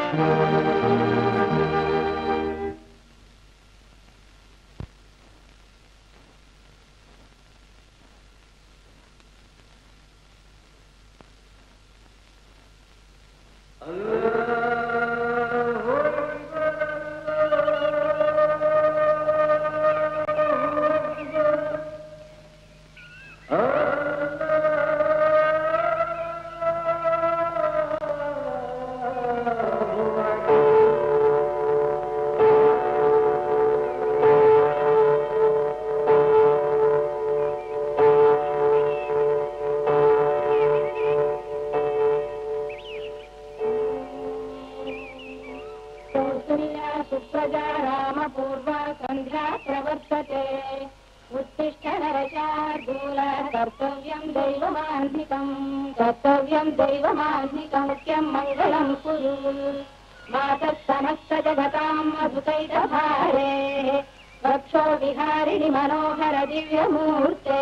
कौसल्या सुप्रजा रामपूर्वा सन्ध्या प्रवर्तते उत्तिष्ठ नरशार्दूल कर्तव्यम् दैवमान्धिकम् कर्तव्यम् दैवमान्धिकम् मुख्यम् मङ्गलम् कुरु मातः समस्तजगताम् मधुकैटभारे वक्षो विहारिणि मनोहर दिव्यमूर्ते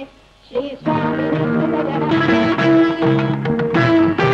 श्रीस्वामिनि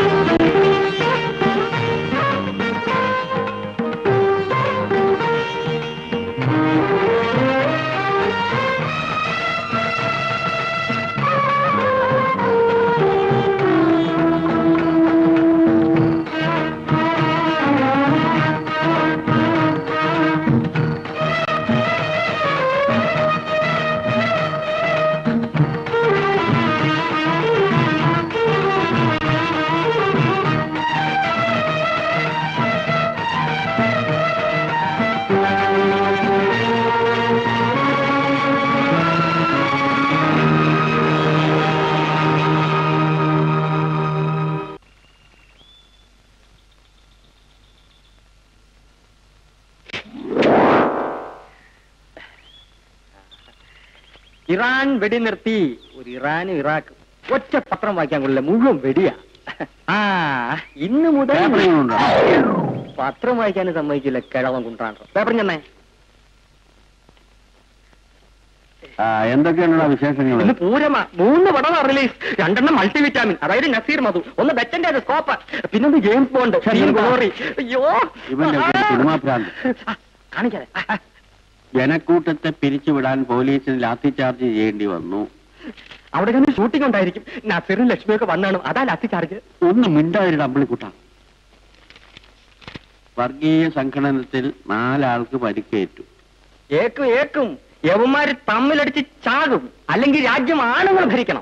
ഇറാൻ വെടിനിർത്തി ഒരു ഇറാനും ഇറാഖും ഒറ്റ പത്രം വായിക്കാൻ കൊള്ളില്ല മുഴുവൻ വെടിയാ ആ ഇന്ന് മുതൽ പത്രം വായിക്കാനും സമ്മതിക്കില്ല കിഴവൻ കുണ്ടാണ് പേപ്പർ ചെന്നേ എന്തൊക്കെയാണുള്ള വിശേഷങ്ങൾ ഇന്ന് പൂരമാ മൂന്ന് പടമാ റിലീസ് രണ്ടെണ്ണം മൾട്ടി വിറ്റാമിൻ അതായത് നസീർ മധു ഒന്ന് ബെറ്റന്റെ സ്കോപ്പ് പിന്നെ ഒന്ന് ജെയിംസ് ബോണ്ട് ശരി, ഗ്ലോറി അയ്യോ ഇവന്റെ ഒക്കെ സിനിമാ ഭ്രാന്ത്. ആ, കാണിക്കാതെ ആ, ആ. ജനക്കൂട്ടത്തെ പിരിച്ചുവിടാൻ പോലീസിന് ലാത്തി ചാർജ് ചെയ്യേണ്ടി വന്നു അവിടെ തന്നെ ഷൂട്ടിംഗ് ഉണ്ടായിരിക്കും നസീറും ലക്ഷ്മിയൊക്കെ വന്നാണ് അതാ ലാത്തി ചാർജ് ഒന്ന് മിണ്ടാതിരുടെ അമ്പിളിക്കുട്ട വർഗീയ സംഘടനത്തിൽ നാലാൾക്ക് പരിക്കേറ്റു ഏക്കും ഏക്കും യവന്മാര് തമ്മിലടിച്ച് ചാകും അല്ലെങ്കിൽ രാജ്യം ആണുങ്ങൾ ഭരിക്കണം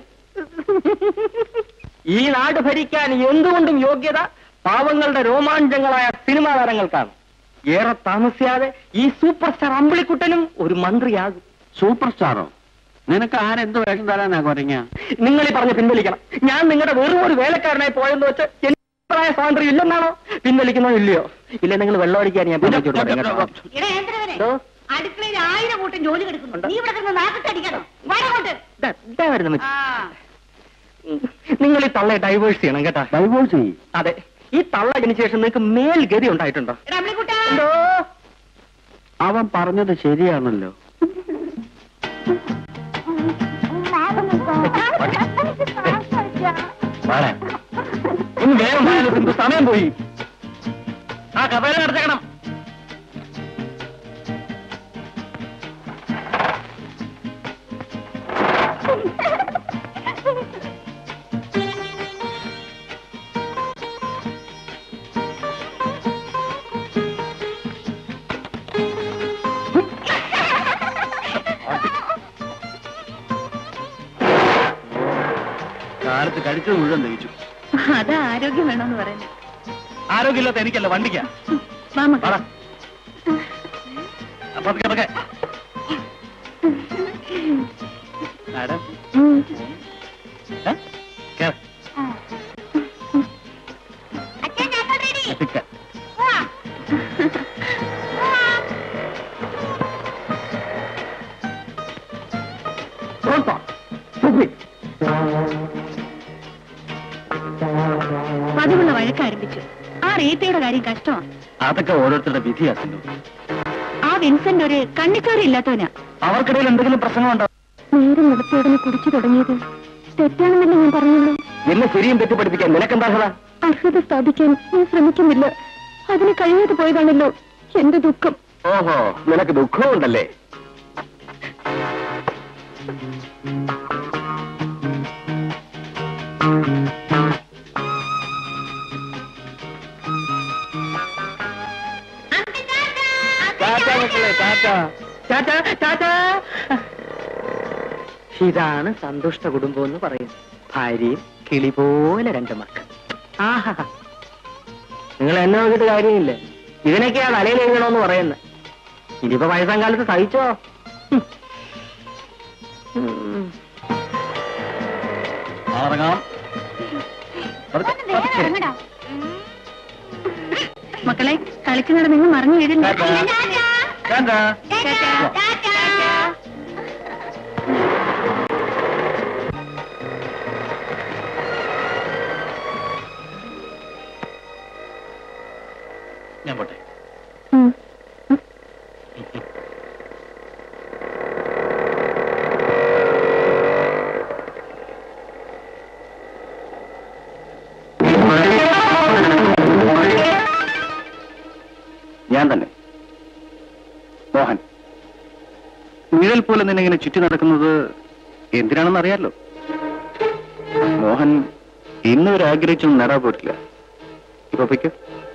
ഈ നാട് ഭരിക്കാൻ എന്തുകൊണ്ടും യോഗ്യത പാവങ്ങളുടെ രോമാഞ്ചങ്ങളായ സിനിമാ താരങ്ങൾക്കാണ് ഏറെ താമസിയാതെ ഈ സൂപ്പർ സ്റ്റാർ അമ്പിളിക്കുട്ടനും ഒരു മന്ത്രിയാകും സൂപ്പർ സ്റ്റാറോ നിനക്ക് ആരെന്ത് വേഷം തരാനാ കുറഞ്ഞ നിങ്ങൾ ഈ പറഞ്ഞ് പിൻവലിക്കണം ഞാൻ നിങ്ങളുടെ വെറും ഒരു വേലക്കാരനായി പോയെന്ന് വെച്ച് എനിക്ക് അഭിപ്രായ സ്വാതന്ത്ര്യം ഇല്ലെന്നാണോ പിൻവലിക്കുന്നോ ഇല്ലയോ ഇല്ല നിങ്ങൾ വെള്ളം അടിക്കാൻ ഞാൻ പറഞ്ഞോട് പറയാം കേട്ടോ. എന്തോ? അടുക്കളയിൽ ആയിരം കൂട്ടം ജോലി കിടക്കുന്നു നീ ഇവിടെ കിടന്ന് നാക്കത്തടിക്കണം വരങ്ങോട്ട് ദാ, ദാ വരുന്നു മച്ചി. നിങ്ങൾ ഈ തള്ളയെ ഡൈവേഴ്സ് ചെയ്യണം കേട്ടാ ഡൈവോഴ്സ് ചെയ്യും അതെ ഈ തള്ളതിന് ശേഷം നിങ്ങൾക്ക് മേൽഗതി ഉണ്ടായിട്ടുണ്ടോ എടാ അമ്മിക്കുട്ടാ എന്തോ അവൻ പറഞ്ഞത് ശരിയാണല്ലോ വാടാ. ഒന്ന് വേഗം വായോ, സിന്ധു, സമയം പോയി ആ കഥകൾ നടത്തേക്കണം കാലത്ത് കഴിച്ചത് മുഴുവൻ ദഹിച്ചു അത് ആരോഗ്യം വേണമെന്ന് പറയുന്നത് ആരോഗ്യമില്ലാത്ത എനിക്കല്ല വണ്ടിക്കാ മാമ വാടാ. പതുക്കെ, പതുക്കെ. മാഡം ഏ? കേറ്. പതുക്കെ. Pronto. Subito. പതിവുള്ള വഴക്ക് ആരംഭിച്ചു ആ റീത്തയുടെ കാര്യം കഷ്ടമാണ് അതൊക്കെ ഓരോരുത്തരുടെ വിധിയാ സിന്ധു ആ വിൻസെന്റ് ഒരു കണ്ണിച്ചോര ഇല്ലാത്തവനാ അവർക്കിടയിൽ എന്തെങ്കിലും പ്രശ്നമുണ്ടോ നേരം വെളുത്തോടനെ കുടിച്ചു തുടങ്ങിയത് തെറ്റാണെന്നല്ലേ ഞാൻ പറഞ്ഞുള്ളൂ എന്നെ ശരിയും തെറ്റ് പഠിപ്പിക്കാൻ നിനക്കെന്താ അർഹത? അർഹത സ്ഥാപിക്കാൻ ഞാൻ ശ്രമിക്കുന്നില്ല അതിന് കഴിയാതെ പോയതാണല്ലോ എന്റെ ദുഃഖം ഓഹോ നിനക്ക് ദുഃഖമുണ്ടല്ലേ ടാറ്റ മക്കളെ ടാറ്റ ടാറ്റ ടാറ്റ ഇതാണ് സന്തുഷ്ട കുടുംബം എന്ന് പറയുന്നത് ഭാര്യയും കിളി പോലെ രണ്ട് മക്കൾ ആഹാ നിങ്ങൾ എന്നെ നോക്കിയിട്ട് കാര്യമില്ല ഇതിനൊക്കെയാ തലയിൽ എഴുതണമെന്ന് പറയുന്നത് ഇനിയിപ്പോ വയസ്സാം കാലത്ത് സഹിച്ചോ ഹും. ഉം. ഇറങ്ങാം മക്കളെ കളിക്കുന്നിട നിങ്ങൾ മറിഞ്ഞു വീഴില്ല ഞാൻ പോട്ടെ ഞാൻ തന്നെ മോഹൻ നിഴൽ പോലെ നിന്നെ ഇങ്ങനെ ചുറ്റി നടക്കുന്നത് എന്തിനാണെന്ന് അറിയാലോ മോഹൻ ഇന്ന് ഒരു ആഗ്രഹിച്ചൊന്നും നേടാൻ പോയിട്ടില്ല ഇപ്പൊ പൊയ്ക്കോ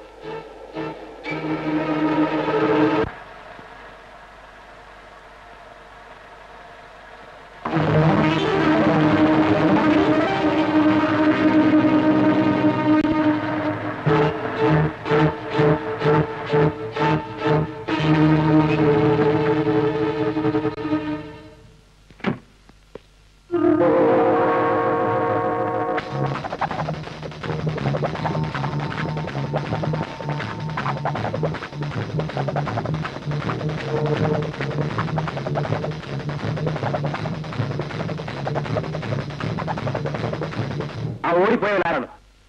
ആ ഓടിപ്പോയവൻ ആരാണ്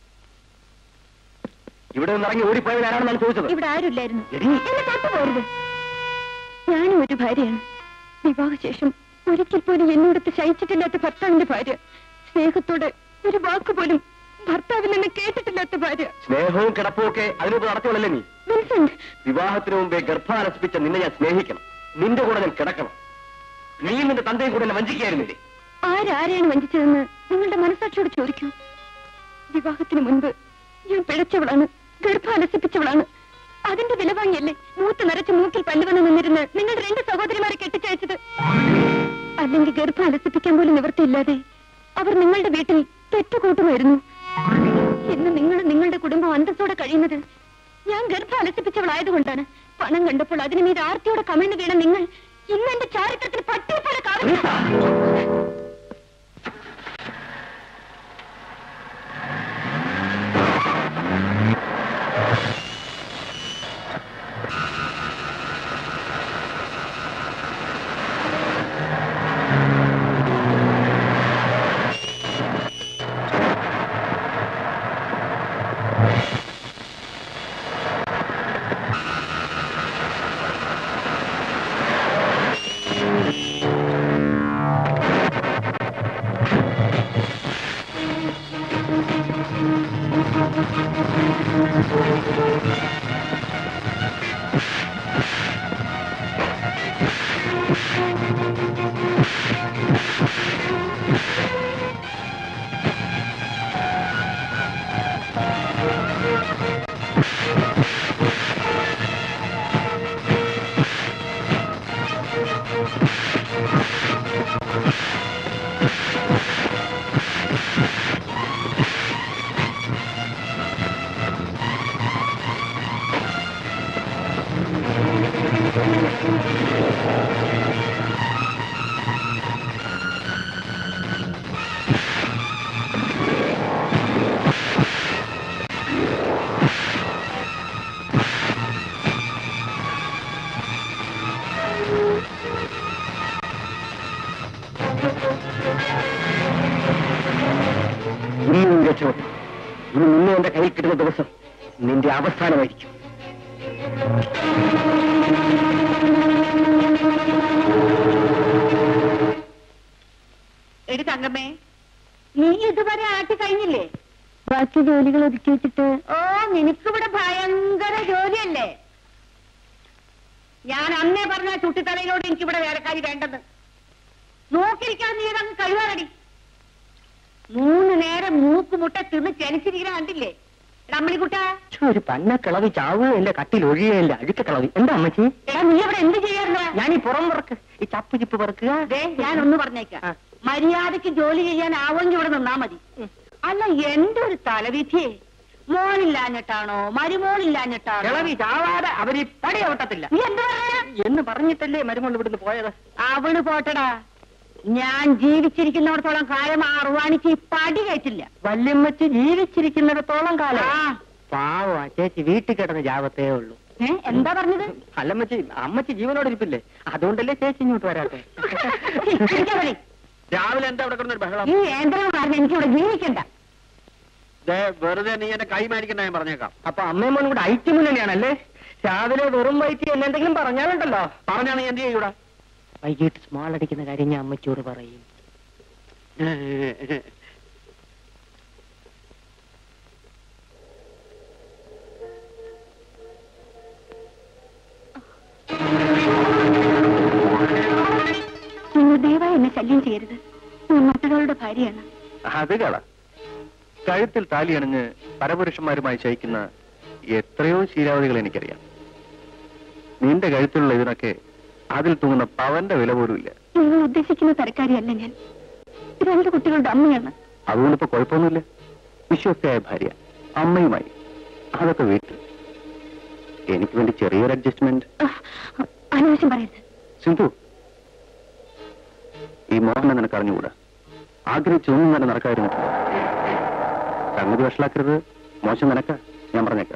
ഇവിടെ നിന്ന് ഇറങ്ങി ഓടിപ്പോയവൻ ആരാണെന്നാണ് ചോദിച്ചത് ഇവിടെ ആരുമില്ലായിരുന്നു എടീ. എന്നെ തൊട്ടു പോരുത് ഞാനും ഒരു ഭാര്യയാണ് വിവാഹശേഷം ഒരിക്കൽ പോലും എന്നോടത്ത് ശയിച്ചിട്ടില്ലാത്ത ഭർത്താവിന്റെ ഭാര്യ സ്നേഹത്തോടെ ഒരു വാക്ക് പോലും ഭർത്താവിൽ നിന്ന് കേട്ടിട്ടില്ലാത്ത ഭാര്യ സ്നേഹവും കിടപ്പും ഒക്കെ അതിനൊപ്പം നടത്തിയുള്ളല്ലേ നീ വിൻസെന്റ് വിവാഹത്തിന് മുമ്പേ ഗർഭാലസിപ്പിച്ച നിന്നെ ഞാൻ സ്നേഹിക്കണം നിന്റെ കൂടെ ഞാൻ കിടക്കണം നീ നിന്റെ തന്തയും കൂടെ എന്നെ വഞ്ചിക്കായിരുന്നില്ലേ ആരാരെയാണ് വഞ്ചിച്ചതെന്ന് നിങ്ങളുടെ മനസാക്ഷിയോട് ചോദിക്കൂ വിവാഹത്തിന് മുൻപ് ഞാൻ പിഴച്ചവളാണ് ഗർഭാലസിപ്പിച്ചവളാണ് അതിന്റെ വില വാങ്ങിയല്ലേ മൂത്ത് നിറച്ച് മൂക്കിൽ പല്ലുവന്ന് നിന്നിരുന്ന് നിങ്ങളുടെ രണ്ട് സഹോദരിമാരെ കെട്ടിച്ചയച്ചത് അല്ലെങ്കിൽ ഗർഭാലസിപ്പിക്കാൻ പോലും നിവൃത്തിയില്ലാതെ അവർ നിങ്ങളുടെ വീട്ടിൽ തെറ്റുകൂട്ടുമായിരുന്നു ഇന്ന് നിങ്ങൾ നിങ്ങളുടെ കുടുംബം അന്തസ്സോടെ കഴിയുന്നത് ഞാൻ ഗർഭാലസിപ്പിച്ചവളായതുകൊണ്ടാണ് പണം കണ്ടപ്പോൾ അതിന് മീത് ആർത്തിയോടെ കമിഴ്ന്നു വീണ നിങ്ങൾ ഇന്ന് എന്റെ ചാരിത്രത്തിന് പട്ടിയെ പോലെ കാവൽ ഇന്ന് നീ രക്ഷപ്പെട്ടു ഇനി നിന്നെ എന്റെ കയ്യിൽ കിട്ടുന്ന ദിവസം നിന്റെ അവസാനമായിരിക്കും എടി തങ്കമ്മേ നീ ഇതുവരെ ആട്ടി കഴിഞ്ഞില്ലേ ബാക്കി ജോലികൾ ഒതുക്കി വെച്ചിട്ട് ഓ നിനക്കിവിടെ ഭയങ്കര ജോലി പറഞ്ഞ ചുട്ടിത്തലയിലോട് എനിക്ക് ഇവിടെ വേലക്കാരി വേണ്ടെന്ന് നോക്കിയിരിക്കാൻ നീ ഇതങ്ങ് കഴിവാറടി മൂന്ന് നേരം മൂക്കുമുട്ട തിന്ന് ചെനിച്ചിരിക്കുന്ന കണ്ടില്ലേ രമ്മണിക്കുട്ട ഛെ, ഒരു പന്ന കിളവി ചാവുകയില്ല കട്ടിൽ ഒഴിയുകയില്ല അഴുക്ക കിളവി എന്താ അമ്മച്ചി എടാ നീ അവിടെ എന്ത് ചെയ്യാറുണ്ടോ ഞാൻ ഈ പുറം പറക്ക് ഈ ചപ്പ് ചിപ്പ് പറക്കുക ദേ ഞാൻ ഒന്ന് പറഞ്ഞേക്കാം ആ. മര്യാദക്ക് ജോലി ചെയ്യാൻ ആവെങ്കിൽ ഇവിടെ നിന്നാ മതി അല്ല എന്റെ ഒരു തലവിധിയെ മോളില്ലാഞ്ഞിട്ടാണോ മരുമോളില്ലാഞ്ഞിട്ടാണോ കിളവി ചാവാതെ അവര് പടി അവട്ടത്തില്ല നീ എന്ത് പറഞ്ഞ എന്ന് പറഞ്ഞിട്ടല്ലേ മരുമോൾ ഇവിടുന്ന് പോയത് അവള് പോട്ടടാ ഞാൻ ജീവിച്ചിരിക്കുന്നിടത്തോളം കാലം അറുവാണിക്ക് ഈ പടി കയറ്റില്ല വല്യമ്മച്ചി ജീവിച്ചിരിക്കുന്നിടത്തോളം കാലം ആ. പാവം ആ ചേച്ചി വീട്ടിൽ കിടന്ന് ജാവത്തേ ഉള്ളൂ ഏ എന്താ പറഞ്ഞത് അല്ലമ്മച്ചി അമ്മച്ചി ജീവനോട് ഇരിപ്പില്ലേ അതുകൊണ്ടല്ലേ ചേച്ചി ഇങ്ങോട്ട് വരാത്തെ ഇരിക്കാൻ മതി. രാവിലെ എന്താ ഇവിടെ കിടന്നൊരു ബഹളം ഈ യന്ത്രം കാരണം എനിക്കിവിടെ ജീവിക്കണ്ട ദേ, വെറുതെ നീ എന്റെ കൈ മേടിക്കണ്ട ഞാൻ പറഞ്ഞേക്കാം അപ്പൊ അമ്മയും മോനും കൂടെ ഐറ്റം തന്നെയാണല്ലേ രാവിലെ വെറും വയറ്റി എന്നെന്തെങ്കിലും പറഞ്ഞാലുണ്ടല്ലോ പറഞ്ഞാണ് എന്ത് ചെയ്യൂടാ വൈകിട്ട് സ്മോൾ അടിക്കുന്ന കാര്യം ഞാൻ അമ്മച്ചോട് പറയും നിങ്ങൾ ദയവായി എന്നെ ശല്യം ചെയ്യരുത് ഞാൻ മറ്റൊരാളുടെ ഭാര്യയാണ് അത് കള കഴുത്തിൽ താലിയണിഞ്ഞ് പരപുരുഷന്മാരുമായി ശയിക്കുന്ന എത്രയോ ശീലാവധികൾ എനിക്കറിയാം നിന്റെ കഴുത്തിലുള്ള ഇതിനൊക്കെ അതിൽ തൂങ്ങുന്ന പവന്റെ വില പോലും ഇല്ല നിങ്ങൾ ഉദ്ദേശിക്കുന്ന തരക്കാരിയല്ല ഞാൻ രണ്ട് കുട്ടികളുടെ അമ്മയാണ് അതുകൊണ്ട് ഇപ്പൊ കുഴപ്പമൊന്നുമില്ല വിശ്വസ്തയായ ഭാര്യ അമ്മയുമായി അതൊക്കെ വീട്ടിൽ എനിക്ക് വേണ്ടി ചെറിയൊരു അഡ്ജസ്റ്റ്മെന്റ് ആ, അനാവശ്യം പറയരുത് സിന്ധു ഈ മോഹനെ നിനക്ക് അറിഞ്ഞുകൂടാ ആഗ്രഹിച്ചൊന്നും തന്നെ നടക്കായിരുന്നു സംഗതി വഷളാക്കരുത് മോശം നിനക്ക ഞാൻ പറഞ്ഞേക്കാം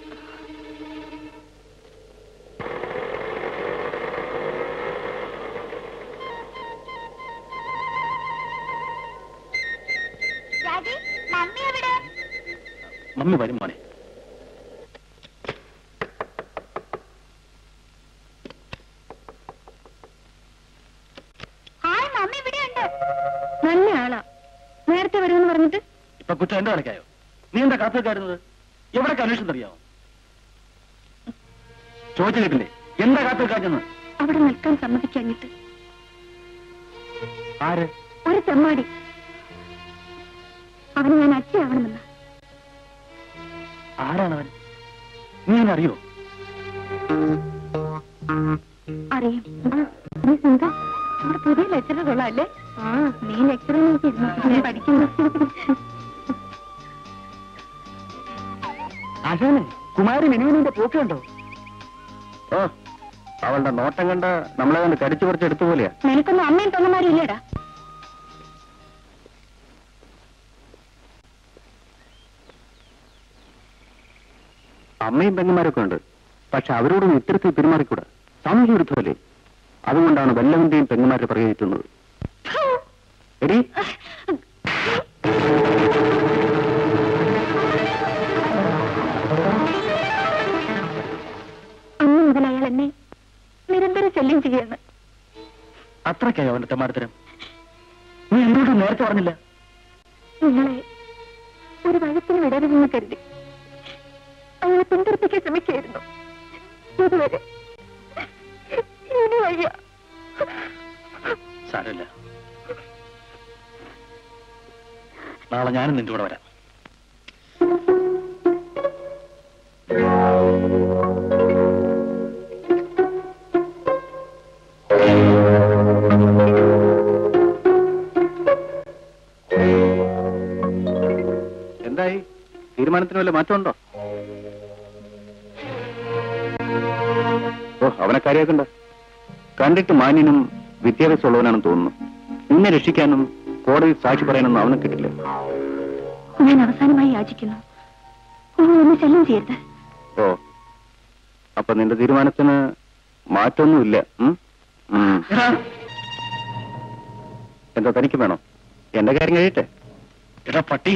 മമ്മി എവിടെ മമ്മി വരും മോനെ ഹായ് മമ്മി ഇവിടെ ഉണ്ട് നല്ല ആളാ നേരത്തെ വരുമെന്ന് പറഞ്ഞിട്ട് ഇപ്പൊ കുറ്റം എന്റെ കണക്കായോ നീ എന്താ കാത്തുവെക്കാരുന്നത് എവിടൊക്കെ അന്വേഷണം അറിയാമോ ചോദിച്ചു കേട്ടില്ലേ എന്താ കാത്തുവെക്കാഞ്ഞെന്ന് അവിടെ നിൽക്കാൻ സമ്മതിക്കാഞ്ഞിട്ട് ആര് ഒരു തെമ്മാടി അവന് ഞാൻ അച്ഛയാവണമെന്ന് ആരാണവൻ നീ അവനെ അറിയോ അറിയും നീ സുന്ദ നമ്മുടെ പുതിയ ലെക്ചറർ കൊള്ളാല്ലേ ആ നീ ലെക്ചറർ ഞാൻ പഠിക്കുന്നു ആശാനെ കുമാരി മിനുവിനിന്റെ പോക്ക് കണ്ടോ ഓ അവളുടെ നോട്ടം കണ്ട നമ്മളെ കണ്ട് കടിച്ചു പറിച്ച് എടുത്തു പോലെയാ നിനക്കൊന്നും അമ്മയും തൊങ്ങന്മാരും ഇല്ലേടാ അമ്മയും പെങ്ങന്മാരൊക്കെ ഉണ്ട് പക്ഷെ അവരോടൊന്നും ഇത്തരത്തിൽ പെരുമാറിക്കൂടാ സാമൂഹ്യ വിരുദ്ധമല്ലേ അതുകൊണ്ടാണ് വല്ലവന്റെയും പെങ്ങന്മാരെ പ്രയോഗിക്കുന്നത് എടി അന്ന് മുതൽ അയാൾ എന്നെ നിരന്തരം ശല്യം ചെയ്യാണ് അത്രയ്ക്കായോ അവന്റെ തെമ്മാടത്തരം നീ എന്തുകൊണ്ട് നേരത്തെ പറഞ്ഞില്ല നിങ്ങളെ ഒരു വഴത്തിന് വിടരുതെന്ന് കരുതി അയാളെ പിന്തുണപ്പിക്കാൻ ശ്രമിക്കായിരുന്നു ഇതുവരെ ഇനി വയ്യ സാരമില്ല നാളെ ഞാനും നിന്റെ കൂടെ വരാം എന്തായി തീരുമാനത്തിന് വല്ല മാറ്റമുണ്ടോ ഓ അവനെ കാര്യമാക്കണ്ട കണ്ടിട്ട് മാന്യനും വിദ്യാഭ്യാസമുള്ളവനാണെന്ന് തോന്നുന്നു നിന്നെ രക്ഷിക്കാനും കോടതി സാക്ഷി പറയാനൊന്നും അവനെ കിട്ടില്ല ഞാൻ അവസാനമായി യാചിക്കുന്നു നിങ്ങൾ എന്നെ ശല്യം ചെയ്യരുത് ഓ അപ്പൊ നിന്റെ തീരുമാനത്തിന് മാറ്റമൊന്നുമില്ല ഉം? ഉം. എന്താ തനിക്ക് വേണോ എന്റെ കാര്യം കഴിയട്ടെ എടാ പട്ടി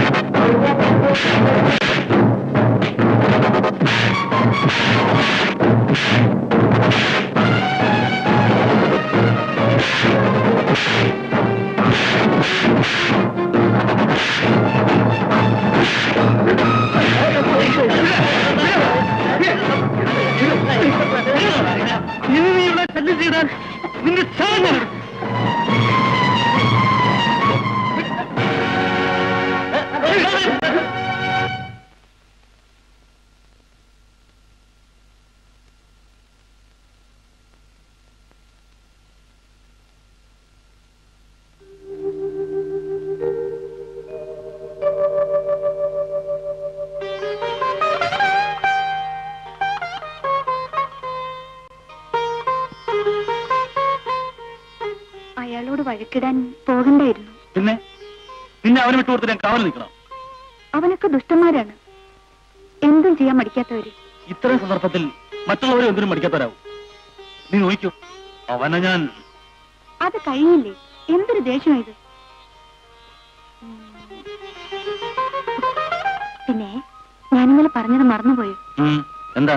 ആ അയാളോട് വഴക്കിടാൻ പോകണ്ടായിരുന്നു പിന്നെ നിന്നെ അവനെ വിട്ടുകൊടുത്ത് ഞാൻ കാവൽ നിൽക്കണം അവനൊക്കെ ദുഷ്ടന്മാരാണ് എന്തും ചെയ്യാൻ മടിക്കാത്തവര് ഇത്തരം സന്ദർഭത്തിൽ മറ്റുള്ളവരെ എന്തിനും മടിക്കാത്തവരാവും നീ നോക്കൂ അവനെ ഞാൻ അത് കഴിയില്ലേ എന്തൊരു ദേഷ്യം ഇത് ഉം. പിന്നെ ഞാനിന്നലെ പറഞ്ഞത് മറന്നുപോയി ഉം, എന്താ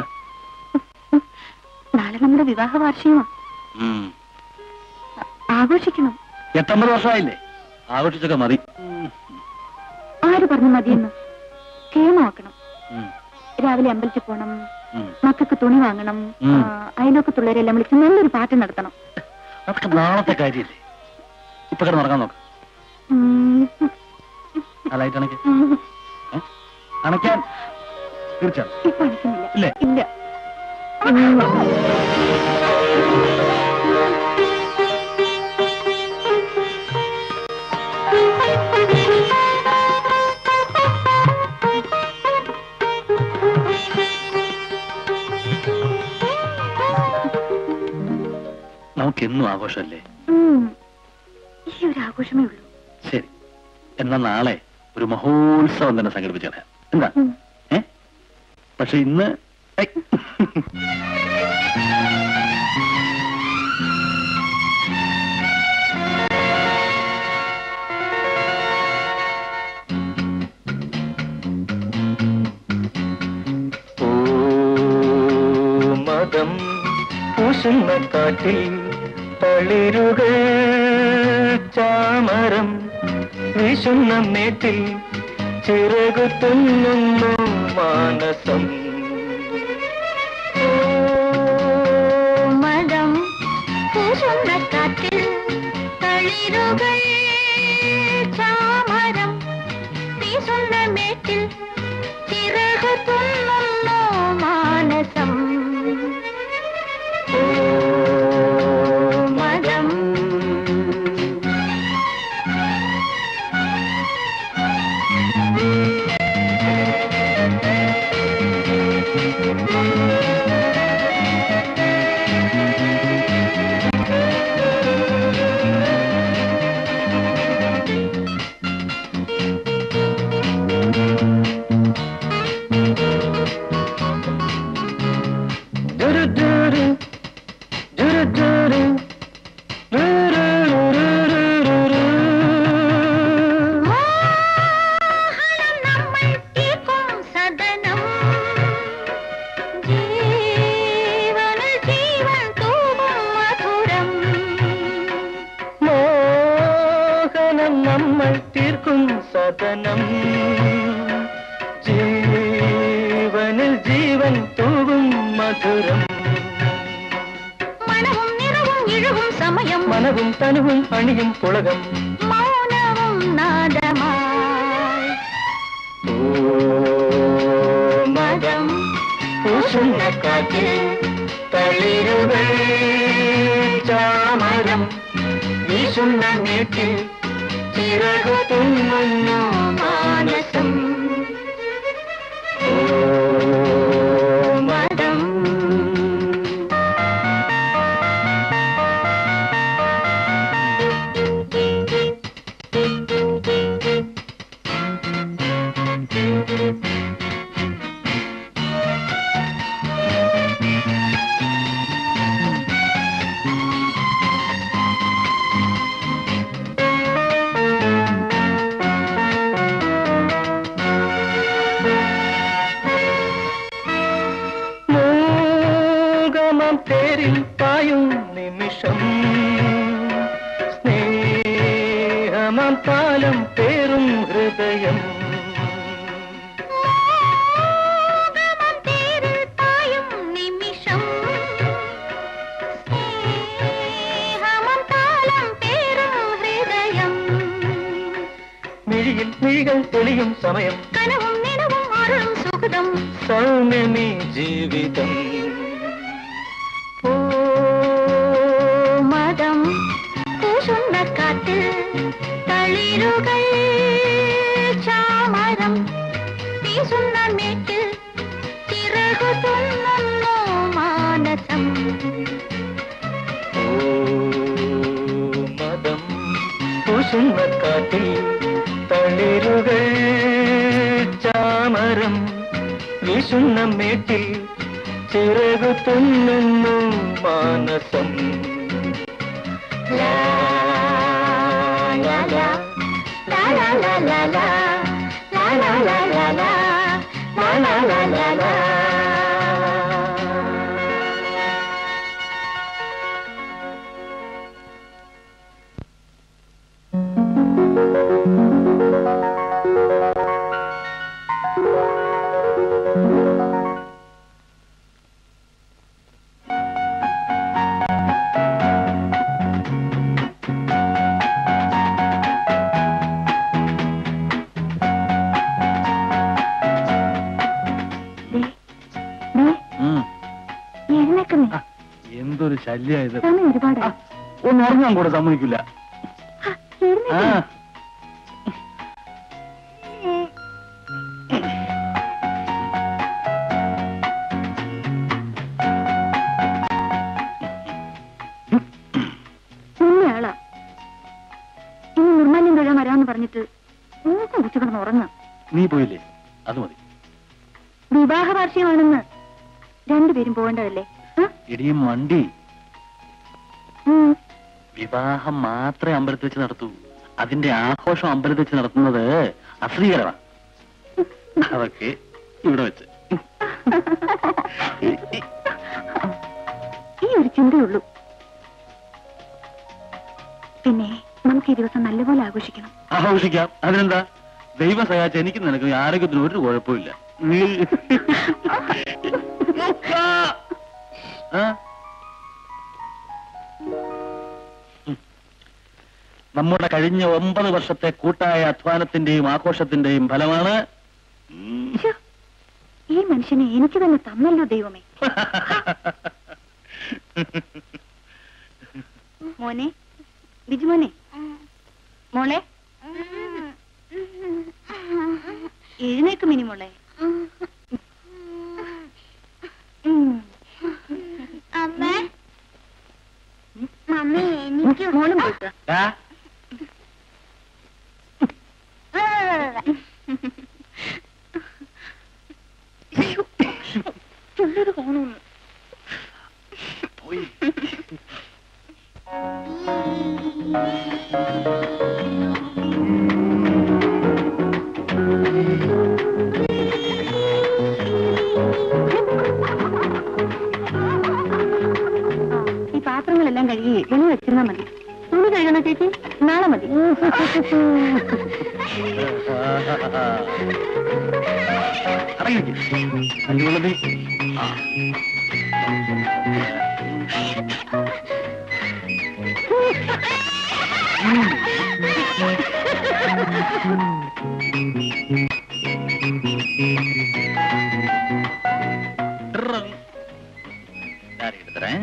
നാളെ നമ്മുടെ വിവാഹ വാർഷികമാണ് ഉം. ആഘോഷിക്കണം എട്ടൊമ്പത് വർഷമായില്ലേ ആഘോഷിച്ചൊക്കെ മതി ഉം. ആര് പറഞ്ഞു മതിയെന്ന് കേമാക്കണം ഉം. രാവിലെ അമ്പലത്തിൽ പോണം ഉം. മക്കൾക്ക് തുണി വാങ്ങണം ഉം. ആ, അയൽവക്കത്തുള്ളവരെല്ലാം വിളിച്ച് നല്ലൊരു പാട്ട് നടത്തണം അതൊക്കെ നാളത്തെ കാര്യമില്ലേ ഇപ്പൊ കിടന്ന് നടക്കാൻ നോക്ക് ഉം. ആ ലൈറ്റ് അണയ്ക്ക് ഉം. ഏ? അണയ്ക്കാൻ തീർച്ചയാണ് ഇപ്പൊ അടിക്കുന്നില്ല ഇല്ലേ? ഇല്ല നമുക്കെന്നും ആഘോഷമല്ലേ ഉം. ഈ ഒരു ആഘോഷമേ ഉള്ളൂ ശരി എന്നാ നാളെ ഒരു മഹോത്സവം തന്നെ സംഘടിപ്പിച്ചേരാ എന്താ ഉം. ഏ പക്ഷെ ഇന്ന് ഐ. ഓ മതം പൂശുന്ന കാറ്റിൽ തളിരുകൾ ചാമരം വീശുന്ന മേട്ടിൽ ചിറകു തുന്നുന്നു മാനസം മതം പൂശുന്ന കാറ്റിൽ തളിരുകൾ ചാമരം വീശുന്ന മേറ്റിൽ ചിറകു തുന്നുന്നു മാനസം ഓ മതം ദുരു ദുരു ദുരു ദുരു ദുരുരുരുരുരുരു. മോഹനം നമ്മൾ തീർക്കും സദനം ജീവനിൽ ജീവൻ തൂകും മധുരം മോഹനം നമ്മൾ തീർക്കും സദനം ജീവനിൽ ജീവൻ തൂവും മധുരം മണവും നിറവും ഇഴവും സമയം മനവും തനുവും അണിയും പുളകം മൗനവും നാദമായി ഓ മതം പൂശുന്ന കാറ്റിൽ തളിരുകൾ ചാമരം വീശുന്ന നീട്ടിൽ ചിറകു തുന്നുന്നു മാനസം ഓ മതം ഓ കഴിയും സമയം കനവും നിലവും അരുളും സുഹൃതം സൗമ്യമേ ജീവിതം ഓ മതം പൂശുന്ന കാറ്റിൽ തളിരുകൾ ചാമരം വീശുന്ന മേറ്റിൽ ചിറകു തുന്നുന്നു മാനസം ഓ മതം പൂശുന്ന കാട്ടിൽ തളിരുകൾ ചാമരം വീശുന്ന മേട്ടിൽ ചിറകു തുന്നുന്നു മാനസം ലാ ലാ ലാ ലാ ലാ ലാ ലാ ലാ ലാ ലാ ലാ ലാ ലാ ലാ ലാ ലാ ലാ ലാ എഴുന്നേക്കുന്നേ എന്തൊരു ശല്യായത് സമയം ഒരുപാട് ഒന്ന് ഉറങ്ങാൻ കൂടെ സമ്മതിക്കില്ല ആ ആളാ ഇനി നിർമ്മാല്യം തൊഴാൻ വരാമെന്ന് പറഞ്ഞിട്ട് മൂക്കം കുത്തി കിടന്ന് ഉറങ്ങാം നീ പോയില്ലേ അത് മതി വിവാഹ വാർഷികമാണെന്ന് രണ്ടുപേരും പോകേണ്ടതല്ലേ ആ? ഇടിയും വണ്ടി ഉം. വിവാഹം മാത്രമേ അമ്പലത്തിൽ വെച്ച് നടത്തൂ അതിന്റെ ആഘോഷം അമ്പലത്തിൽ വെച്ച് നടത്തുന്നത് അശ്രീകരമാണ് അതൊക്കെ ഇവിടെ വെച്ച് ഈ ഒരു ചിന്തയുള്ളൂ പിന്നെ നമുക്ക് ഈ ദിവസം നല്ലപോലെ ആഘോഷിക്കണം ആഘോഷിക്കാം അതിനെന്താ ദൈവം സഹായിച്ച എനിക്ക് നിനക്ക് ആരോഗ്യത്തിന് ഒരു കുഴപ്പമില്ല ആ? ഉം. നമ്മുടെ കഴിഞ്ഞ ഒമ്പത് വർഷത്തെ കൂട്ടായ അധ്വാനത്തിന്റെയും ആഘോഷത്തിന്റെയും ഫലമാണ് ഉം. ശ്ശോ, ഈ മനുഷ്യനെ എനിക്ക് തന്നെ തന്നല്ലോ ദൈവമേ മോനെ ബിജുമോനെ മോളെ എഴുന്നേക്ക് മിനി മോളെ അമ്മേ മമ്മി എനിക്ക് മോളും പോയിക്കോ ആ? ചുള്ളൊരു കാണുന്നു പോയി ഈ പാത്രങ്ങളെല്ലാം കഴുകി വെളി വെച്ചിരുന്നാ മതി തുണി കഴുകണ ചേച്ചി നാളെ മതി ഇറങ്ങി അല്ലുള്ളത് ആ ഞാൻ എടുത്തരേ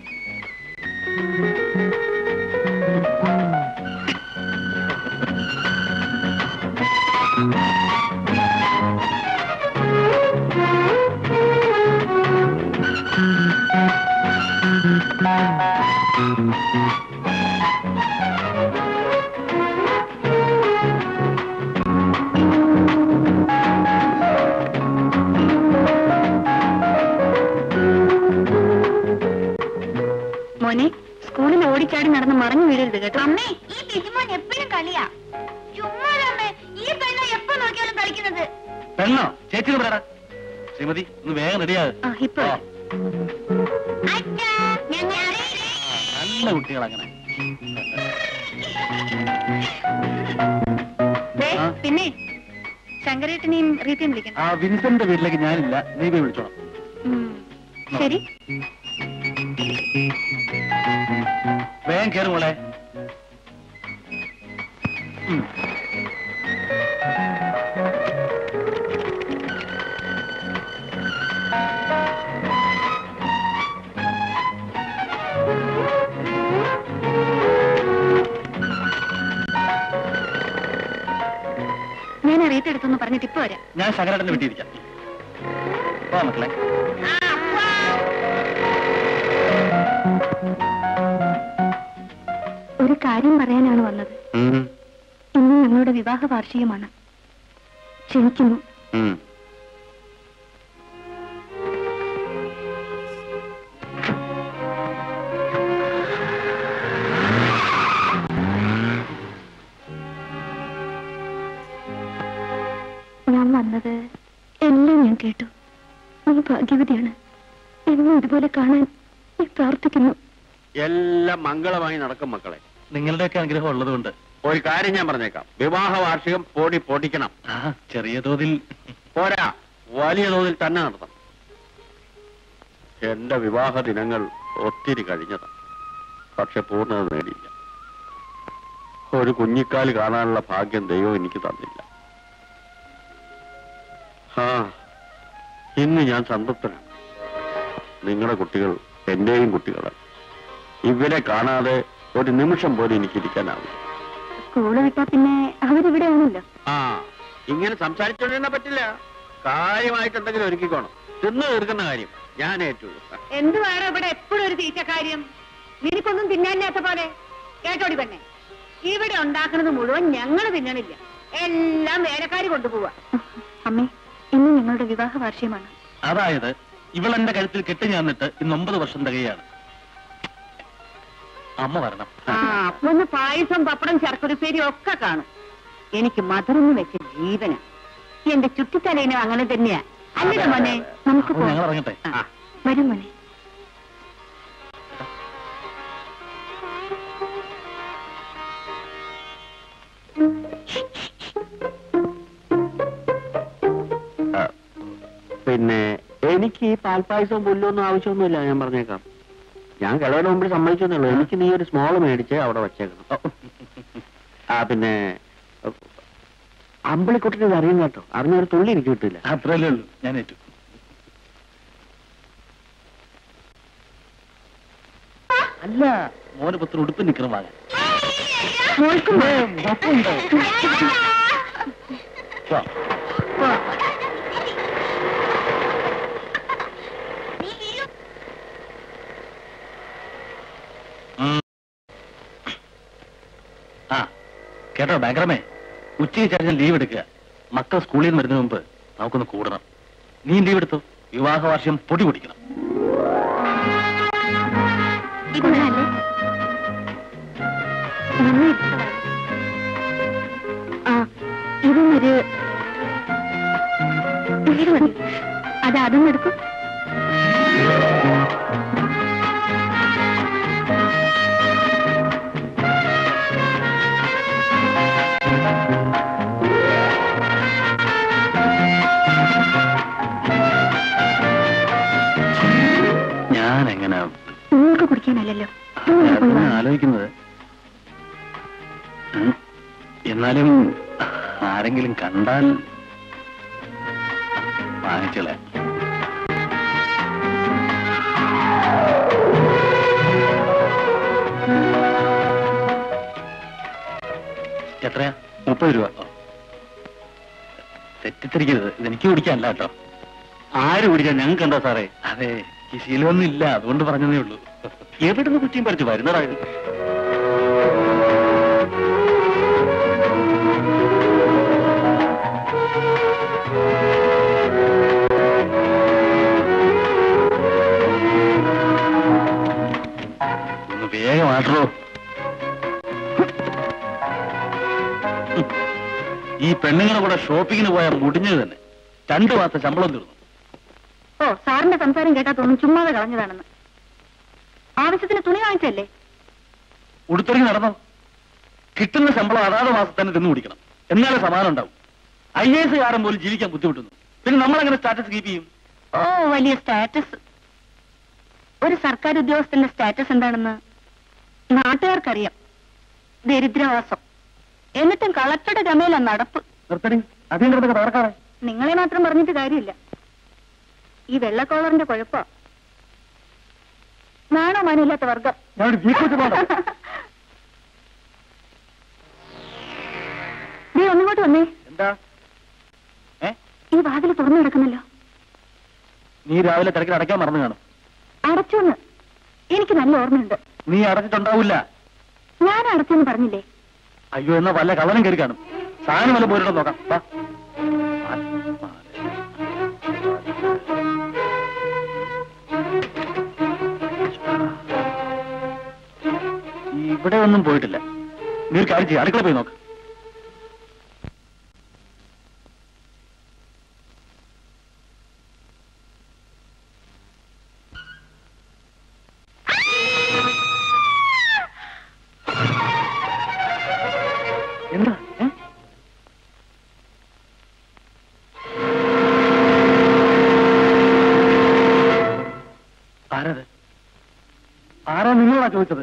മോനെ സ്കൂളിൽ ഓടിച്ചാടി നടന്ന് മറഞ്ഞു വീഴരുത് കേട്ടോ അമ്മേ ഈ ബിജുമോൻ എപ്പോഴും കളിയാ ചുമ്മാ അമ്മേ ഈ പെണ്ണ എപ്പോ നോക്കിയാലും കളിക്കുന്നത് പെണ്ണോ ചേച്ചി പറയടാ ശ്രീമതി ഒന്ന് വേഗം റെഡിയാകും ആ ഇപ്പൊ വരാം. അച്ഛാ ഞങ്ങൾ നല്ല കുട്ടികൾ അങ്ങനെ ദേ, ആ. പിന്നെ ശങ്കരേട്ടനെയും റീത്തയും വിളിക്കണം ആ വിൻസന്റെ വീട്ടിലേക്ക് ഞാനില്ല നീ പോയി വിളിച്ചോളാം ഉം. ശരി വേഗം കയറും മോളെ ഉം. ഞാൻ ശകരടന് വിട്ടിരിക്കാം വാ മക്കളെ ഒരു കാര്യം പറയാനാണ് വന്നത് ഉം, ഇന്ന് ഞങ്ങളുടെ വിവാഹ വാർഷികമാണ് ക്ഷണിക്കുന്നു ഉം. ഞാൻ വന്നത് എല്ലാം ഞാൻ കേട്ടു നീ ഭാഗ്യവതിയാണ് എന്നും ഇതുപോലെ കാണാൻ നീ പ്രാർത്ഥിക്കുന്നു എല്ലാം മംഗളമായി നടക്കും മക്കളെ നിങ്ങളുടെയൊക്കെ അനുഗ്രഹം ഉള്ളതുകൊണ്ട് ഒരു കാര്യം ഞാൻ പറഞ്ഞേക്കാം വിവാഹ വാർഷികം പൊടി പൊടിക്കണം ആ ചെറിയ തോതിൽ പോരാ വലിയ തോതിൽ തന്നെ നടത്തണം എന്റെ വിവാഹ ദിനങ്ങൾ ഒത്തിരി കഴിഞ്ഞതാണ് പക്ഷെ പൂർണ്ണത നേടിയില്ല ഒരു കുഞ്ഞിക്കാല് കാണാനുള്ള ഭാഗ്യം ദൈവം എനിക്ക് തന്നില്ല ആ ഇന്ന് ഞാൻ സംതൃപ്തനാണ് നിങ്ങളുടെ കുട്ടികൾ എന്റെയും കുട്ടികളാണ് ഇവരെ കാണാതെ ഒരു നിമിഷം പോലും എനിക്ക് ഇരിക്കാനാവില്ല സ്കൂള് വിട്ടാ പിന്നെ അവരിവിടെ ആണല്ലോ ആ ഇങ്ങനെ സംസാരിച്ചോണ്ടിരുന്ന പറ്റില്ല കാര്യമായിട്ട് എന്തെങ്കിലും ഒരുക്കിക്കോണം തിന്നു തീർക്കുന്ന കാര്യം ഞാൻ ഏറ്റു എന്തുവാണ് ഇവിടെ എപ്പോഴും ഒരു തീറ്റ കാര്യം നിനക്കൊന്നും തിന്നാനില്ലാത്ത പോലെ കേട്ടോടി പെണ്ണെ ഇവിടെ ഉണ്ടാക്കുന്നത് മുഴുവൻ ഞങ്ങൾ തിന്നണില്ല എല്ലാം വേലക്കാരി കൊണ്ടുപോവാ അമ്മേ ഇന്ന് ഞങ്ങളുടെ വിവാഹ വാർഷികമാണ് അതായത് ഇവൾ എന്റെ കഴുത്തിൽ കെട്ടി ഞാന്നിട്ട് ഇന്ന് ഒമ്പത് വർഷം തികയാണ് അമ്മ വരണം ആ അപ്പൊ ഒന്ന് പായസം പപ്പടം ശർക്കരപ്പേരി ഒക്കെ കാണും എനിക്ക് മധുരം വെച്ച ജീവന എന്റെ ചുറ്റിത്തലേനും അങ്ങനെ തന്നെയാ അല്ലേ മോനെ നമുക്ക് അപ്പൊ ഞങ്ങൾ പോകാം ഇറങ്ങട്ടെ ആ. വരും മോനെ പിന്നെ എനിക്ക് ഈ പാൽപ്പായസവും പുല്ലൊന്നും ആവശ്യമൊന്നുമില്ല ഞാൻ പറഞ്ഞേക്കാം ഞാൻ കിളവന് മുമ്പിൽ സമ്മതിച്ചെന്നുള്ളൂ എനിക്ക് നീ ഒരു സ്മോൾ മേടിച്ച് അവിടെ വച്ചേക്കണം ആ പിന്നെ അമ്പിളിക്കുട്ടിന് ഇത് അറിയും കേട്ടോ അറിഞ്ഞൊരു തുള്ളി എനിക്ക് കിട്ടില്ല അത്രയല്ലേ ഉള്ളൂ ഞാൻ ഏറ്റു അല്ല മോന് പത്ര ഉടുപ്പ് നിക്കണം വാങ്ങാൻ മോക്കുണ്ടോ വാ. ഉം. ആ കേട്ടോ ബാങ്കറമേ ഉച്ചയ്ക്ക് ചേർന്ന് ലീവ് എടുക്കുക മക്കൾ സ്കൂളിൽ നിന്ന് വരുന്നതിന് മുമ്പ് നമുക്കൊന്ന് കൂടണം നീ ലീവ് എടുത്തു വിവാഹ വാർഷികം പൊടി പൊടിക്കണം ഇതൊന്നല്ലേ നന്നായി ഇഷ്ടമായി. ആ ഇതൊന്നൊരു ഇത് മതി അത് അതും എടുക്കും ഞാൻ എങ്ങനെ നിങ്ങൾക്ക് കുടിക്കാനല്ലല്ലോ നിങ്ങൾ പോയി വാ. ആലോചിക്കുന്നത് ഉം. എന്നാലും ആരെങ്കിലും കണ്ടാൽ വാങ്ങിച്ചോളെ എത്രയാ മുപ്പത് രൂപ ഓ. തെറ്റിദ്ധരിക്കരുത് ഇതെനിക്ക് കുടിക്കാനല്ല കേട്ടോ ആര് കുടിക്കാൻ ഞങ്ങൾക്ക് എന്താ സാറേ അതെ ഈ ശീലമൊന്നും ഇല്ല അതുകൊണ്ട് പറഞ്ഞതേ ഉള്ളൂ എവിടുന്ന് കുറ്റിയും പറിച്ച് വരുന്നതാ ഇത് ഒന്ന് വേഗം ആട്ടോ ഈ പെണ്ണുങ്ങളുടെ കൂടെ ഷോപ്പിങ്ങിന് പോയാൽ മുടിഞ്ഞത് തന്നെ രണ്ടു മാസം ശമ്പളം തീർന്നു ഓ സാറിന്റെ സംസാരം കേട്ടാ തോന്നും ചുമ്മാതെ കളഞ്ഞതാണെന്ന് ആവശ്യത്തിന് തുണി വാങ്ങിച്ചല്ലേ ഉടുത്തൊരുങ്ങി നടന്നോ കിട്ടുന്ന ശമ്പളം അതാത് മാസം തന്നെ തിന്നു കുടിക്കണം എന്നാലേ സമാനം ഉണ്ടാവും ഐ എസ് കാരൻ പോലും ജീവിക്കാൻ ബുദ്ധിമുട്ടുന്നു പിന്നെ നമ്മൾ അങ്ങനെ സ്റ്റാറ്റസ് കീപ്പ് ചെയ്യും ഓ വലിയ സ്റ്റാറ്റസ് ഒരു സർക്കാർ ഉദ്യോഗസ്ഥന്റെ സ്റ്റാറ്റസ് എന്താണെന്ന് നാട്ടുകാർക്കറിയാം ദരിദ്രവാസം എന്നിട്ടും കളക്ടറുടെ ഗമയില നടപ്പ് നിർത്തടി അധികം കിടന്നൊക്കെ തകർക്കാതെ നിങ്ങളെ മാത്രം പറഞ്ഞിട്ട് കാര്യമില്ല ഈ വെള്ളക്കോളറിന്റെ കുഴപ്പ നാണോ മാനമില്ലാത്ത വർഗം ഞാൻ വീക്കോട്ട് പോകണം നീ ഒന്നിങ്ങോട്ട് വന്നേ എന്താ ഏ ഈ വാതിൽ തുറന്നു കിടക്കുന്നല്ലോ നീ രാവിലെ തിരക്കിൽ അടയ്ക്കാൻ മറന്നു കാണും അടച്ചോന്ന് എനിക്ക് നല്ല ഓർമ്മയുണ്ട് നീ അടച്ചിട്ടുണ്ടാവില്ല ഞാൻ അടച്ചെന്ന് പറഞ്ഞില്ലേ അയ്യോ എന്നാ വല്ല കള്ളനും കയറി കാണും സാധനം വല്ല പോയിട്ടോ നോക്കാം വാ. ഇവിടെ ഒന്നും പോയിട്ടില്ല നീ ഒരു കാര്യം ചെയ്യ അടുക്കള പോയി നോക്ക് എന്താ ഏ? ആരത് ആരാ നിങ്ങളാ ചോദിച്ചത്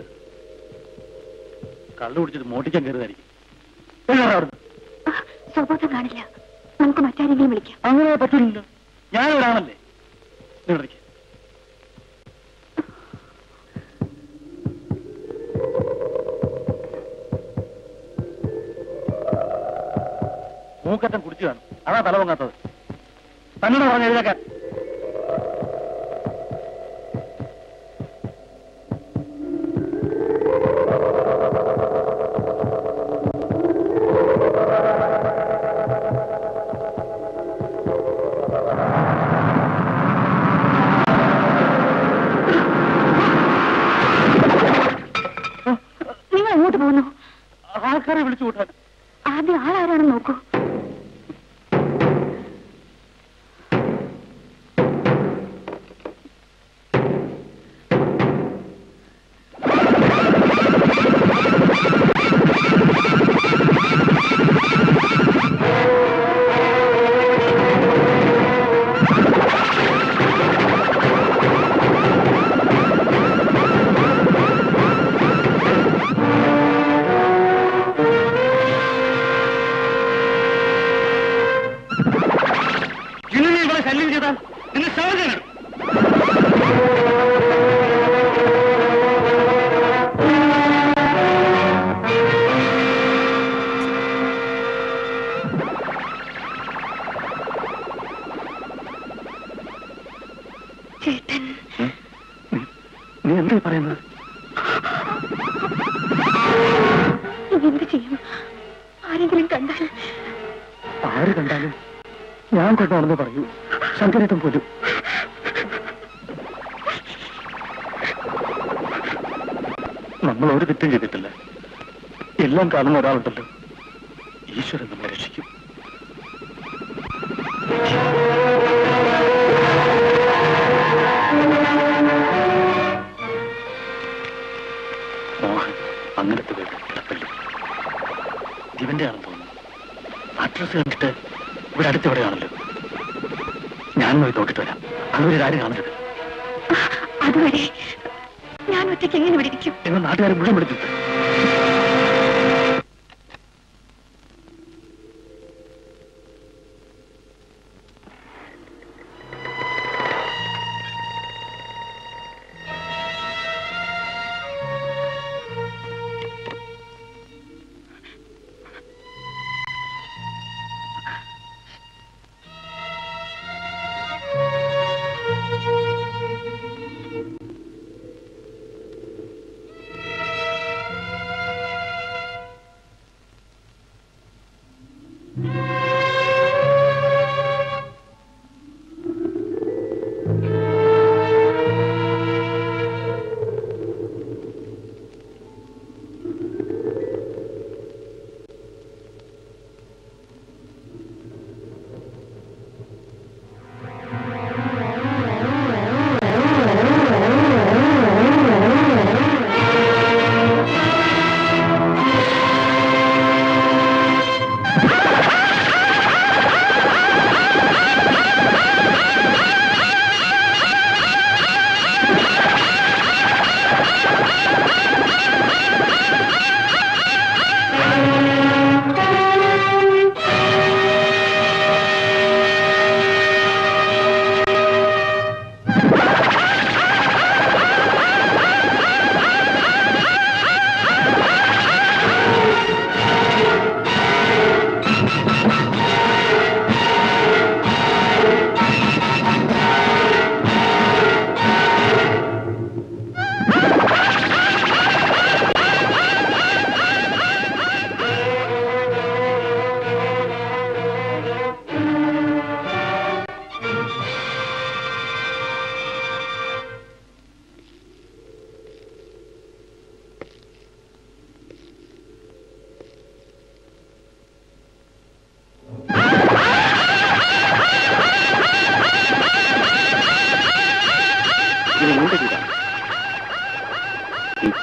കള്ളു കുടിച്ചിട്ട് മോട്ടിക്കാൻ കയറുതായിരിക്കും അവിടുന്ന് ആ, സ്വബോധം കാണില്ല നമുക്ക് മറ്റാരെങ്കിലും വിളിക്കാം അങ്ങനെ പറ്റില്ലല്ലോ ഞാൻ ഒരാളല്ലേ നിങ്ങളിരിക്കെ മൂക്കറ്റം കുടിച്ചു കാണും അതാ തല പൊങ്ങാത്തത് തന്നോട് പറഞ്ഞ എഴുതാക്കാൻ നിങ്ങൾ എങ്ങോട്ട് പോകുന്നു ആൾക്കാരെ വിളിച്ചു കൂട്ടാൻ ആദ്യം ആളാരാണെന്ന് നോക്കൂ ഇന്ന് നീ ഇവിടെ ശല്യം ചെയ്താൽ നിന്നെ സഹജനം ചേട്ടൻ നീ എന്താ പറയുന്നത് ഇനി എന്ത് ചെയ്യും ആരെങ്കിലും കണ്ടാൽ ആര് കണ്ടാലും ഞാൻ കൊണ്ടാണെന്ന് പറയൂ ശങ്കരേട്ടൻ പോലും നമ്മൾ ഒരു തെറ്റും ചെയ്തിട്ടില്ല എല്ലാം കാണുന്ന ഒരാളുണ്ടല്ലോ ഈശ്വരൻ നമ്മെ രക്ഷിക്കും മോഹൻ അങ്ങനത്തെ വീട് ഇടപ്പള്ളി ഇവന്റെ ആണെന്ന് തോന്നുന്നു അഡ്രസ് കണ്ടിട്ട് ഇവിടെ അടുത്തെവിടെയാണല്ലോ ഞാൻ പോയി നോക്കിട്ട് വരാം അതുവരെ ആരും കാണരുത് അതുവരെ ഞാൻ ഒറ്റയ്ക്ക് എങ്ങനെ ഇവിടെ ഇരിക്കും നിങ്ങൾ നാട്ടുകാരെ മുഴുവൻ വിളിച്ചിട്ട്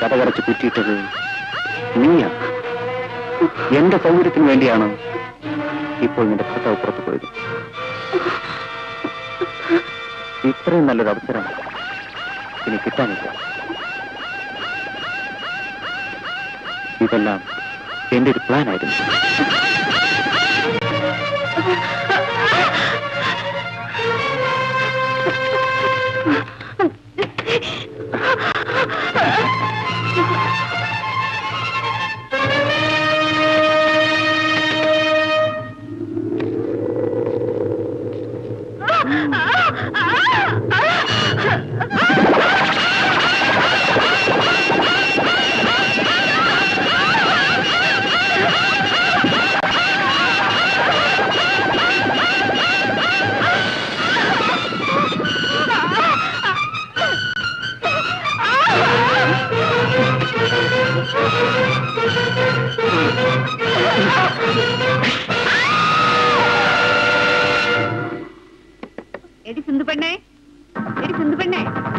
കഥകറച്ച് കുറ്റിയിട്ടത് നീയാണ് എന്റെ സൗകര്യത്തിന് വേണ്ടിയാണ് ഇപ്പോൾ നിന്റെ ഭർത്താവ് പുറത്തു പോയത് ഇത്രയും നല്ലൊരു അവസരം ഇനി കിട്ടാനില്ല ഇതെല്ലാം എന്റെ ഒരു പ്ലാൻ ആയിരുന്നു എടി സിന്ധു പെണ്ണേ എടി സിന്ധു പെണ്ണേ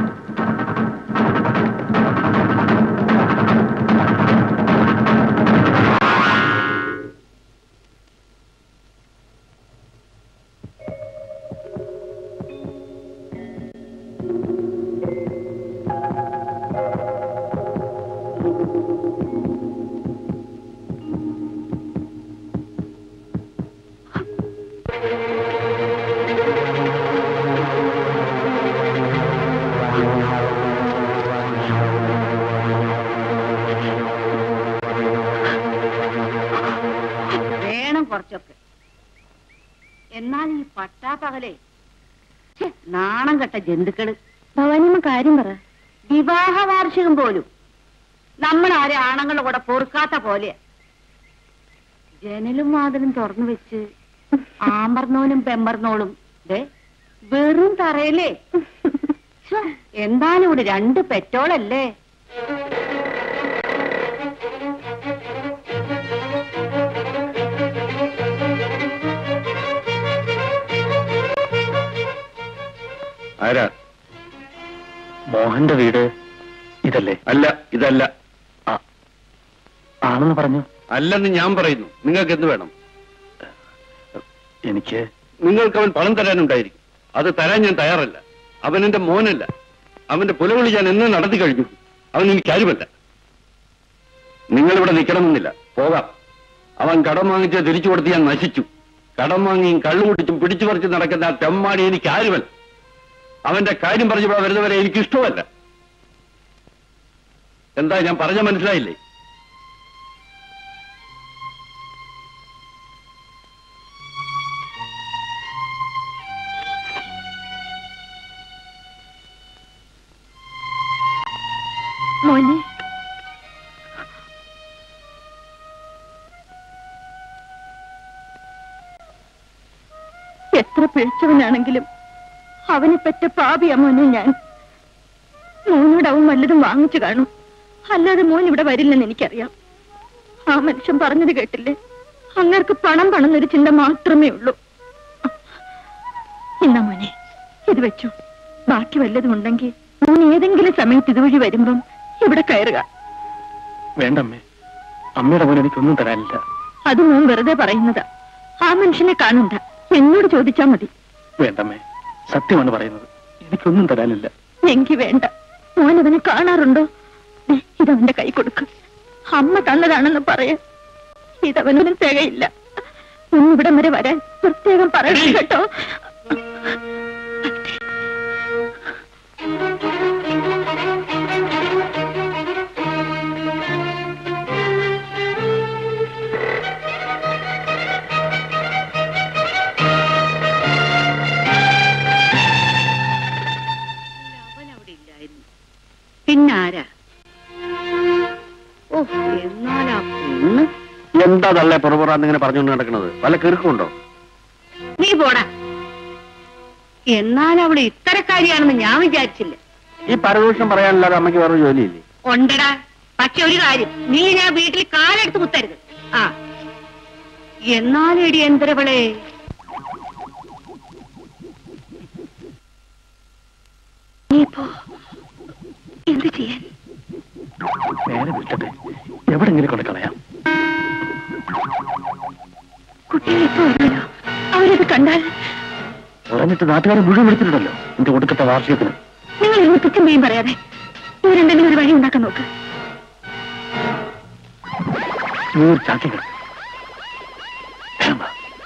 വേണം കുറച്ചൊക്കെ എന്നാൽ ഈ പട്ടാപ്പകലേ ഛെ, നാണം കെട്ട ജന്തുക്കള് ഭവാനിയമ്മ കാര്യം പറ വിവാഹ വാർഷികം പോലും നമ്മൾ ആരെ ആണുങ്ങളുടെ കൂടെ പൊറുക്കാത്ത പോലെ ജനലും വാതിലും തുറന്നു വെച്ച് ആമ്പർന്നോനും പെമ്പർന്നോളും ദേ വെറും തറയല്ലേ ഛെ, എന്താണ് ഇവിടെ രണ്ട് പെറ്റോളല്ലേ ആരാ മോഹന്റെ വീട് ഇതല്ലേ അല്ല ഇതല്ല ആണെന്ന് പറഞ്ഞു അല്ലെന്ന് ഞാൻ പറയുന്നു നിങ്ങൾക്ക് എന്ത് വേണം എനിക്ക് നിങ്ങൾക്ക് അവൻ പണം തരാനുണ്ടായിരിക്കും അത് തരാൻ ഞാൻ തയ്യാറല്ല അവൻ എന്റെ മോനല്ല അവന്റെ പുലവിളി ഞാൻ എന്ന് നടത്തി കഴിഞ്ഞു അവൻ എനിക്ക് ആരുമല്ല നിങ്ങൾ ഇവിടെ നിൽക്കണമെന്നില്ല പോകാം അവൻ കടം വാങ്ങിച്ച് തിരിച്ചു കൊടുത്ത് ഞാൻ നശിച്ചു കടം വാങ്ങിയും കള്ളുകുട്ടിച്ചും പിടിച്ചു പറിച്ച് നടക്കുന്ന ആ തെമ്മാടി എനിക്ക് ആരുമല്ല അവന്റെ കാര്യം പറഞ്ഞപ്പോൾ വരുന്നവരെ എനിക്ക് ഇഷ്ടമല്ല എന്താ ഞാൻ പറഞ്ഞ മനസ്സിലായില്ലേ മോനെ എത്ര പിഴച്ചവനാണെങ്കിലും അവനെ പറ്റ പാപിയാ മോനെ ഞാൻ മോനോട് അവൻ വല്ലതും വാങ്ങിച്ചു കാണും അല്ലാതെ മോൻ ഇവിടെ വരില്ലെന്ന് എനിക്കറിയാം ആ മനുഷ്യൻ പറഞ്ഞത് കേട്ടില്ലേ അങ്ങർക്ക് പണം പണം എന്നൊരു ചിന്ത മാത്രമേ ഉള്ളൂ എന്നാ മോനെ ഇത് വെച്ചു ബാക്കി വല്ലതും ഉണ്ടെങ്കിൽ മോൻ ഏതെങ്കിലും സമയത്ത് ഇതുവഴി വരുമ്പം ഇവിടെ കയറുക വേണ്ടമ്മേ അമ്മയുടെ മോൻ എനിക്കൊന്നും തരാനില്ല അത് മോൻ വെറുതെ പറയുന്നതാ ആ മനുഷ്യനെ കാണണ്ട എന്നോട് ചോദിച്ചാ മതി വേണ്ടമ്മേ സത്യമാണ് പറയുന്നത് എനിക്കൊന്നും തരാനില്ല എങ്കി വേണ്ട മോൻ അവനെ കാണാറുണ്ടോ ദേ, ഇതവന്റെ കൈ കൊടുക്ക് അമ്മ തന്നതാണെന്ന് പറയാ ഇതവനൊന്നും തികയില്ല ഒന്നിവിടം വരെ വരാൻ പ്രത്യേകം പറയണം കേട്ടോ അവൻ അവിടെ ഇല്ലായിരുന്നു പിന്നാരാ ഓ എന്നാലാ പെണ്ണ് എന്താ തള്ളേ പുറപുറാന്നിങ്ങനെ പറഞ്ഞുകൊണ്ട് നടക്കുന്നത് വല്ല കീർക്കുണ്ടോ നീ പോടാ എന്നാൽ അവള് ഇത്തരക്കാരിയാണെന്ന് ഞാൻ വിചാരിച്ചില്ല ഈ പരദൂഷണം പറയാനല്ലാതെ അമ്മയ്ക്ക് വേറെ ജോലിയില്ലേ ഉണ്ടടാ പക്ഷെ ഒരു കാര്യം നീ ഞാൻ വീട്ടിൽ കാലെടുത്ത് കുത്തരുത് ആ എന്നാലേടി എന്തരവളെ നീ പോ എന്ത് ചെയ്യാൻ നേരെ വിട്ടട്ടെ എവിടെങ്കിലും കൊണ്ട് കളയാം കുട്ടികൾ ഇപ്പൊ വരുമല്ലോ അവരത് കണ്ടാൽ പറഞ്ഞിട്ട് നാട്ടുകാരെ മുഴുവൻ വിളിച്ചിട്ടുണ്ടല്ലോ എന്റെ ഒടുക്കത്തെ വാർഷികത്തിന് നിങ്ങൾ ഇരുന്ന് പിച്ചുമ്പയും പറയാതെ ഇവരെന്തെങ്കിലും ഒരു വഴി ഉണ്ടാക്കാൻ നോക്ക് നീ ഒരു ചാക്കി കിടക്കും വേണ്ട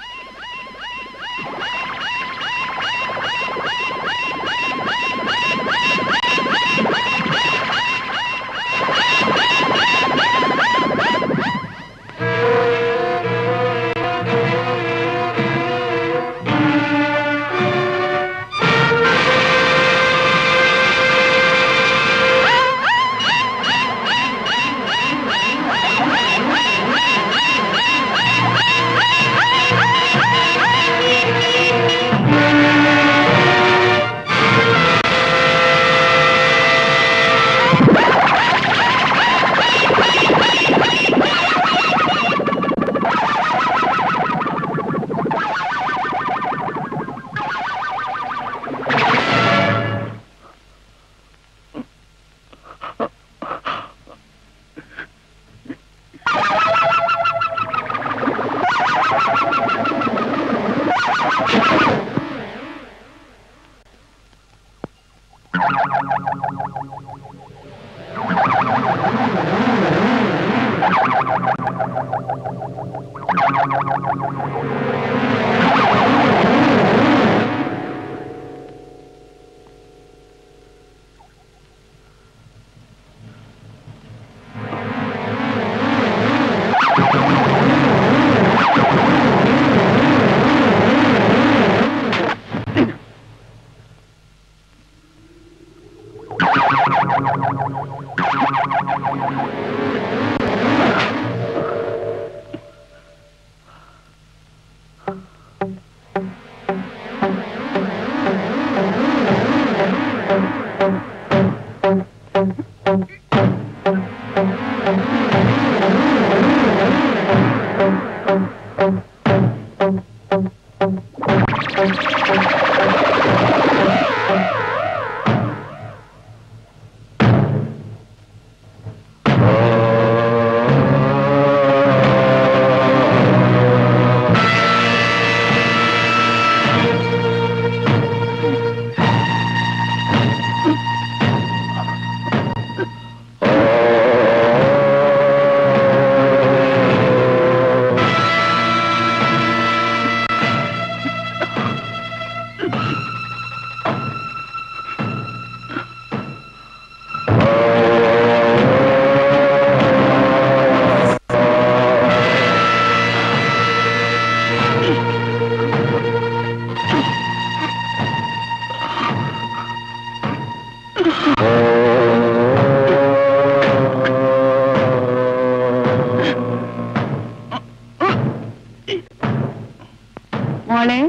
മോളെ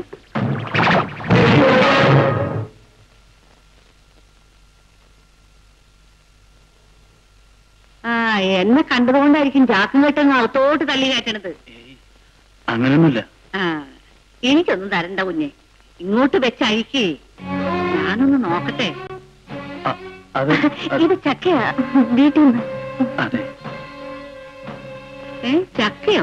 ആ എന്നെ കണ്ടതുകൊണ്ടായിരിക്കും ചാക്കും കെട്ടൊന്ന് അകത്തോട്ട് തള്ളി കയറ്റണത് അങ്ങനെയൊന്നുമില്ല ആ എനിക്കൊന്നും തരണ്ട കുഞ്ഞെ ഇങ്ങോട്ട് വെച്ചയക്കേ ഞാനൊന്ന് നോക്കട്ടെ അ- അത് അത് ഇത് ചക്കയാ വീട്ടിൽ നിന്ന് അതെ ഏ ചക്കയോ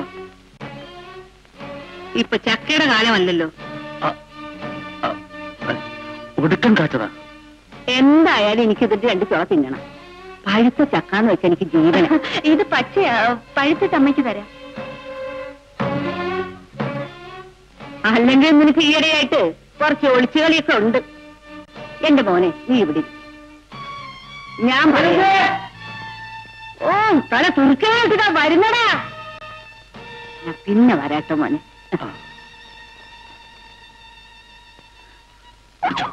ഇപ്പൊ ചക്കയുടെ കാലമല്ലല്ലോ അ- അ- ഒടുക്കം കാച്ചതാ എന്തായാലും എനിക്ക് ഇതിന്റെ രണ്ട് ചുള തിന്നണം പഴുത്ത ചക്കാന്ന് വെച്ചാൽ എനിക്ക് ജീവന ഇത് പച്ചയാ പഴുത്തിട്ട് അമ്മയ്ക്ക് തരാം അല്ലെങ്കിൽ നിനക്ക് ഈയിടെയായിട്ട് കുറച്ച് ഒളിച്ചുകളിയൊക്കെ ഉണ്ട് എന്റെ മോനെ നീ ഇവിടെ ഇരി. ഞാൻ പറയാം ഓ തല തുറക്കാനായിട്ടാ വരുന്നടാ ഞാൻ പിന്നെ വരാട്ടോ മോനെ ആ. പിടിച്ചോ.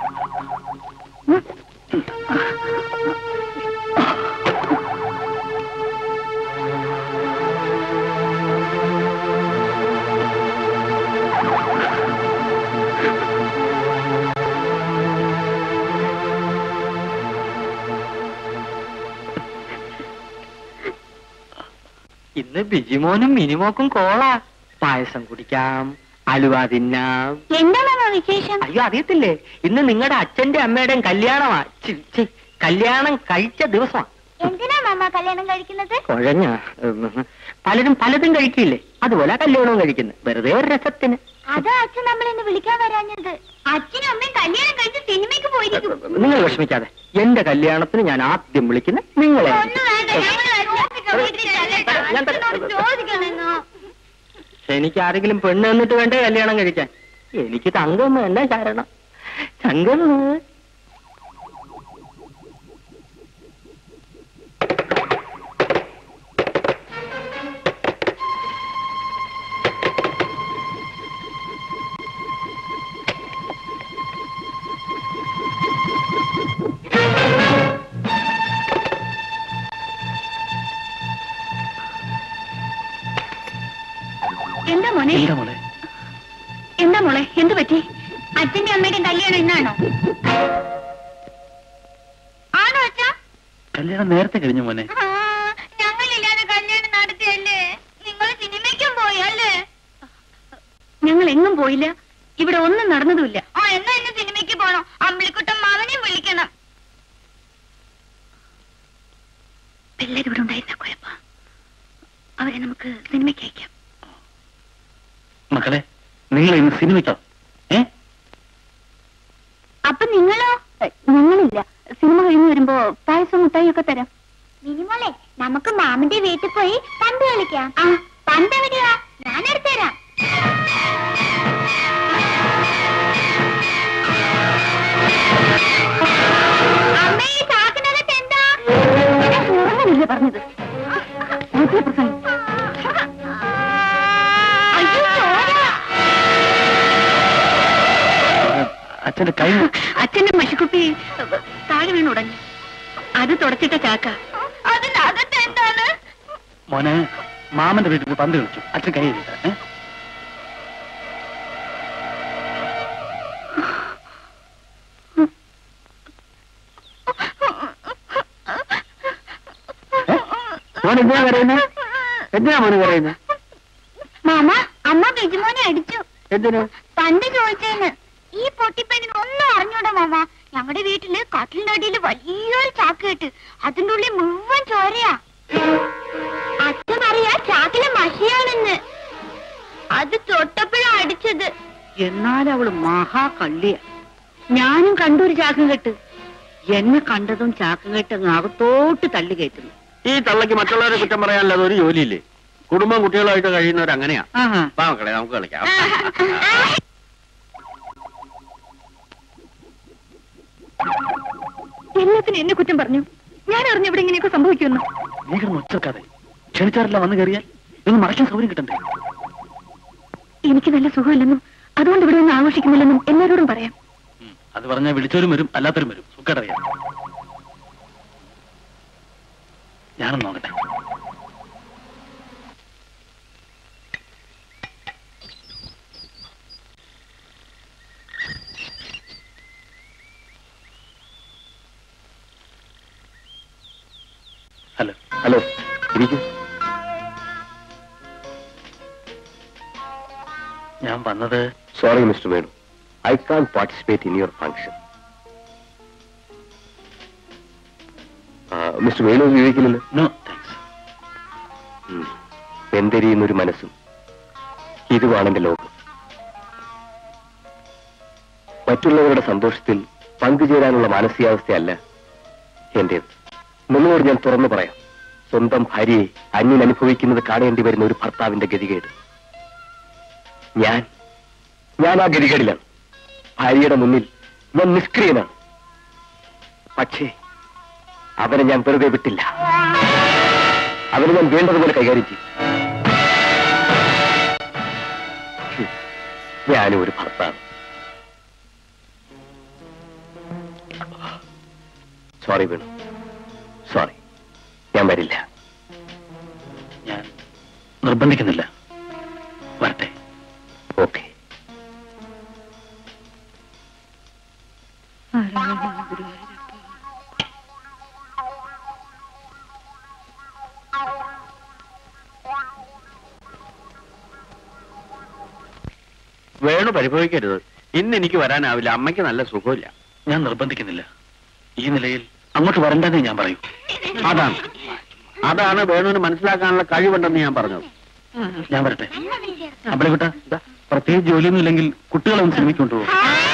ഇന്ന് ബിജിമോനും മിനിമോക്കും കോള പായസം കുടിക്കാം അലുവ തിന്നാം എന്താണോ വിശേഷം അയ്യോ അറിയത്തില്ലേ ഇന്ന് നിങ്ങളുടെ അച്ഛന്റെ അമ്മയുടെയും കല്യാണമാ ഛി, ഛി, കല്യാണം കഴിച്ച ദിവസമാ എന്തിനാ മാമ കല്യാണം കഴിക്കുന്നത് കുഴഞ്ഞ പലരും പലതും കഴിക്കില്ലേ അതുപോലെ കല്യാണവും കഴിക്കുന്നത് വെറുതെ ഒരു രസത്തിന് അതാ അച്ഛൻ നമ്മൾ ഇന്ന് വിളിക്കാൻ വരാഞ്ഞത് അച്ഛനും അമ്മയും കല്യാണം കഴിച്ച് സിനിമയ്ക്ക് പോയിരിക്കും നിങ്ങൾ വിഷമിക്കാതെ എന്റെ കല്യാണത്തിന് ഞാൻ ആദ്യം വിളിക്കുന്ന നിങ്ങളെ ഒന്നും വേണ്ട ഞങ്ങൾ അന്വേഷിക്കാൻ വീട്ടിൽ ചെല്ലട്ടെ. ഞാൻ അച്ഛനോട് ചോദിക്കണമെന്നോ എനിക്ക് ആരെങ്കിലും പെണ്ണ് എന്നിട്ട് വേണ്ടേ കല്യാണം കഴിക്കാൻ എനിക്ക് തങ്കം തന്നെ കാരണം തങ്കം എന്താ മോനെ എന്താ മോളെ എന്താ മോളെ എന്ത് പറ്റി അച്ഛന്റെ അമ്മയുടെയും കല്യാണം ഇന്നാണോ ആണോ അച്ഛാ കല്യാണം നേരത്തെ കഴിഞ്ഞു മോനെ ആ, ഞങ്ങളില്ലാതെ കല്യാണം നടത്തിയല്ലേ നിങ്ങൾ സിനിമയ്ക്കും പോയി അല്ലേ ഞങ്ങൾ എങ്ങും പോയില്ല ഇവിടെ ഒന്നും നടന്നതുമില്ല ആ എന്നാ ഇന്ന് സിനിമയ്ക്ക് പോണോ അമ്പിളിക്കുട്ടൻ മാവനെയും വിളിക്കണം പിള്ളേർ ഇവിടെ ഉണ്ടായിരുന്ന കുഴപ്പ അവരെ നമുക്ക് സിനിമയ്ക്ക് അയക്കാം മക്കളെ നിങ്ങൾ ഇന്ന് സിനിമയ്ക്കോ ഏ അപ്പൊ നിങ്ങളോ ഞങ്ങളില്ല സിനിമ കഴിഞ്ഞ് വരുമ്പോ പായസം മുട്ടായി ഒക്കെ തരാം മിനിമോളെ നമുക്ക് മാമന്റെ വീട്ടിൽ പോയി പന്ത് കളിക്കാം ആ പന്ത് എവിടെയാ ഞാൻ എടുത്തുതരാം അമ്മേ ഈ ചാക്കിനകത്ത് എന്താ അങ്ങനല്ലേ പറഞ്ഞത് മറ്റേ പ്രസംഗം. അയ്യോ ചോര അച്ഛന്റെ കൈ അച്ഛന്റെ മഷിക്കുപ്പി താഴെ വീണ് ഉടഞ്ഞു അത് തുടച്ചിട്ട ചാക്ക അതിനകത്ത് എന്താണ് മോനെ മാമന്റെ വീട്ടിൽ പോയി പന്ത് കളിച്ചു അച്ഛൻ കൈ എഴുതിട്ടാ ഏ മോൻ എന്തിനാ പറയുന്നത് എന്തിനാ മോന് പറയുന്നത് മാമ അമ്മ ബിജുമോനെ അടിച്ചു എന്തിനു പണ്ട് ചോദിച്ചേന്ന് ഈ പൊട്ടിപ്പെണ്ണിന് ഒന്നും അറിഞ്ഞൂടാ മാമ ഞങ്ങളുടെ വീട്ടില് കട്ടിലിന്റെ അടിയിൽ വലിയൊരു ചാക്ക് കെട്ട് അതിന്റെ ഉള്ളിൽ മുഴുവൻ ചോരയാ അച്ഛൻ അറിയാ ചാക്കിലെ മഷിയാണെന്ന് അത് തൊട്ടപ്പോഴാ അടിച്ചത് എന്നാൽ അവള് മഹാകള്ളിയ ഞാനും കണ്ടൊരു ചാക്കും കെട്ട് എന്നെ കണ്ടതും ചാക്കും കെട്ട് അങ്ങ് അകത്തോട്ട് തള്ളി കയറ്റുന്നു ഈ തള്ളക്ക് മറ്റുള്ളവരെ കുറ്റം പറയാനല്ലാതെ ഒരു ജോലിയില്ലേ കുടുംബം കുട്ടികളായിട്ട് കഴിയുന്നവർ അങ്ങനെയാ ആഹാ വാ മക്കളെ നമുക്ക് കളിക്കാം എല്ലാത്തിനും എന്നെ കുറ്റം പറഞ്ഞു ഞാൻ അറിഞ്ഞു ഇവിടെ ഇങ്ങനെയൊക്കെ സംഭവിക്കുമെന്ന് നീ കിടന്ന് ഒച്ചക്കാതെ ക്ഷണിച്ചാറില്ല വന്നു കയറിയാൽ ഇതൊന്ന് മറയ്ക്കാൻ സൗകര്യം കിട്ടണ്ടേ എനിക്ക് നല്ല സുഖമില്ലെന്നും അതുകൊണ്ട് ഇവിടെ ഒന്നും ആഘോഷിക്കുന്നില്ലെന്നും എല്ലാവരോടും പറയാം ഉം, അത് പറഞ്ഞാൽ വിളിച്ചവരും വരും അല്ലാത്തവരും വരും സുഖടറിയാം ഞാനൊന്ന് നോക്കട്ടെ ഹലോ ഹലോ ഇരിക്കൂ ഞാൻ വന്നത് sorry Mister Venu I can't participate in your function Mister Venu വിവേകില്ലല്ലോ നോ താങ്ക്സ് ഉം. വെന്തെരിയുന്നൊരു മനസ്സും ഇതുമാണ് എന്റെ ലോകം മറ്റുള്ളവരുടെ സന്തോഷത്തിൽ പങ്കുചേരാനുള്ള മാനസികാവസ്ഥയല്ല എന്റേത് നിങ്ങളോട് ഞാൻ തുറന്നു പറയാം സ്വന്തം ഭാര്യയെ അന്യൻ അനുഭവിക്കുന്നത് കാണേണ്ടി വരുന്ന ഒരു ഭർത്താവിന്റെ ഗതികേട് ഞാൻ ഞാൻ ആ ഗതികേടിലാണ് ഭാര്യയുടെ മുന്നിൽ ഞാൻ നിഷ്ക്രിയനാണ് പക്ഷേ അവനെ ഞാൻ വെറുതെ വിട്ടില്ല അവനെ ഞാൻ വേണ്ടതുപോലെ കൈകാര്യം ചെയ്യും ഹും. ഞാനും ഒരു ഭർത്താവ് സോറി വേണു സോറി ഞാൻ വരില്ല ഞാൻ നിർബന്ധിക്കുന്നില്ല വരട്ടെ ഓക്കെ വേണു പരിഭവിക്കരുത് ഇന്ന് എനിക്ക് വരാനാവില്ല അമ്മയ്ക്ക് നല്ല സുഖമില്ല ഞാൻ നിർബന്ധിക്കുന്നില്ല ഈ നിലയിൽ അങ്ങോട്ട് വരണ്ടെന്നേ ഞാൻ പറയൂ അതാണ് അതാണ് വേണുവിന് മനസ്സിലാക്കാനുള്ള കഴിവുണ്ടെന്ന് ഞാൻ പറഞ്ഞത് ഞാൻ വരട്ടെ അമ്പലക്കുട്ട പ്രത്യേകിച്ച് ജോലിയൊന്നും ഇല്ലെങ്കിൽ കുട്ടികളെ ഒന്ന് സിനിമയ്ക്ക് കൊണ്ടുപോകും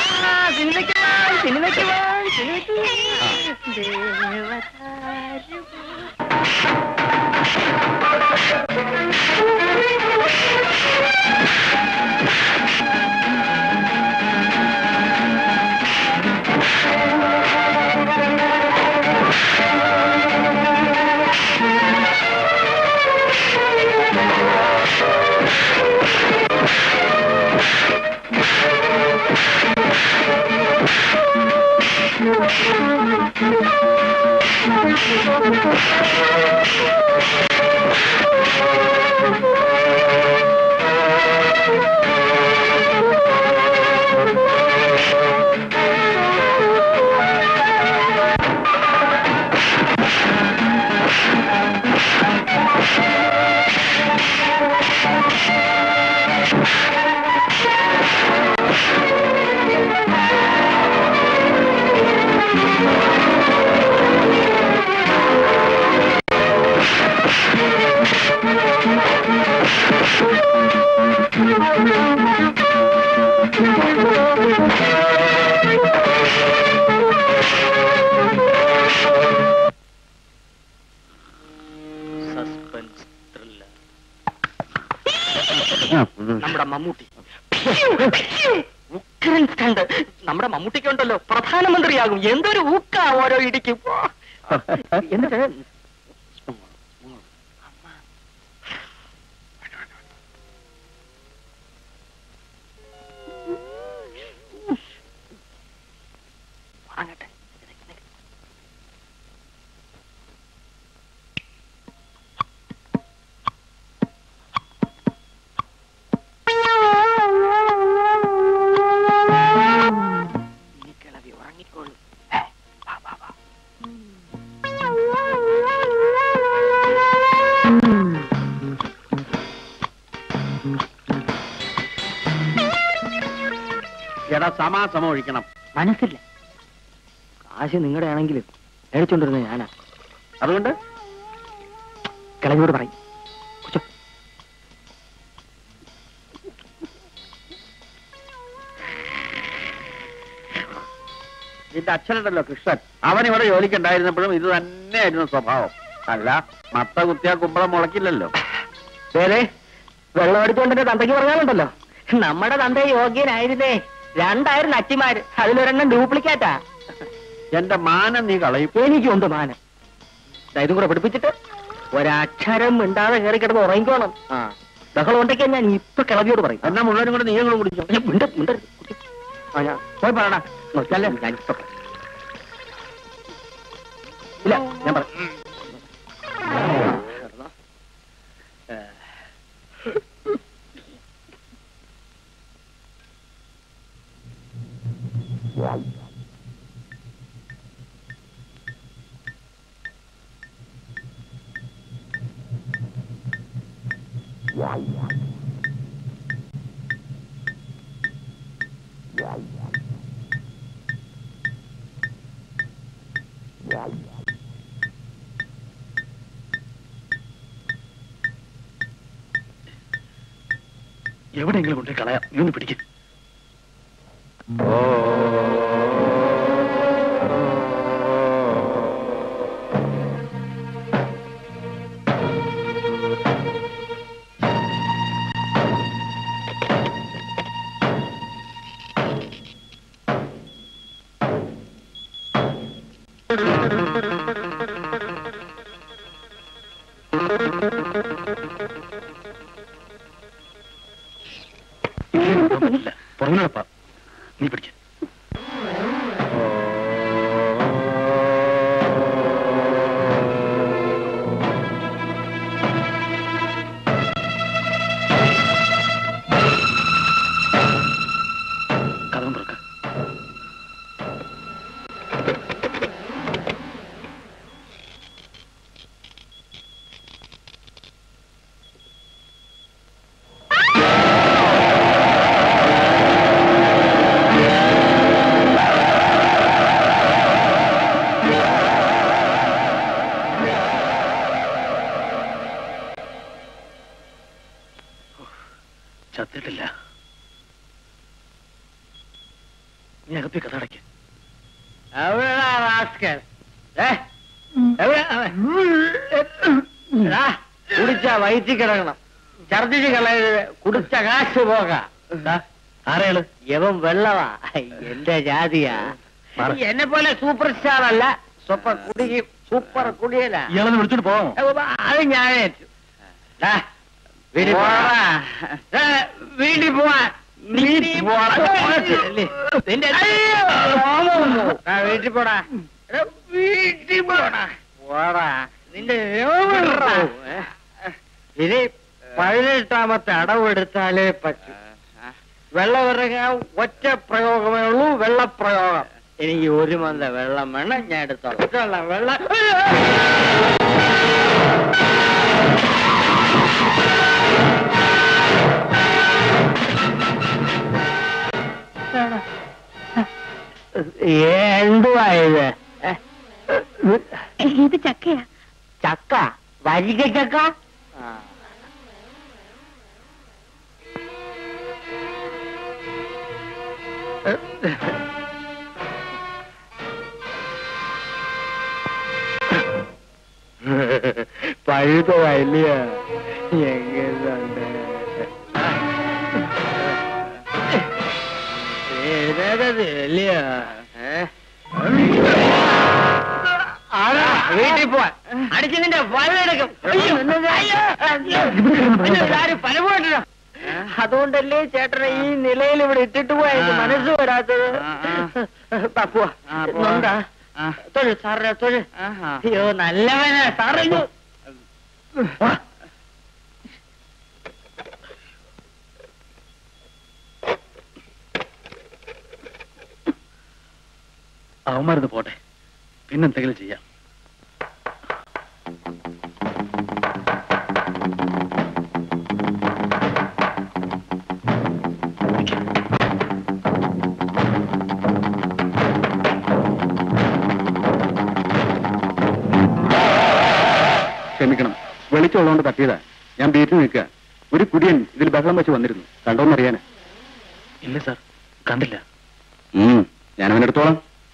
സസ്പെൻസ് ത്രില്ലർ നമ്മുടെ മമ്മൂട്ടി ഉഗ്രൻ സ്റ്റണ്ട് നമ്മുടെ മമ്മൂട്ടിക്ക് ഉണ്ടല്ലോ പ്രധാനമന്ത്രിയാകും എന്തൊരു ഊക്ക ഓരോ ഇടിക്കും എന്നിട്ട് വാങ്ങട്ടെ ഈ കിളവി ഉറങ്ങിക്കോളൂ ഏ, വാ, വാ, വാ. എടാ സമാസമം ഒഴിക്കണം മനസ്സില്ല കാശ് നിങ്ങളുടെ ആണെങ്കിലും മേടിച്ചോണ്ടിരുന്നത് ഞാനാ അതുകൊണ്ട് കിളവിയോട് പറയും കൊച്ചോ നിന്റെ അച്ഛനുണ്ടല്ലോ കൃഷ്ണൻ അവൻ ഇവിടെ ജോലിക്കുണ്ടായിരുന്നപ്പോഴും ഇത് തന്നെയായിരുന്നു സ്വഭാവം അല്ല മത്ത കുത്തിയാ കുമ്പളം മുളക്കില്ലല്ലോ വേറെ വെള്ളം അടിച്ചുകൊണ്ടെന്റെ തന്തയ്ക്ക് പറഞ്ഞാലുണ്ടല്ലോ നമ്മുടെ തന്ത യോഗ്യനായിരുന്നേ രണ്ടായിരം നച്ചിമാര് അതിലൊരെണ്ണം ഡ്യൂപ്ലിക്കേറ്റാ എന്റെ മാനം നീ കളയും എനിക്കുണ്ട് മാനം ദാ ഇതും കൂടെ പഠിപ്പിച്ചിട്ട് ഒരക്ഷരം മിണ്ടാതെ കയറി കിടന്ന് ഉറങ്ങിക്കോണം ആ ബഹളം ഉണ്ടെങ്കിൽ ഞാൻ ഇപ്പൊ കിളവിയോട് പറയും എന്നാ മുഴുവനും കൂടെ നീയും കൂടെ കുടിച്ചോ ഞാൻ മിണ്ട മിണ്ടരുത് കുട്ടി. ആ ഞാൻ പോയി പറയണ നോക്കിയല്ലേ ഞാൻ ഇപ്പൊ പറയാം. ഇല്ല ഞാൻ പറയാം എവിടെയെങ്കിലും കൊണ്ടുപോയി കളയാം നീ ഒന്ന് പിടിക്കും പുറങ്ങുന്നപ്പാ നീ പിടിക്ക കഥം തുറക്ക ആ എവിടെടാ റാസ്കൽ? ഏ? എവിടെ അവൻ? എടാ, കുടിച്ച വയറ്റി കിടക്കണം ഛർദിച്ച് കളയരുത് കുടിച്ച കാശ് പോകാം ആരെയാള് യവൻ വെള്ളവാ എന്റെ ജാതിയാ മാറ്. എന്നെ പോലെ സൂപ്പർ സ്റ്റാർ അല്ല സൂപ്പർ കുടിക്കും സൂപ്പർ കുടിയല ഇയാളെ വിളിച്ചോണ്ട് പോവാമോ അത് ഞാൻ ഏറ്റു ദാ, വീട്ടിൽ പോടാ. ദാ, വീട്ടിൽ പോവാൻ വീട്ടിൽ പോടാ. നിന്റെ രോമം പോവും. ദാ, വീട്ടിൽ പോടാ എടാ, വീട്ടിൽ പോടാ പോടാ നിന്റെ രോമം പോവും. ഏ? ഇനി പതിനെട്ടാമത്തെ അടവെടുത്താലേ പറ്റൂ വെള്ളം ഇറങ്ങാൻ ഒറ്റ പ്രയോഗമേ ഉള്ളൂ വെള്ളപ്രയോഗം എനിക്ക് ഒരു മന്ത വെള്ളം വേണം ഞാൻ എടുത്തോളാം വെള്ളം വെള്ളം എന്തുവാ ഇത് ഏ? ഇത് ചക്കയാ ചക്ക വരിക ചക്ക പഴുതല്ലേ എങ്ങനെയുണ്ട് ഏതല്ലേ ആടാ വീട്ടിൽ പോവാൻ അടിച്ച് നിന്റെ വലയെടുക്കും പലപോയിട്ടോ അതുകൊണ്ടല്ലേ ചേട്ടനെ ഈ നിലയിൽ ഇവിടെ ഇട്ടിട്ട് പോയാ എനിക്ക് മനസ്സ് വരാത്തത് പപ്പുവാ നൊണ്ടാ തൊഴു സാറിനെ തൊഴു അയ്യോ നല്ലവനാ സാറയ്യോ അവന്മാരത് പോട്ടെ പിന്നെന്തെങ്കിലും ചെയ്യാം ക്ഷമിക്കണം വെളിച്ചമുള്ളതുകൊണ്ട് തട്ടിയതാ ഞാൻ ബീറ്റിൽ നിൽക്കുക ഒരു കുടിയൻ ഇതിൽ ബഹളം വെച്ച് വന്നിരുന്നു കണ്ടോന്നറിയാനാ ഇല്ല സാർ കണ്ടില്ല ഞാൻ അവനെടുത്തോളാം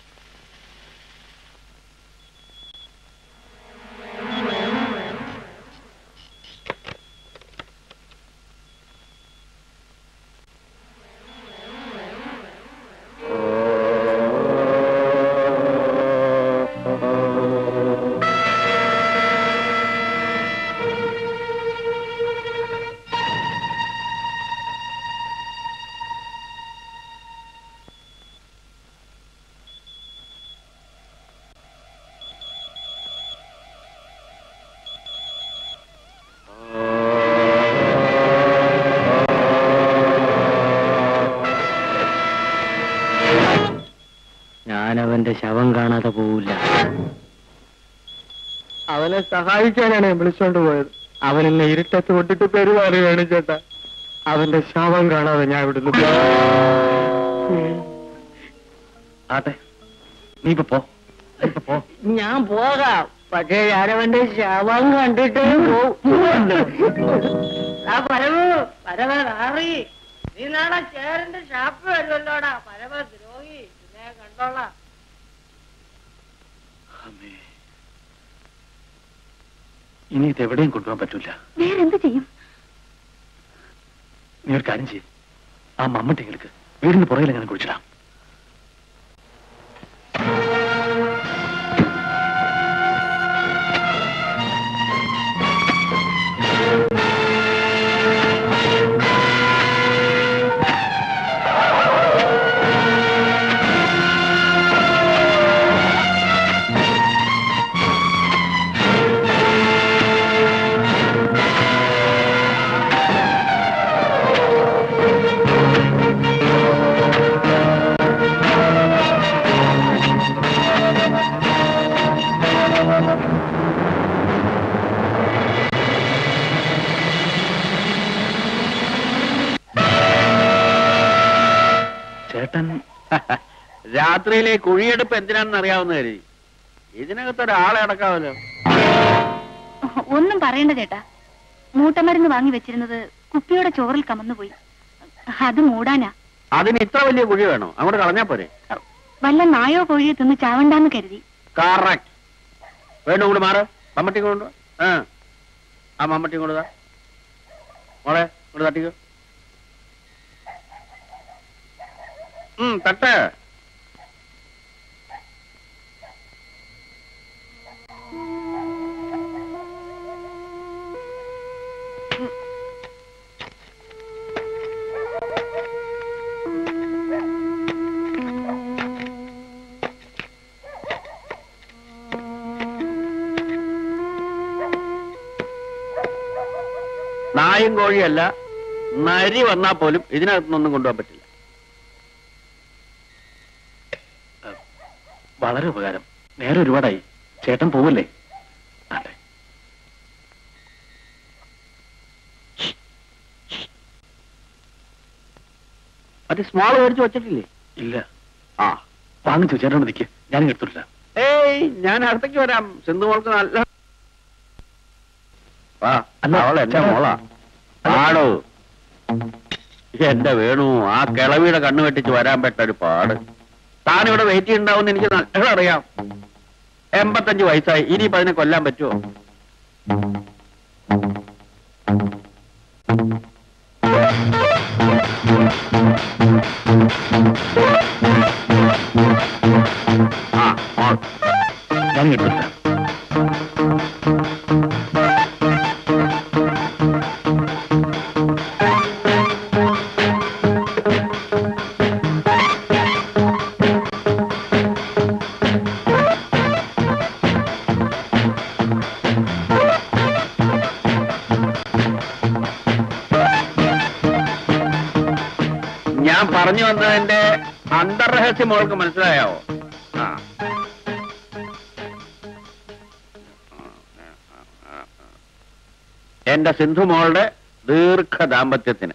ഞാൻ അവന്റെ ശവം കാണാതെ പോവില്ല അവനെ സഹായിക്കാനാണ് ഞാൻ വിളിച്ചോണ്ട് പോയത് അവൻ എന്നെ ഇരുട്ടത്ത് കൊണ്ടിട്ട് പെരുമാറുകയാണ് ചേട്ടാ അവന്റെ ശവം കാണാതെ ഞാൻ ഇവിടുന്ന് പോ- ആട്ടെ നീ ഇപ്പൊ പോ ഇപ്പൊ പോ ഞാൻ പോകാം പക്ഷേ ഞാനവന്റെ ശവം കണ്ടിട്ട് പോവും ആ പരമു പരമ നാറി നീ നാളെ ചേരന്റെ ഷാപ്പ് വരുമല്ലോടാ പരമ ദ്രോഹി നിന്നെ കണ്ടോളാം അമ്മേ. ഇനി ഇത് എവിടെയും കൊണ്ടുപോകാൻ പറ്റൂല വേറെന്ത് ചെയ്യും നീ ഒരു കാര്യം ചെയ്യും ആ മമ്മട്ടിങ്ങൾക്ക് വീടിന് പുറകിൽ ഞാൻ കുഴിച്ചിടാം ചേട്ടൻ രാത്രിയിലെ കുഴിയെടുപ്പ് എന്തിനാണെന്ന് അറിയാവുന്ന കരുതി ഇതിനകത്ത് ഒരാളെ അടക്കാമല്ലോ ഒന്നും പറയണ്ട ചേട്ടാ മൂട്ടമരുന്ന് വാങ്ങി വെച്ചിരുന്നത് കുപ്പിയുടെ ചോറിൽ കമന്നുപോയി അത് മൂടാനാ അതിന് ഇത്ര വലിയ കുഴി വേണോ അങ്ങോട്ട് കളഞ്ഞാ പോരെ വല്ല നായോ കോഴിയോ തിന്ന് ചാവണ്ടാന്ന് കരുതി കറക്റ്റ് വേണു കൂടെ മാറ് മമ്മട്ടി കൊണ്ടു ആ ആ മമ്മട്ടി കൊണ്ടുതാ മോളെ ഇങ്ങോട്ട് തട്ടിക്കോ ഉം തട്ട് നായും കോഴിയല്ല നരി വന്നാൽ പോലും ഇതിനകത്തുനിന്നൊന്നും കൊണ്ടുപോകാൻ പറ്റില്ല വളരെ ഉപകാരം നേരെ ഒരുപാടായി ചേട്ടൻ പോവല്ലേ അതെ അത് സ്മോൾ മേടിച്ച് വെച്ചിട്ടില്ലേ ഇല്ല ആ വാങ്ങിച്ചു ചേട്ടനോട് നിൽക്ക് ഞാൻ എടുത്തിട്ടില്ല ഏയ് ഞാൻ അടുത്തേക്ക് വരാം സിന്ധു മോൾക്ക് നല്ല വാ അല്ല, അവൾ എന്റെ ചേട്ടാ. മോളാ ആടോ എന്റെ വേണു ആ കിളവിയുടെ കണ്ണു വെട്ടിച്ച് വരാൻ പെട്ട ഒരു പാട് താൻ ഇവിടെ വെയിറ്റ് ചെയ്യുന്നുണ്ടാവും എനിക്ക് നല്ല അറിയാം എൺപത്തഞ്ച് വയസ്സായി ഇനിയിപ്പോ അതിനെ കൊല്ലാൻ പറ്റുമോ ആ മോൾ ഞാൻ എടുത്തിട്ടില്ല ഞാൻ പറഞ്ഞു വന്നതിന്റെ അന്തർരഹസ്യം മോൾക്ക് മനസ്സിലായോ ആ എന്റെ സിന്ധു മോളുടെ ദീർഘ ദാമ്പത്യത്തിന്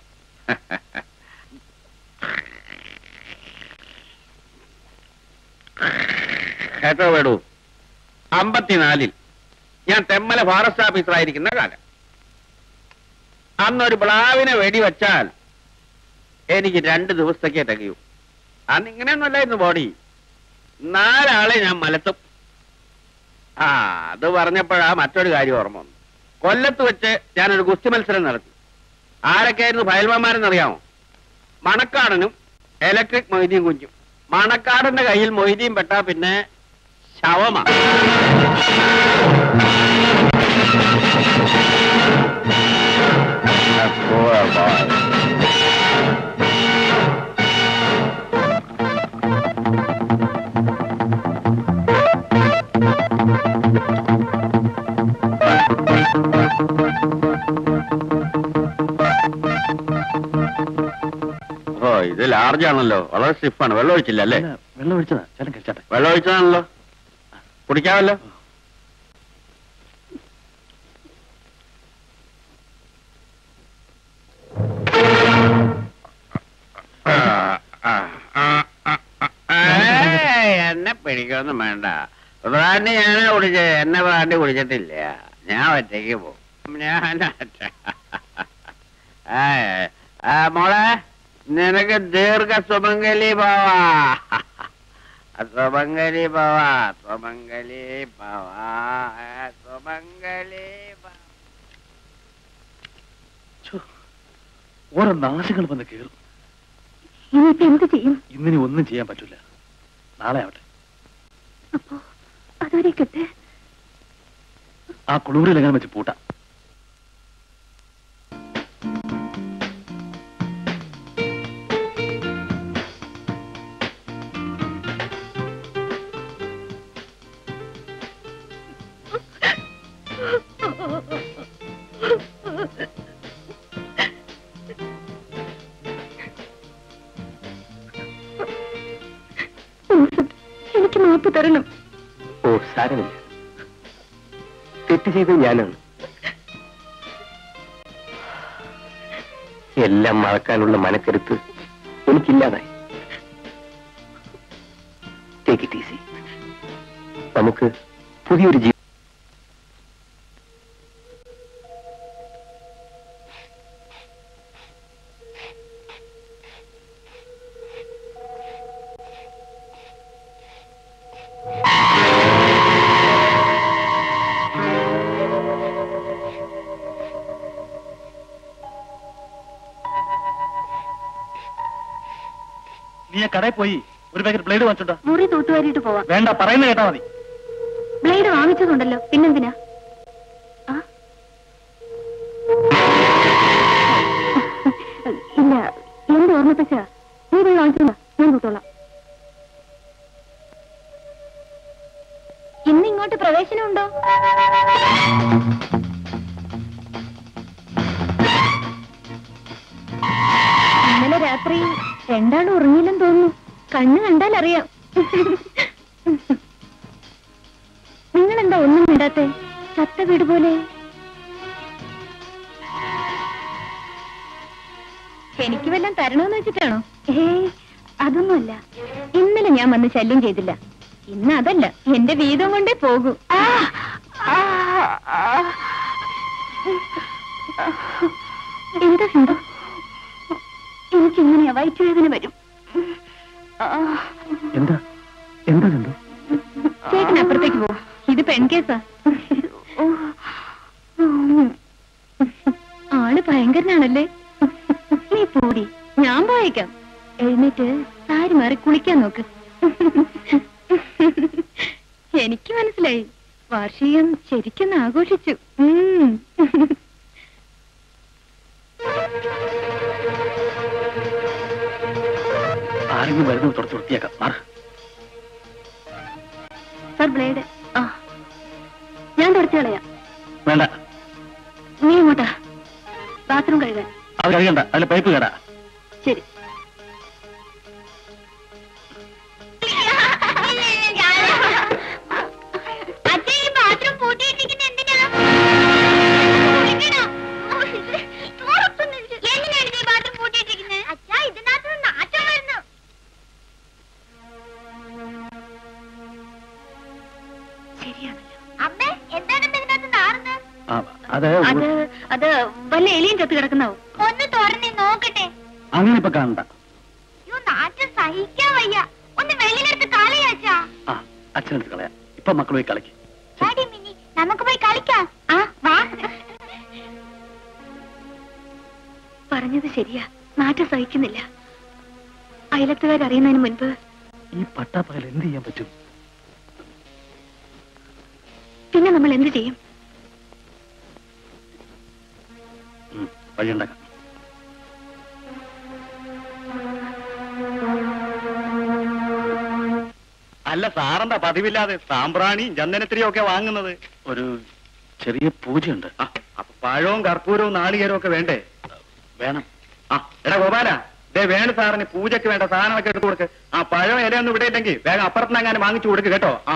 കേട്ടോ വേടൂ അമ്പത്തിനാലിൽ ഞാൻ തെമ്മല ഫോറസ്റ്റ് ഓഫീസറായിരിക്കുന്ന കാലം അന്നൊരു പ്ലാവിനെ വെടിവെച്ചാൽ എനിക്ക് രണ്ട് ദിവസത്തേക്കേ തികയൂ അന്ന് ഇങ്ങനെയൊന്നുമല്ലായിരുന്നു ബോഡി നാലാളെ ഞാൻ മലത്തും ആ അത് പറഞ്ഞപ്പോഴാ മറ്റൊരു കാര്യം ഓർമ്മ വന്നു കൊല്ലത്ത് വെച്ച് ഞാനൊരു ഗുസ്തി മത്സരം നടത്തി ആരൊക്കെയായിരുന്നു ഫയൽമാന്മാരെന്നറിയാമോ മണക്കാടനും ഇലക്ട്രിക് മൊയ്തീൻ കുഞ്ചും മണക്കാടന്റെ കയ്യിൽ മൊയ്തീൻ പെട്ടാ പിന്നെ ശവമാ ഓ ഇത് ലാർജ് ആണല്ലോ വളരെ സ്റ്റിഫാണ് വെള്ളം ഒഴിച്ചില്ല അല്ലേ അല്ല, വെള്ളം ഒഴിച്ചതാ ചേട്ടൻ കഴിച്ചാട്ടെ വെള്ളം ഒഴിച്ചതാണല്ലോ കുടിക്കാമല്ലോ ആ, ആ, ആ, ആ, ആ. ഏയ്, എന്നെ പിടിക്കൊന്നും വേണ്ട ബ്രാൻഡി ഞാനാ കുടിച്ചത് എന്നെ ബ്രാൻഡി കുടിച്ചിട്ടില്ല ഞാൻ ഒറ്റയ്ക്ക് പോകും ഞാൻ ഒറ്റ- ഏയ്, ആ, മോളെ നിനക്ക് ദീർഘ സുമംഗലി പോവാ സുമംഗലി പോവാ സുമംഗലി പോവാ സുമംഗലി പോവാ ഛോ, ഓരോ നാശങ്ങൾ വന്ന് കയറും ഇനിയിപ്പോ എന്ത് ചെയ്യും ഇന്നിനി ഒന്നും ചെയ്യാൻ പറ്റില്ല നാളെ ആവട്ടെ അപ്പോ അതുവരെ കിട്ടെ ആ കുളിമുറിയിൽ എങ്ങനെ വെച്ച് പൂട്ടാം എനിക്ക് മാപ്പ് തരണം ഓ സാരമില്ല തെറ്റ് ചെയ്തത് ഞാനാണ് എല്ലാം മറക്കാനുള്ള മനക്കരുത്ത് എനിക്കില്ലാതായി ടേക്ക് ഇറ്റ് ഈസി നമുക്ക് പുതിയൊരു ജീവിതം കടയിൽ പോയി ഒരു പാക്കറ്റ് ബ്ലേഡ് വാങ്ങിച്ചോണ്ടോ മുറി തൂത്തുവാരിയിട്ട് പോവാം വേണ്ട പറയുന്നത് കേട്ടാ മതി ബ്ലേഡ് വാങ്ങിച്ചതുണ്ടല്ലോ പിന്നെന്തിനാ ആ? ഇല്ല എന്റെ ഓർമ്മപ്പച്ച നീ പോയി വാങ്ങിച്ചോളാം ഞാൻ കൂട്ടോളാം ഇന്ന് ഇങ്ങോട്ട് പ്രവേശനമുണ്ടോ ഇന്നലെ രാത്രി രണ്ടാളും ഉറങ്ങിയില്ലെന്ന് തോന്നുന്നു കണ്ണ് കണ്ടാൽ അറിയാം നിങ്ങളെന്താ ഒന്നും മിണ്ടാത്തെ ചത്ത വീട് പോലെ എനിക്ക് വല്ലതും തരണമെന്ന് വെച്ചിട്ടാണോ ഏയ് അതൊന്നുമല്ല ഇന്നലെ ഞാൻ വന്ന് ശല്യം ചെയ്തില്ല ഇന്ന് അതല്ല എന്റെ വീതം കൊണ്ടേ പോകൂ ആ, ആ, ആ. എന്താ സിന്ധു എനിക്കിങ്ങനെയാ വയറ്റുവേദന വരും ആ. എന്താ എന്താ കണ്ടു ചേട്ടൻ അപ്പുറത്തേക്ക് പോ ഇത് പെൺകേസാ ആള് ഭയങ്കരനാണല്ലേ നീ പോടി ഞാൻ പോയേക്കാം എഴുന്നേറ്റ് സാരി മാറി കുളിക്കാൻ നോക്ക് എനിക്ക് മനസ്സിലായി വാർഷികം ശരിക്കും ആഘോഷിച്ചു ഉം. ആരെങ്കിലും വരുന്നത് തുടച്ച് വൃത്തിയാക്കാം മാറ് സർ ബ്ലേഡ് ആ ഞാൻ തുടച്ചു കളയാം വേണ്ട നീ ഇങ്ങോട്ടാ ബാത്റൂം കഴുകാൻ അത് കഴിയണ്ട അതിലെ പൈപ്പ് കേടാ ശരി അച്ഛൻ ഈ ബാത്റൂം പൂട്ടിയിട്ടിരിക്കുന്ന എന്തിനാ കുളിക്കണോ? എന്തിനാണ് നീ ബാത്റൂം പൂട്ടിയിട്ടിരിക്കുന്നത് അച്ഛാ ഇതിനകത്ത് നാറ്റം വരുന്നു ശരിയാണല്ലോ അമ്മേ എന്താണ് അമ്മേ ഇതിനകത്ത് നാറുന്നത് ആ, അത് അത് അത് വല്ല എലിയും ചത്ത് കിടക്കുന്നാവും ഒന്ന് തുറന്നേ നോക്കട്ടെ അങ്ങനെ ഇപ്പൊ കാണണ്ട അയ്യോ നാറ്റം സഹിക്കാൻ വയ്യ ഒന്ന് വെളിയിലെടുത്ത് കളയാച്ചാ ആ അച്ഛനെടുത്ത് കളയാം ഇപ്പൊ മക്കൾ പോയി കളിക്ക് ഡാഡി മിനി നമുക്ക് പോയി കളിക്കാം ആ വാ പറഞ്ഞത് ശരിയാ നാറ്റം സഹിക്കുന്നില്ല അയലത്തുകാരറിയുന്നതിന് മുൻപ് ഈ പട്ടാപ്പകൽ എന്ത് ചെയ്യാൻ പറ്റും പിന്നെ നമ്മൾ എന്ത് ചെയ്യും ഉം, വഴിയുണ്ടാക്കാം അല്ല സാറെന്താ പതിവില്ലാതെ സാമ്പ്രാണിയും ചന്ദനത്തിരിയും ഒക്കെ വാങ്ങുന്നത് ഒരു ചെറിയ പൂജയുണ്ട് ആ, അപ്പൊ പഴവും കർപ്പൂരവും നാളികേരവും ഒക്കെ വേണ്ടേ വേണം ആ എടാ ഗോപാല ദേ വേണു സാറിന് പൂജയ്ക്ക് വേണ്ട സാധനങ്ങളൊക്കെ എടുത്തു കൊടുക്ക് ആ പഴം ഇലയൊന്നും ഇവിടെ ഇല്ലെങ്കിൽ വേഗം അപ്പുറത്തുനിന്ന് വാങ്ങിച്ചു കൊടുക്ക് കേട്ടോ ആ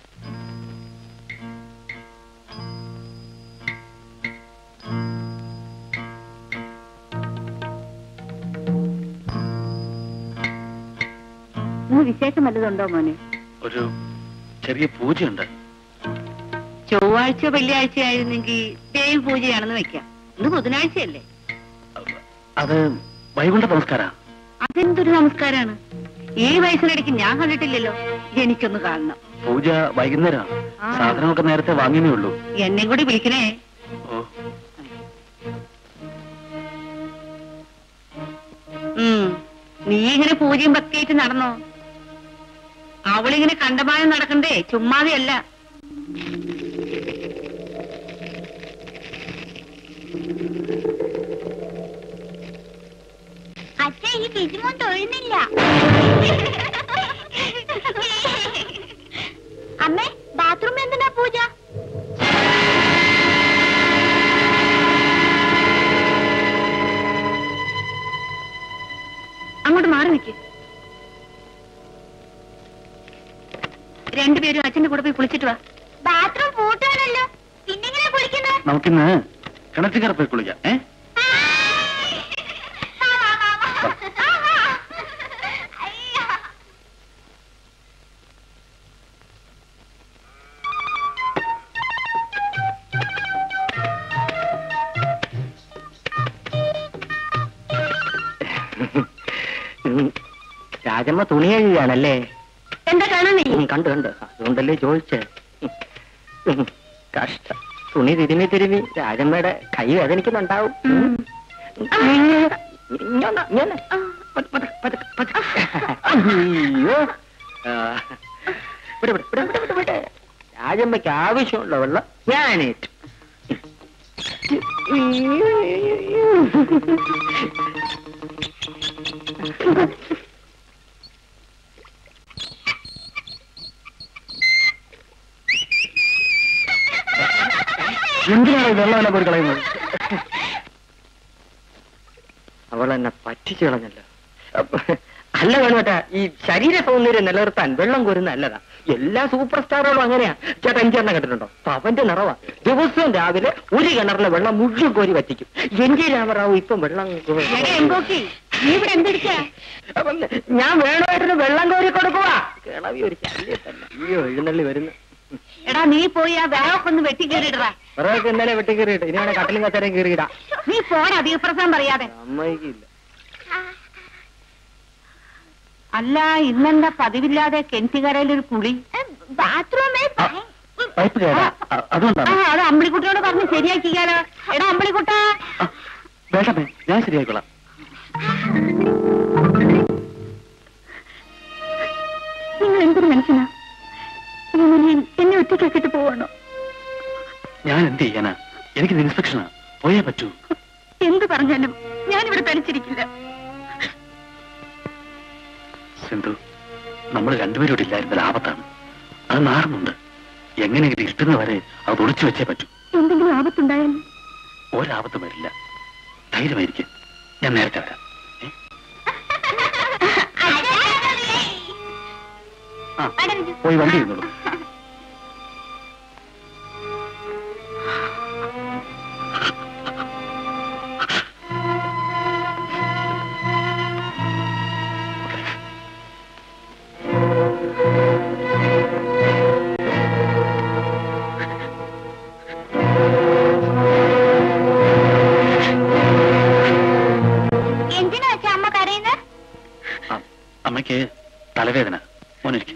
ഇന്ന് വിശേഷം വല്ലതുണ്ടോ മോനെ ഒരു ചെറിയ പൂജയുണ്ട് ചൊവ്വാഴ്ച വെള്ളിയാഴ്ച ആയിരുന്നെങ്കിൽ ദേവി പൂജയാണെന്ന് വെക്കാം ഇന്ന് ബുധനാഴ്ചയല്ലേ അത് വൈകുണ്ഠ നമസ്കാര അതെന്തൊരു നമസ്കാരാണ് ഈ വയസ്സിനിടയ്ക്ക് ഞാൻ കണ്ടിട്ടില്ലല്ലോ എനിക്കൊന്ന് കാണണം പൂജ വൈകുന്നേരമാണ് ആ. സാധനമൊക്കെ നേരത്തെ വാങ്ങിയേ ഉള്ളൂ എന്നെ കൂടി വിളിക്കണേ ഓ ഉം നീ ഇങ്ങനെ പൂജയും ഭക്തിയായിട്ട് നടന്നോ അവളിങ്ങനെ കണ്ടമാനം നടക്കണ്ടേ ചുമ്മാതെയല്ല അച്ഛൻ ഈ ബിജുമോൻ തൊഴുന്നില്ല അമ്മേ ബാത്റൂമിൽ എന്തിനാ പൂജ അങ്ങോട്ട് മാറി നിൽക്ക് രണ്ടുപേരും അച്ഛന്റെ കൂടെ പോയി കുളിച്ചിട്ട് വാ ബാത്റൂം പൂട്ടാണല്ലോ പിന്നെങ്ങനെ കുളിക്കുന്നത് നമുക്കിന്ന് കിണറ്റുകര പോയി കുളിക്കാം ഏ അയ്യോ രാജമ്മ തുണി കഴുകുകയാണല്ലേ എന്താ കാണാൻ നീ ഉം, കണ്ടു കണ്ടു അതുകൊണ്ടല്ലേ ചോദിച്ചേ ഉം, കഷ്ടം തുണി തിരുമി തിരുമി രാജമ്മയുടെ കൈ വേദനിക്കുന്നുണ്ടാവും ഉം. ഇങ്ങൊന്ന്, ഇങ്ങൊന്ന്. ആ, പതുക്കെ, പതുക്കെ, പതുക്കെ. അയ്യോ ആ, വിട്, വിട്, വിട്, വിട്, വിട്, വിട്. രാജമ്മയ്ക്ക് ആവശ്യമുള്ള വെള്ളം ഞാനേറ്റു എന്തിനാണ് ഈ വെള്ളം എല്ലാം പോയി കളയുന്നത് അവൾ എന്നെ പറ്റിച്ചു കളഞ്ഞല്ലോ അപ്പൊ, അല്ല വേണോട്ടാ ഈ ശരീര സൗന്ദര്യം നിലനിർത്താൻ വെള്ളം കോരുന്ന നല്ലതാ എല്ലാ സൂപ്പർ സ്റ്റാറുകളും അങ്ങനെയാ ചേട്ടാ എനിക്കെണ്ണ കണ്ടിട്ടുണ്ടോ പവന്റെ നിറവാ ദിവസവും രാവിലെ ഒരു കിണറിലെ വെള്ളം മുഴുവൻ കോരി വറ്റിക്കും എന്റെ രാമറാവു ഇപ്പം വെള്ളം കോ- എടേ എങ്കോക്കി നീ ഇവിടെ എന്തെടുക്കാ അപ്പം ഞാൻ വേണമായിരുന്നു വെള്ളം കോരി കൊടുക്കുവാ കിളവി ഒരു ശല്യം തന്നെ അയ്യോ എഴുന്നള്ളി വരുന്നു എടാ നീ പോയി ആ വിറകൊക്കെ ഒന്ന് വെട്ടിക്കേറിയിടറാ വിറകൊക്കെ ഇന്നലെ വെട്ടിക്കേറിയിട്ട് ഇനി വേണേ കട്ടിലും കച്ചേരയും കീറിയിടാ നീ പോടാ അധികപ്രസം പറയാതെ സമ്മതിക്കില്ല അല്ല ഇന്നെന്താ പതിവില്ലാതെ കിണറ്റുകരയിൽ ഒരു കുളി ബാത്റൂമേ പൈപ്പ് കേടാ അ- ആ അതുകൊണ്ടാണ് അത് അമ്പിളിക്കുട്ടിയോട് പറഞ്ഞ് ശരിയാക്കിക്കാലോ എടാ അമ്പിളിക്കുട്ടാ ആ, വേണ്ടമ്മേ ഞാൻ ശരിയായിക്കോളാം നിങ്ങൾ എന്തൊരു മനുഷ്യനാ ഈ നിലയിൽ എന്നെ ഒറ്റയ്ക്കാക്കിട്ട് പോവാണോ ഞാൻ എന്ത് ചെയ്യാനാ എനിക്ക് ഇൻസ്പെക്ഷനാ പോയേ പറ്റൂ എന്ത് പറഞ്ഞാലും ഞാനിവിടെ തനിച്ചിരിക്കില്ല സിന്ധു നമ്മൾ രണ്ടുപേരും ഇവിടെ ഇല്ലായിരുന്ന ആപത്താണ് അത് നാറുന്നുണ്ട് എങ്ങനെയെങ്കിലും ഇരുട്ടുന്ന വരെ അത് ഒളിച്ചു വെച്ചേ പറ്റൂ എന്തെങ്കിലും ആപത്തുണ്ടായാൽ ഒരാപത്തും വരില്ല ധൈര്യമായിരിക്കും ഞാൻ നേരത്തെ വരാം ഏ? ആ പോയി വണ്ടി ഇരുന്നോളൂ എന്തിനാ വെച്ചാ അമ്മ കരയുന്നത് ആ, അമ്മയ്ക്ക് തലവേദന മോനിരിക്കും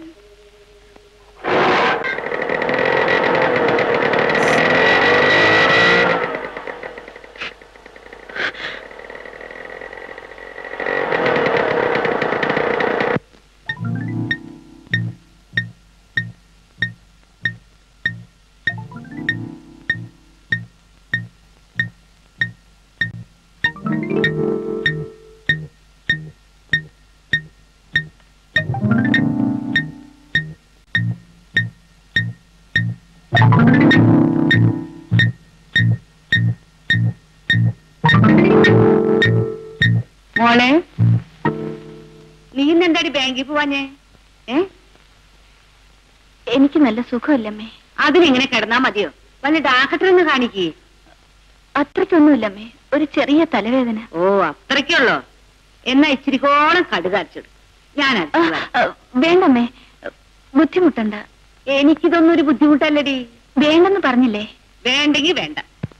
മോളെ നീ ഇന്നെന്താടി ബാങ്കിൽ പോവാഞ്ഞേ ഏ എനിക്ക് നല്ല സുഖമല്ലമ്മേ അതിനിങ്ങനെ കിടന്നാ മതിയോ വല്ല ഡാക്ടറൊന്ന് കാണിക്കേ അത്രയ്ക്കൊന്നുമില്ലമ്മേ ഒരു ചെറിയ തലവേദന ഓ അത്രയ്ക്കുള്ളോ എന്നാ ഇച്ചിരിക്കോളം കടുകാച്ചിടും ഞാൻ ആ, അടിച്ചു വരാം. ആ, വേണ്ടമ്മേ ബുദ്ധിമുട്ടണ്ട എനിക്കിതൊന്നും ഒരു ബുദ്ധിമുട്ടല്ലടി വേണ്ടെന്ന് പറഞ്ഞില്ലേ വേണ്ടെങ്കി വേണ്ട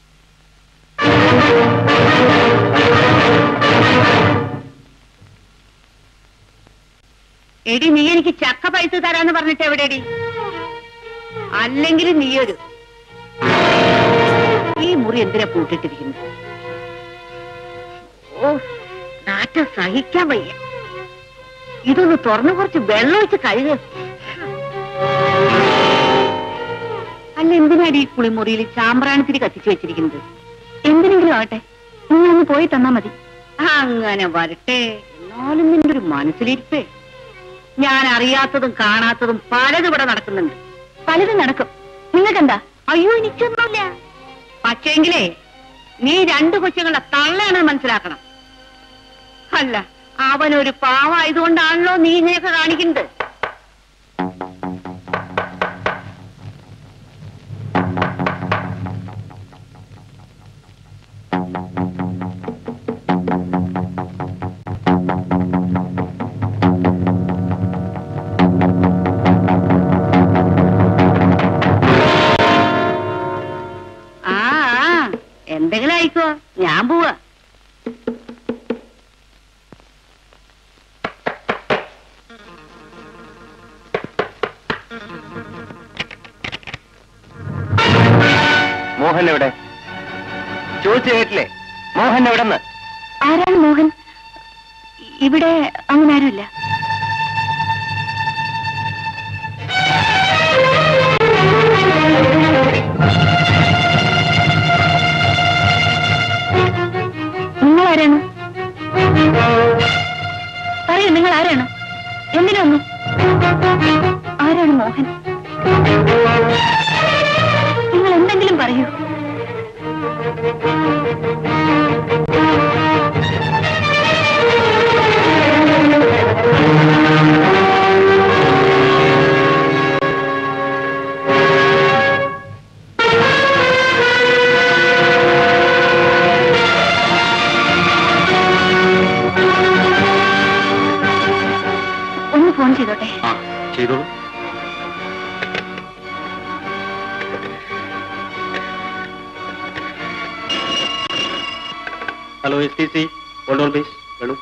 എടി നീ എനിക്ക് ചക്ക പൈസ തരാന്ന് പറഞ്ഞിട്ട് എവിടെടി അല്ലെങ്കിൽ നീയൊരു ഈ മുറി എന്തിനാ പൂട്ടിട്ടിരിക്കുന്നത് ഓ നാറ്റം സഹിക്കാൻ വയ്യ ഇതൊന്ന് തുറന്നു കുറച്ച് വെള്ളം ഒഴിച്ച് കഴുക അല്ല എന്തിനാടി ഈ കുളിമുറിയിൽ ചാമ്പ്രാണത്തിരി കത്തിച്ചു വെച്ചിരിക്കുന്നത് എന്തിനെങ്കിലും ആവട്ടെ നിങ്ങളൊന്ന് പോയി തന്നാ മതി അങ്ങനെ വരട്ടെ എന്നാലും നിന്റെ ഒരു മനസ്സിലിരിപ്പേ ഞാൻ അറിയാത്തതും കാണാത്തതും പലതും ഇവിടെ നടക്കുന്നുണ്ട് പലതും നടക്കും നിങ്ങൾക്കെന്താ അയ്യോ എനിക്കൊന്നുമില്ല പക്ഷേങ്കിലേ നീ രണ്ടു കൊച്ചുങ്ങളുടെ തള്ളയാണെന്ന് മനസ്സിലാക്കണം അല്ല അവനൊരു പാവായതുകൊണ്ടാണല്ലോ നീ ഇങ്ങനെയൊക്കെ കാണിക്കുന്നത് ആ ആ, എന്തെങ്കിലും ആയിക്കോ ഞാൻ പോവാ മോഹൻ എവിടെ ചോദിച്ചു കേട്ടില്ലേ മോഹൻ എവിടെന്ന് ആരാണ് മോഹൻ ഇവിടെ അങ്ങനെ ആരുമില്ല നിങ്ങൾ ആരാണ് പറയൂ നിങ്ങൾ ആരാണ് എന്തിനു വന്നു ആരാണ് മോഹൻ നിങ്ങൾ എന്തെങ്കിലും പറയൂ ഒന്ന് ഫോൺ ചെയ്തോട്ടെ ആ ചെയ്തോളൂ hello S T C hold on please Venu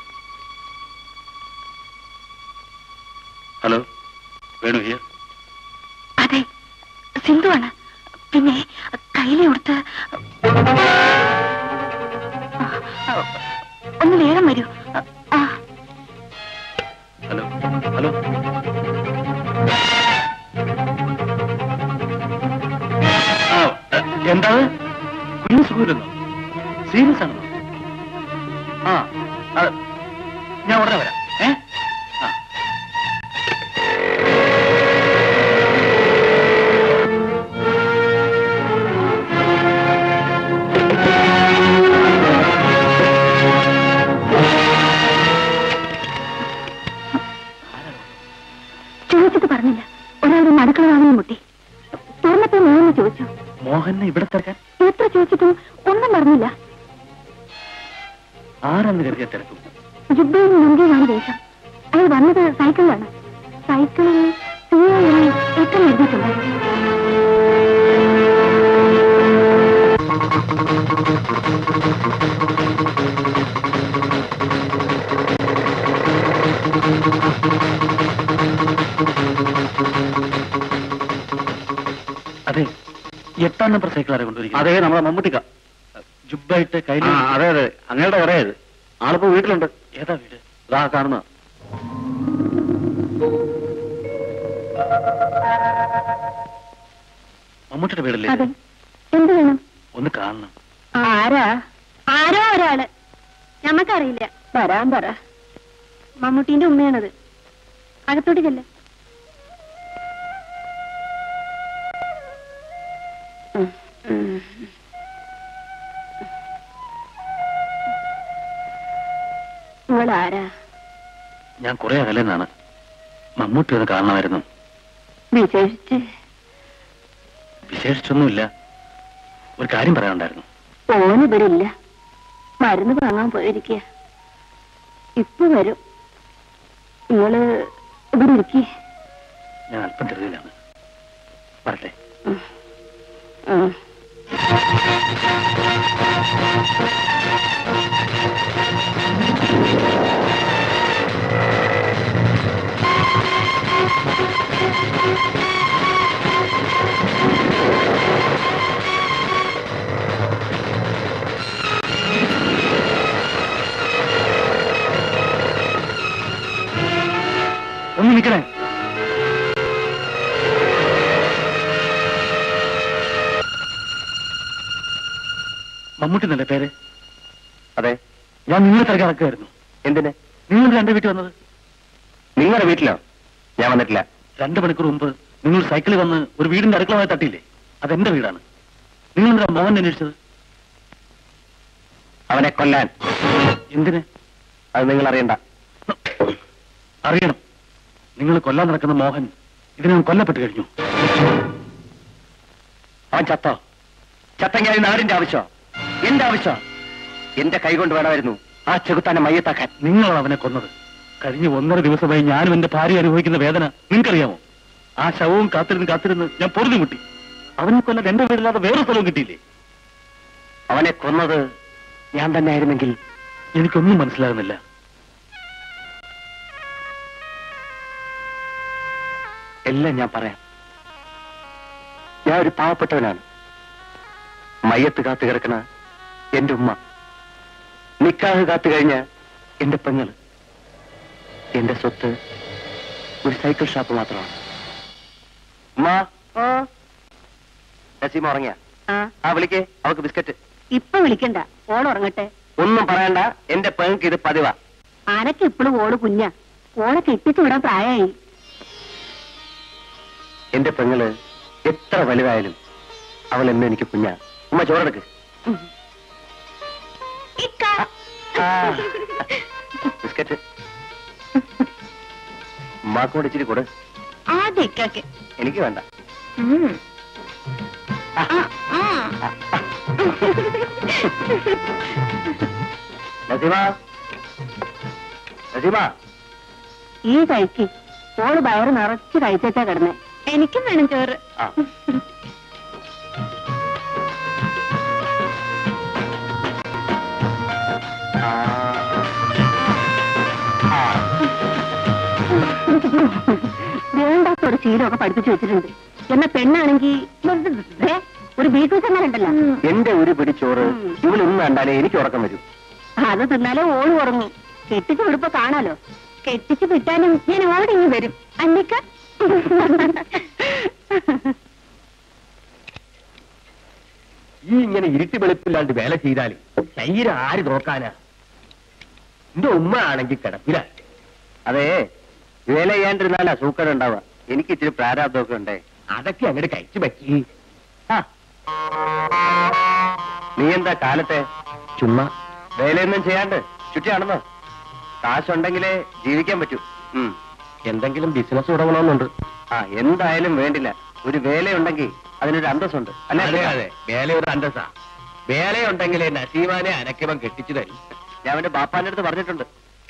hello Venu here അതെ സിന്ധുവാണ് പിന്നെ കയ്യിലെ കൊടുത്ത് ഒന്ന് വേഗം വരൂ ആ ഹലോ ഹലോ ആ എന്താണ് കുഞ്ഞു സുഖമില്ലെന്നോ സീരിയസ് ആണെന്നോ ആ അത് ഞാൻ ഉടനെ വരാം ഏ ആ ചോദിച്ചിട്ട് പറഞ്ഞില്ല ഒരാളുടെ അടുക്കള വാങ്ങി മുട്ടി തുറന്നപ്പോ മോഹന് ചോദിച്ചു മോഹനെ ഇവിടെ തിരക്കാൻ എത്ര ചോദിച്ചിട്ടും ഒന്നും പറഞ്ഞില്ല ആരെന്ന് കരുതിയ തിരക്കും ജുബയിൽ മുൻകീഴാണ് വേഷം അയാൾ വന്നത് സൈക്കിളിലാണ് സൈക്കിളിൽ സിഐ എത്ര എഴുതിയിട്ടുണ്ട് അതെ എട്ടാം നമ്പർ സൈക്കിൾ ആരെ കൊണ്ടുവരിക അതെ നമ്മളെ മമ്മൂട്ടിക്ക ജുബായിട്ട് കയ്യിൽ ആ അതെ അതെ അങ്ങയുടെ കടയത് ആളിപ്പോ വീട്ടിലുണ്ട് ഏതാ വീട് ഇതാ കാണുന്ന മമ്മൂട്ടിയുടെ വീടല്ലേ അതെ ഇത്? എന്ത് വേണം ഒന്ന് കാണണം ആരാ ആരോ ഒരാള് ഞമ്മക്കറിയില്ല വരാൻ പറ മമ്മൂട്ടീന്റെ ഉമ്മയാണത് അകത്തോട്ട് ചെല്ല നിങ്ങൾ ആരാ ഞാൻ കുറെ അകലെന്നാണ് മമ്മൂട്ടി ഒന്ന് കാണണമായിരുന്നു വിശേഷിച്ച് വിശേഷിച്ചൊന്നുമില്ല ഒരു കാര്യം പറയാനുണ്ടായിരുന്നു ഓനിവിടെ ഇല്ല മരുന്ന് വാങ്ങാൻ പോയിരിക്കുക ഇപ്പൊ വരും നിങ്ങള് ഇവിടെ ഇരിക്കേ ഞാൻ അല്പം ധൃതിയിലാണ് പറട്ടെ ഒന്ന് നിൽക്കണേ മമ്മൂട്ടി എന്നല്ലേ പേര് അതെ ഞാൻ നിങ്ങളെ തിരക്ക് നടക്കുകയായിരുന്നു എന്തിന് നിങ്ങൾ രണ്ട് വീട്ടിൽ വന്നത് നിങ്ങളുടെ വീട്ടിലോ ഞാൻ വന്നിട്ടില്ല രണ്ട് മണിക്കൂർ മുമ്പ് നിങ്ങൾ സൈക്കിളിൽ വന്ന് ഒരു വീടിന്റെ അടുക്കളമായി തട്ടിയില്ലേ അതെന്റെ വീടാണ് നിങ്ങൾ എന്താ മോഹൻ അന്വേഷിച്ചത് അവനെ കൊല്ലാൻ എന്തിന് അത് നിങ്ങൾ അറിയണ്ട അറിയണം നിങ്ങൾ കൊല്ലാൻ നടക്കുന്ന മോഹൻ ഇതിനകം കൊല്ലപ്പെട്ട് കഴിഞ്ഞു അവൻ ചത്തോ ചത്തെങ്കിൽ നാടിന്റെ ആവശ്യമോ എന്റെ ആവശ്യമോ എന്റെ കൈ കൊണ്ട് വേണമായിരുന്നു ആ ചെകുത്താനെ മയ്യത്താക്കാൻ നിങ്ങളാണ് അവനെ കൊന്നത് കഴിഞ്ഞ ഒന്നര ദിവസമായി ഞാനും എന്റെ ഭാര്യ അനുഭവിക്കുന്ന വേദന നിങ്ങൾക്കറിയാമോ ആ ശവവും കാത്തിരുന്ന് കാത്തിരുന്ന് ഞാൻ പൊറുതി മുട്ടി അവനെ കൊല്ലാൻ എന്റെ വീടില്ലാതെ വേറെ സ്ഥലവും കിട്ടിയില്ലേ അവനെ കൊന്നത് ഞാൻ തന്നെ ആയിരുന്നെങ്കിൽ എനിക്കൊന്നും മനസ്സിലാകുന്നില്ല എല്ലാം ഞാൻ പറയാം ഞാൻ ഒരു പാവപ്പെട്ടവനാണ് മയ്യത്ത് കാത്തു കിടക്കണ എന്റെ ഉമ്മ നിക്കാഹ് കാത്തു കഴിഞ്ഞ എന്റെ പെങ്ങള് എന്റെ സ്വത്ത് ഒരു സൈക്കിൾ ഷോപ്പ് മാത്രമാണ് ഉമ്മ നസീമ ഉറങ്ങിയ ആ വിളിക്കേ അവക്ക് ബിസ്ക്കറ്റ് ഇപ്പൊ വിളിക്കണ്ട ഓൾ ഉറങ്ങട്ടെ ഒന്നും പറയണ്ട എന്റെ പെങ്ങൾക്ക് ഇത് പതിവാ ആനക്ക് ഇപ്പോഴും ഓള് കുഞ്ഞ ഓളെ കെട്ടിച്ചു വിടാൻ പ്രായമായി എന്റെ പെങ്ങള് എത്ര വലുതായാലും അവൾ എന്നെ എനിക്ക് കുഞ്ഞാ ഉമ്മ ചോറെടുക്ക് ആ. ബിസ്ക്കറ്റ് ഉമ്മാക്കോട് ഇച്ചിരി കൊടു ആദ്യം ഇക്കാക്ക് എനിക്ക് വേണ്ട ഉം. ആ, ആ. നസീമ നസീമ ഈ കഴിക്ക് ഓള് വയറ് നിറച്ച് കഴിച്ചാ കിടന്നേ എനിക്കും വേണം ചോറ് ആ ആ. ആ. വേണ്ടാത്ത ഒരു ശീലമൊക്കെ പഠിപ്പിച്ചു വെച്ചിട്ടുണ്ട് എന്നാ പെണ്ണാണെങ്കി ദേ, ഒരു ബീറ്റ്റൂട്ട് ഉണ്ടല്ലോ എന്റെ ഒരു പിടി ചോറ് ഇവളൊന്നും കണ്ടാലേ എനിക്ക് ഉറക്കം വരും അത് തിന്നാലേ ഓള് ഉറങ്ങും കെട്ടിച്ചു വിടുമ്പോ കാണാലോ കെട്ടിച്ച് വിട്ടാലും ഞാൻ ഓടിങ്ങി വരും അന്നിക്ക ഈ ഇങ്ങനെ ഇരുട്ടി വെളുപ്പില്ലാണ്ട് വേല ചെയ്താൽ ശരീരം ആര് നോക്കാനാ എന്റെ ഉമ്മ ആണെങ്കിൽ കിടപ്പില അതെ വേല ചെയ്യാണ്ടിരുന്നാലാ സൂക്കട് ഉണ്ടാവുക എനിക്ക് ഇച്ചിരി പ്രാരാബ്ദമൊക്കെ ഉണ്ടേ അതൊക്കെ അങ്ങോട്ട് കഴിച്ചു പറ്റി ആ. നീ എന്താ കാലത്തെ ചുമ്മാ വേലയൊന്നും ചെയ്യാണ്ട് ചുറ്റിയാണെന്നോ കാശുണ്ടെങ്കിലേ ജീവിക്കാൻ പറ്റൂ ഉം. എന്തെങ്കിലും ബിസിനസ് തുടങ്ങണമെന്നുണ്ട് ആ എന്തായാലും വേണ്ടില്ല ഒരു വേലയുണ്ടെങ്കിൽ അതിനൊരു അന്തസ്സുണ്ട് അതെ അല്ലേ അതെ വേല ഒരു അന്തസ്സാ വേലയുണ്ടെങ്കിലേ നസീമാനെ അനക്കവൻ കെട്ടിച്ചു തരും ഞാൻ അവന്റെ ബാപ്പാന്റെ അടുത്ത് പറഞ്ഞിട്ടുണ്ട്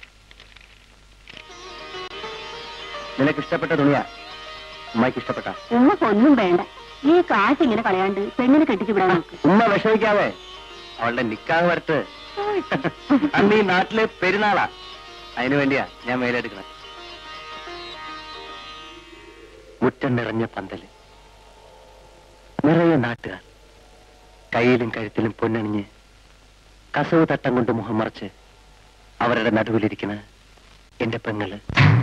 നിനക്ക് ഇഷ്ടപ്പെട്ട തുണിയാ ഉമ്മയ്ക്ക് ഇഷ്ടപ്പെട്ട ഉമ്മക്കൊന്നും വേണ്ട ഈ കാശ് ഇങ്ങനെ കളയാണ്ട് പെണ്ണിനെ കെട്ടിച്ചു വിടാൻ നോക്ക് ഉമ്മ വിഷമിക്കാവേ അവളുടെ നിക്കാഹ് വരട്ട് അന്ന് ഈ നാട്ടില് പെരുന്നാളാ അതിനു വേണ്ടിയാ ഞാൻ മേലെടുക്കണേ മുറ്റം നിറഞ്ഞ പന്തല് നിറയെ നാട്ടുകാർ കയ്യിലും കഴുത്തിലും പൊന്നണിഞ്ഞ് കസവ് തട്ടം കൊണ്ട് മുഖം മറച്ച് അവരുടെ നടുവിലിരിക്കുന്ന എന്റെ പെങ്ങള്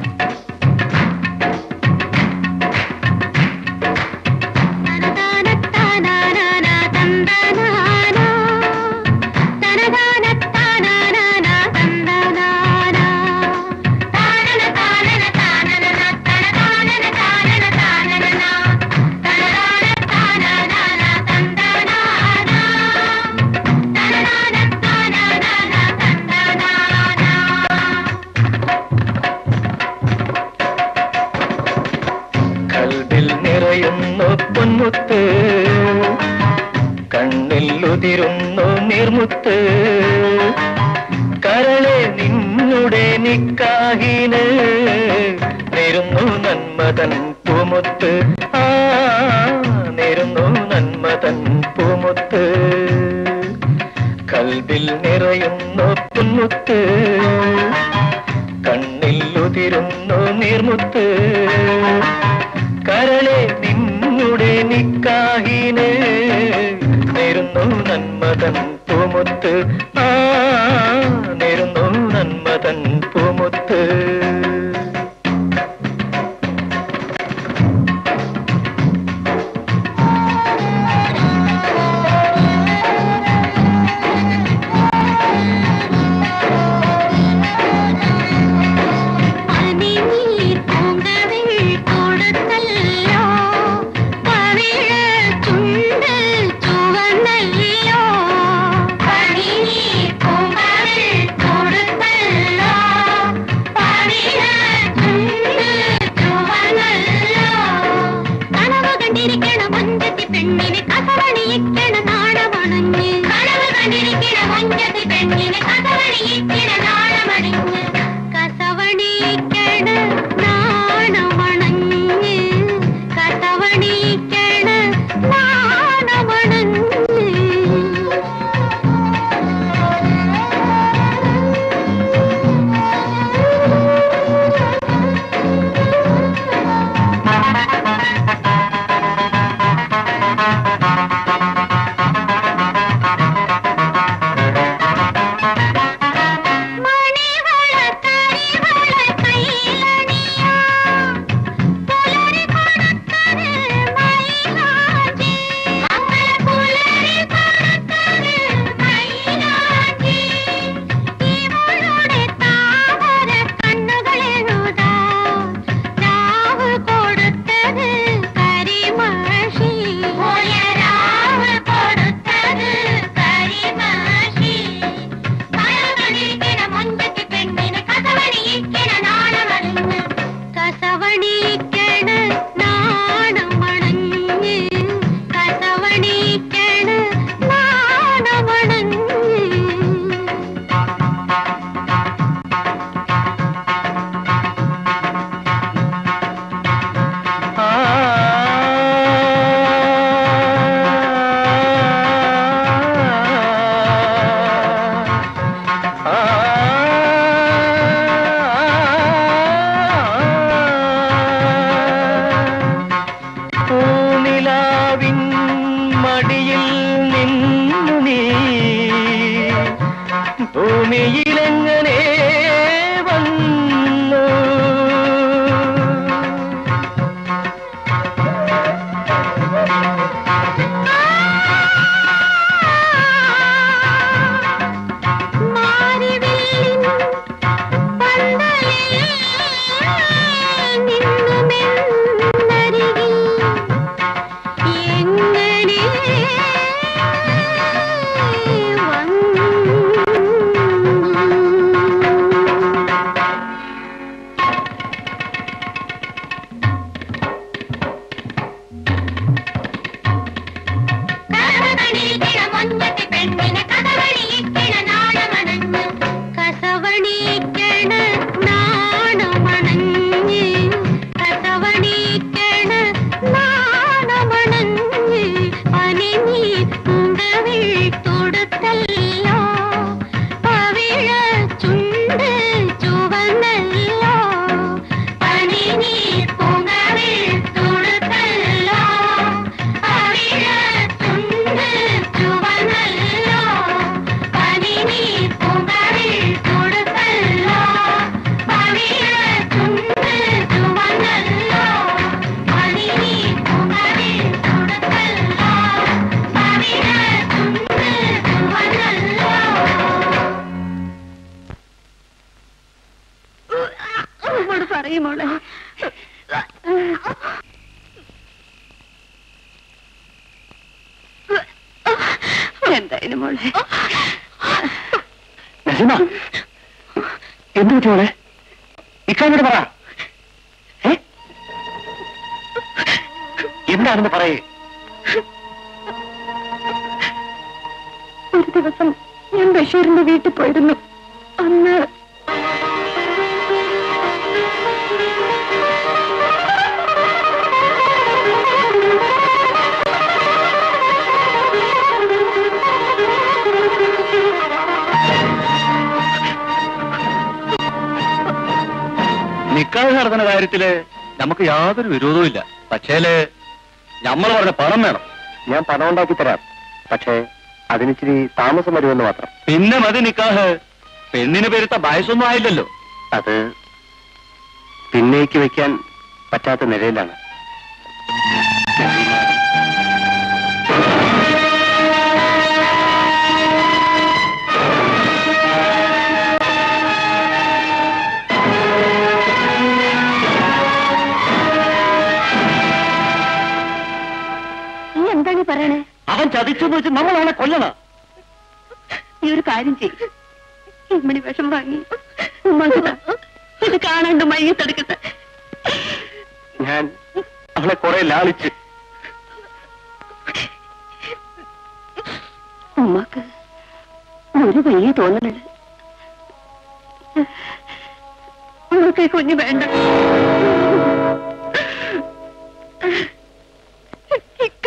കൽവിൽ നിറയുന്നു പൊന്മുത്ത് കണ്ണിൽ ഉതിരുന്നു നീർമുത്ത് കരളെ നിന്നുടെ നിക്കാഹിന് നേരുന്നു നന്മതൻ പൂമുത്ത് ആ നേരുന്നു നന്മതൻ പൂമുത്ത് കൽവിൽ നിറയുന്നു പൊന്മുത്ത് കണ്ണിൽ ഉതിരുന്നു നീർമുത്ത് കരളെ നിന്നുടെ നിക്കാഹിന് നേരുന്നു നന്മതൻ പൂമുത്ത് ആ നേരുന്നു നന്മതൻ പൂമുത്ത് പനിനീർ പൂങ്കവിൾ കൊടുത്തല്ലോ പവിഴ ചുണ്ടിൽ ചുവന്നല്ലോ പനിനീർ മടിയിൽ നിന്നു നീ ഭൂമിയിലെങ്ങനെ വന്നു കസവണീക്കണ നാണമണഞ്ഞ് കസവണീക്കണ നാണമണഞ്ഞ് പനിനീ ഉണ്ടവിൽ തൊടുത്തല്ലോ പവിഴ ചുണ്ട് ചുവന്നല്ലോ പനിനീ പൂങ്കവിൽ തൊടുത്തല്ലോ പവിഴ ചുണ്ട് ചുവന്നല്ലോ പനിനീ പൂങ്കവിൽ തൊടുത്തല്ലോ പവിഴ ചുണ്ട് ചുവന്നല്ലോ പനിനീ പൂങ്കവിൽ തൊടുത്തല്ലോ പവിഴ ചുണ്ട് ചുവന്നല്ലോ അവളോട് പറയും മോളെ എന്തായാലും മോളെ നസീമ എന്ത് പറ്റി മോളെ ഇക്കാനോട് പറ ഏ? എന്താണെന്ന് പറയേ ഒരു ദിവസം ഞാൻ ബഷീറിന്റെ വീട്ടിൽ പോയിരുന്നു അന്ന് നിക്കാഹ് നടത്തുന്ന കാര്യത്തില് നമുക്ക് യാതൊരു വിരോധവും ഇല്ല പക്ഷേല് നമ്മൾ പറഞ്ഞ പണം വേണം ഞാൻ പണം ഉണ്ടാക്കി തരാം പക്ഷേ അതിനിച്ചിരി താമസം വരുമെന്ന് മാത്രം പിന്നെ മതി നിക്കാഹ് പെണ്ണിന് പെരുത്ത വയസ്സൊന്നും ആയില്ലല്ലോ അത് പിന്നേക്ക് വെക്കാൻ പറ്റാത്ത നിലയിലാണ് നീ എന്താണ് ഈ പറയണേ അവൻ ചതിച്ചെന്ന് വെച്ച് നമ്മൾ അവനെ കൊല്ലണം നീ ഒരു കാര്യം ചെയ്യും ഇമ്മണി വിഷം വാങ്ങി ഉമ്മാക്ക് താ. ഇത് കാണാണ്ട് മയ്യത്തെടുക്കട്ടെ ഞാൻ അവളെ കുറെ ലാളിച്ച് ഉമ്മാക്ക് ഒരു വലിയ തോന്നലുണ്ട് ഉമ്മക്ക് ഈ കുഞ്ഞ് വേണ്ട ഇക്ക.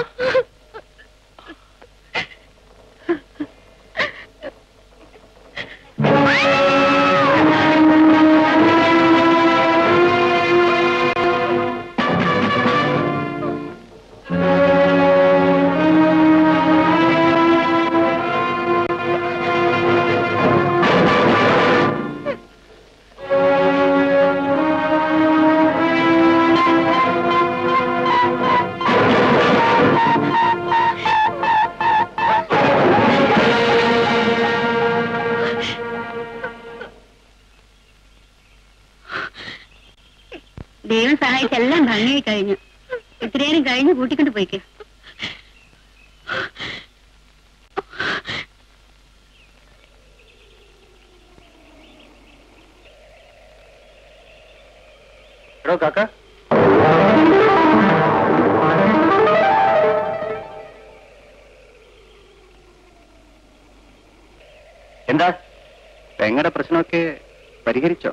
ദൈവം സഹായിച്ച് എല്ലാം ഭംഗിയായി കഴിഞ്ഞു ഇത്രയേരം കഴിഞ്ഞ് കൂട്ടിക്കൊണ്ട് പോയിക്കേ എടോ കാക്ക എന്താ പെങ്ങടെ പ്രശ്നമൊക്കെ പരിഹരിച്ചോ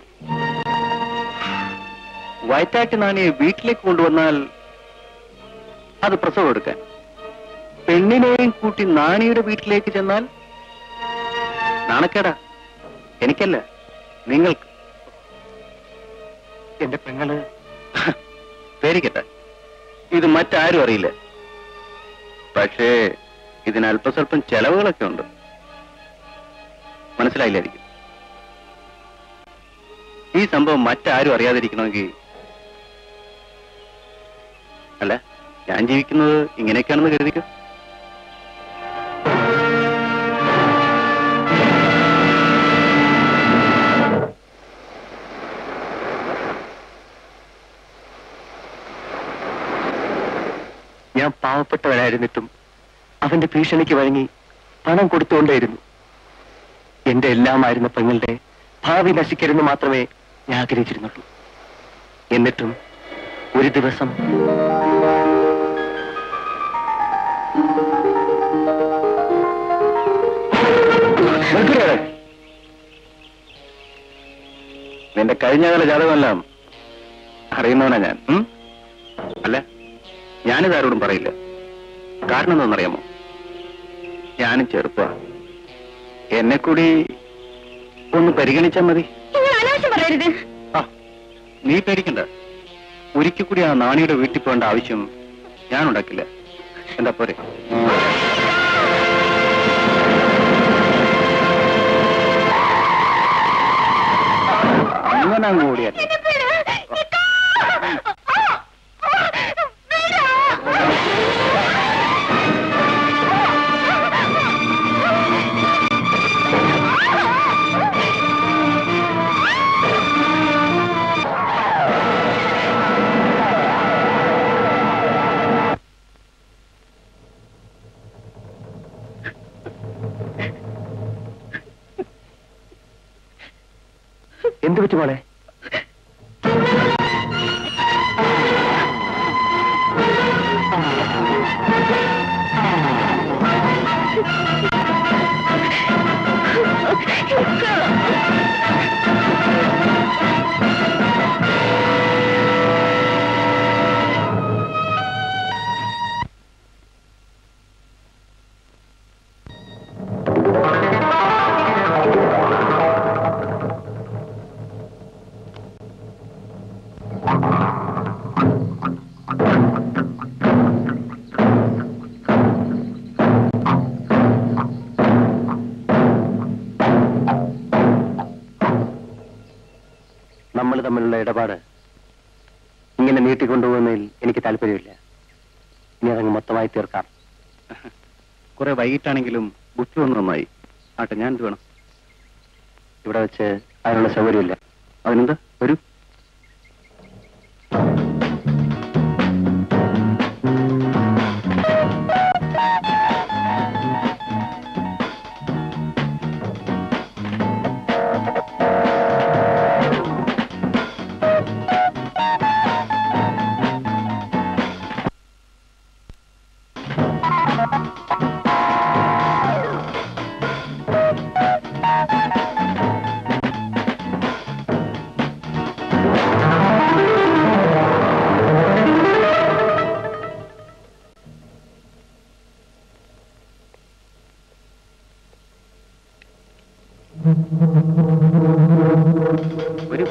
വയറ്റാറ്റ് നാണിയെ വീട്ടിലേക്ക് കൊണ്ടുവന്നാൽ അത് പ്രസവം എടുക്കാൻ പെണ്ണിനെയും കൂട്ടി നാണിയുടെ വീട്ടിലേക്ക് ചെന്നാൽ നാണക്കേടാ എനിക്കല്ല നിങ്ങൾക്ക് എന്റെ പെങ്ങള് പേരിക്കട്ടെ ഇത് മറ്റാരും അറിയില്ല പക്ഷേ ഇതിന് അല്പസ്വല്പം ചെലവുകളൊക്കെ ഉണ്ട് മനസ്സിലായില്ലായിരിക്കും ഈ സംഭവം മറ്റാരും അറിയാതിരിക്കണമെങ്കിൽ അല്ല ഞാൻ ജീവിക്കുന്നത് ഇങ്ങനെയൊക്കെയാണെന്ന് കരുതിക്കോ ഞാൻ പാവപ്പെട്ടവരായിരുന്നിട്ടും അവന്റെ ഭീഷണിക്ക് വഴങ്ങി പണം കൊടുത്തുകൊണ്ടേയിരുന്നു എന്റെ എല്ലാമായിരുന്ന പെങ്ങളുടെ ഭാവി നശിക്കരുന്ന് മാത്രമേ ഞാൻ ആഗ്രഹിച്ചിരുന്നുള്ളൂ എന്നിട്ടും ഒരു ദിവസം നിർത്തരുത്. നിന്റെ കഴിഞ്ഞകാല ജാതകമെല്ലാം അറിയുന്നവനാ ഞാൻ ഉം? അല്ല ഞാനിത് ആരോടും പറയില്ല കാരണം എന്താണെന്നറിയാമോ ഞാനും ചെറുപ്പ എന്നെ കൂടി ഒന്ന് പരിഗണിച്ചാൽ മതി നിങ്ങൾ അനാവശ്യം പറയരുത് ആ നീ പേടിക്കണ്ട ഒരിക്കൽ കൂടി ആ നാണിയുടെ വീട്ടിൽ പോകേണ്ട ആവശ്യം ഞാൻ ഉണ്ടാക്കില്ല എന്താ പോരെ അങ്ങനെ അങ്ങ് ഓടിയാൽ എന്ത് പറ്റി മോളെ നമ്മൾ തമ്മിലുള്ള ഇടപാട് ഇങ്ങനെ നീട്ടിക്കൊണ്ടുപോകുന്നതിൽ എനിക്ക് താല്പര്യമില്ല ഇനി അതങ്ങ് മൊത്തമായി തീർക്കാം കുറെ വൈകിട്ടാണെങ്കിലും ബുദ്ധി ഒന്ന് നന്നായി ആട്ടെ ഞാൻ എന്ത് വേണം ഇവിടെ വെച്ച് അതിനുള്ള സൗകര്യമില്ല അതിനെന്ത് വരൂ വരൂ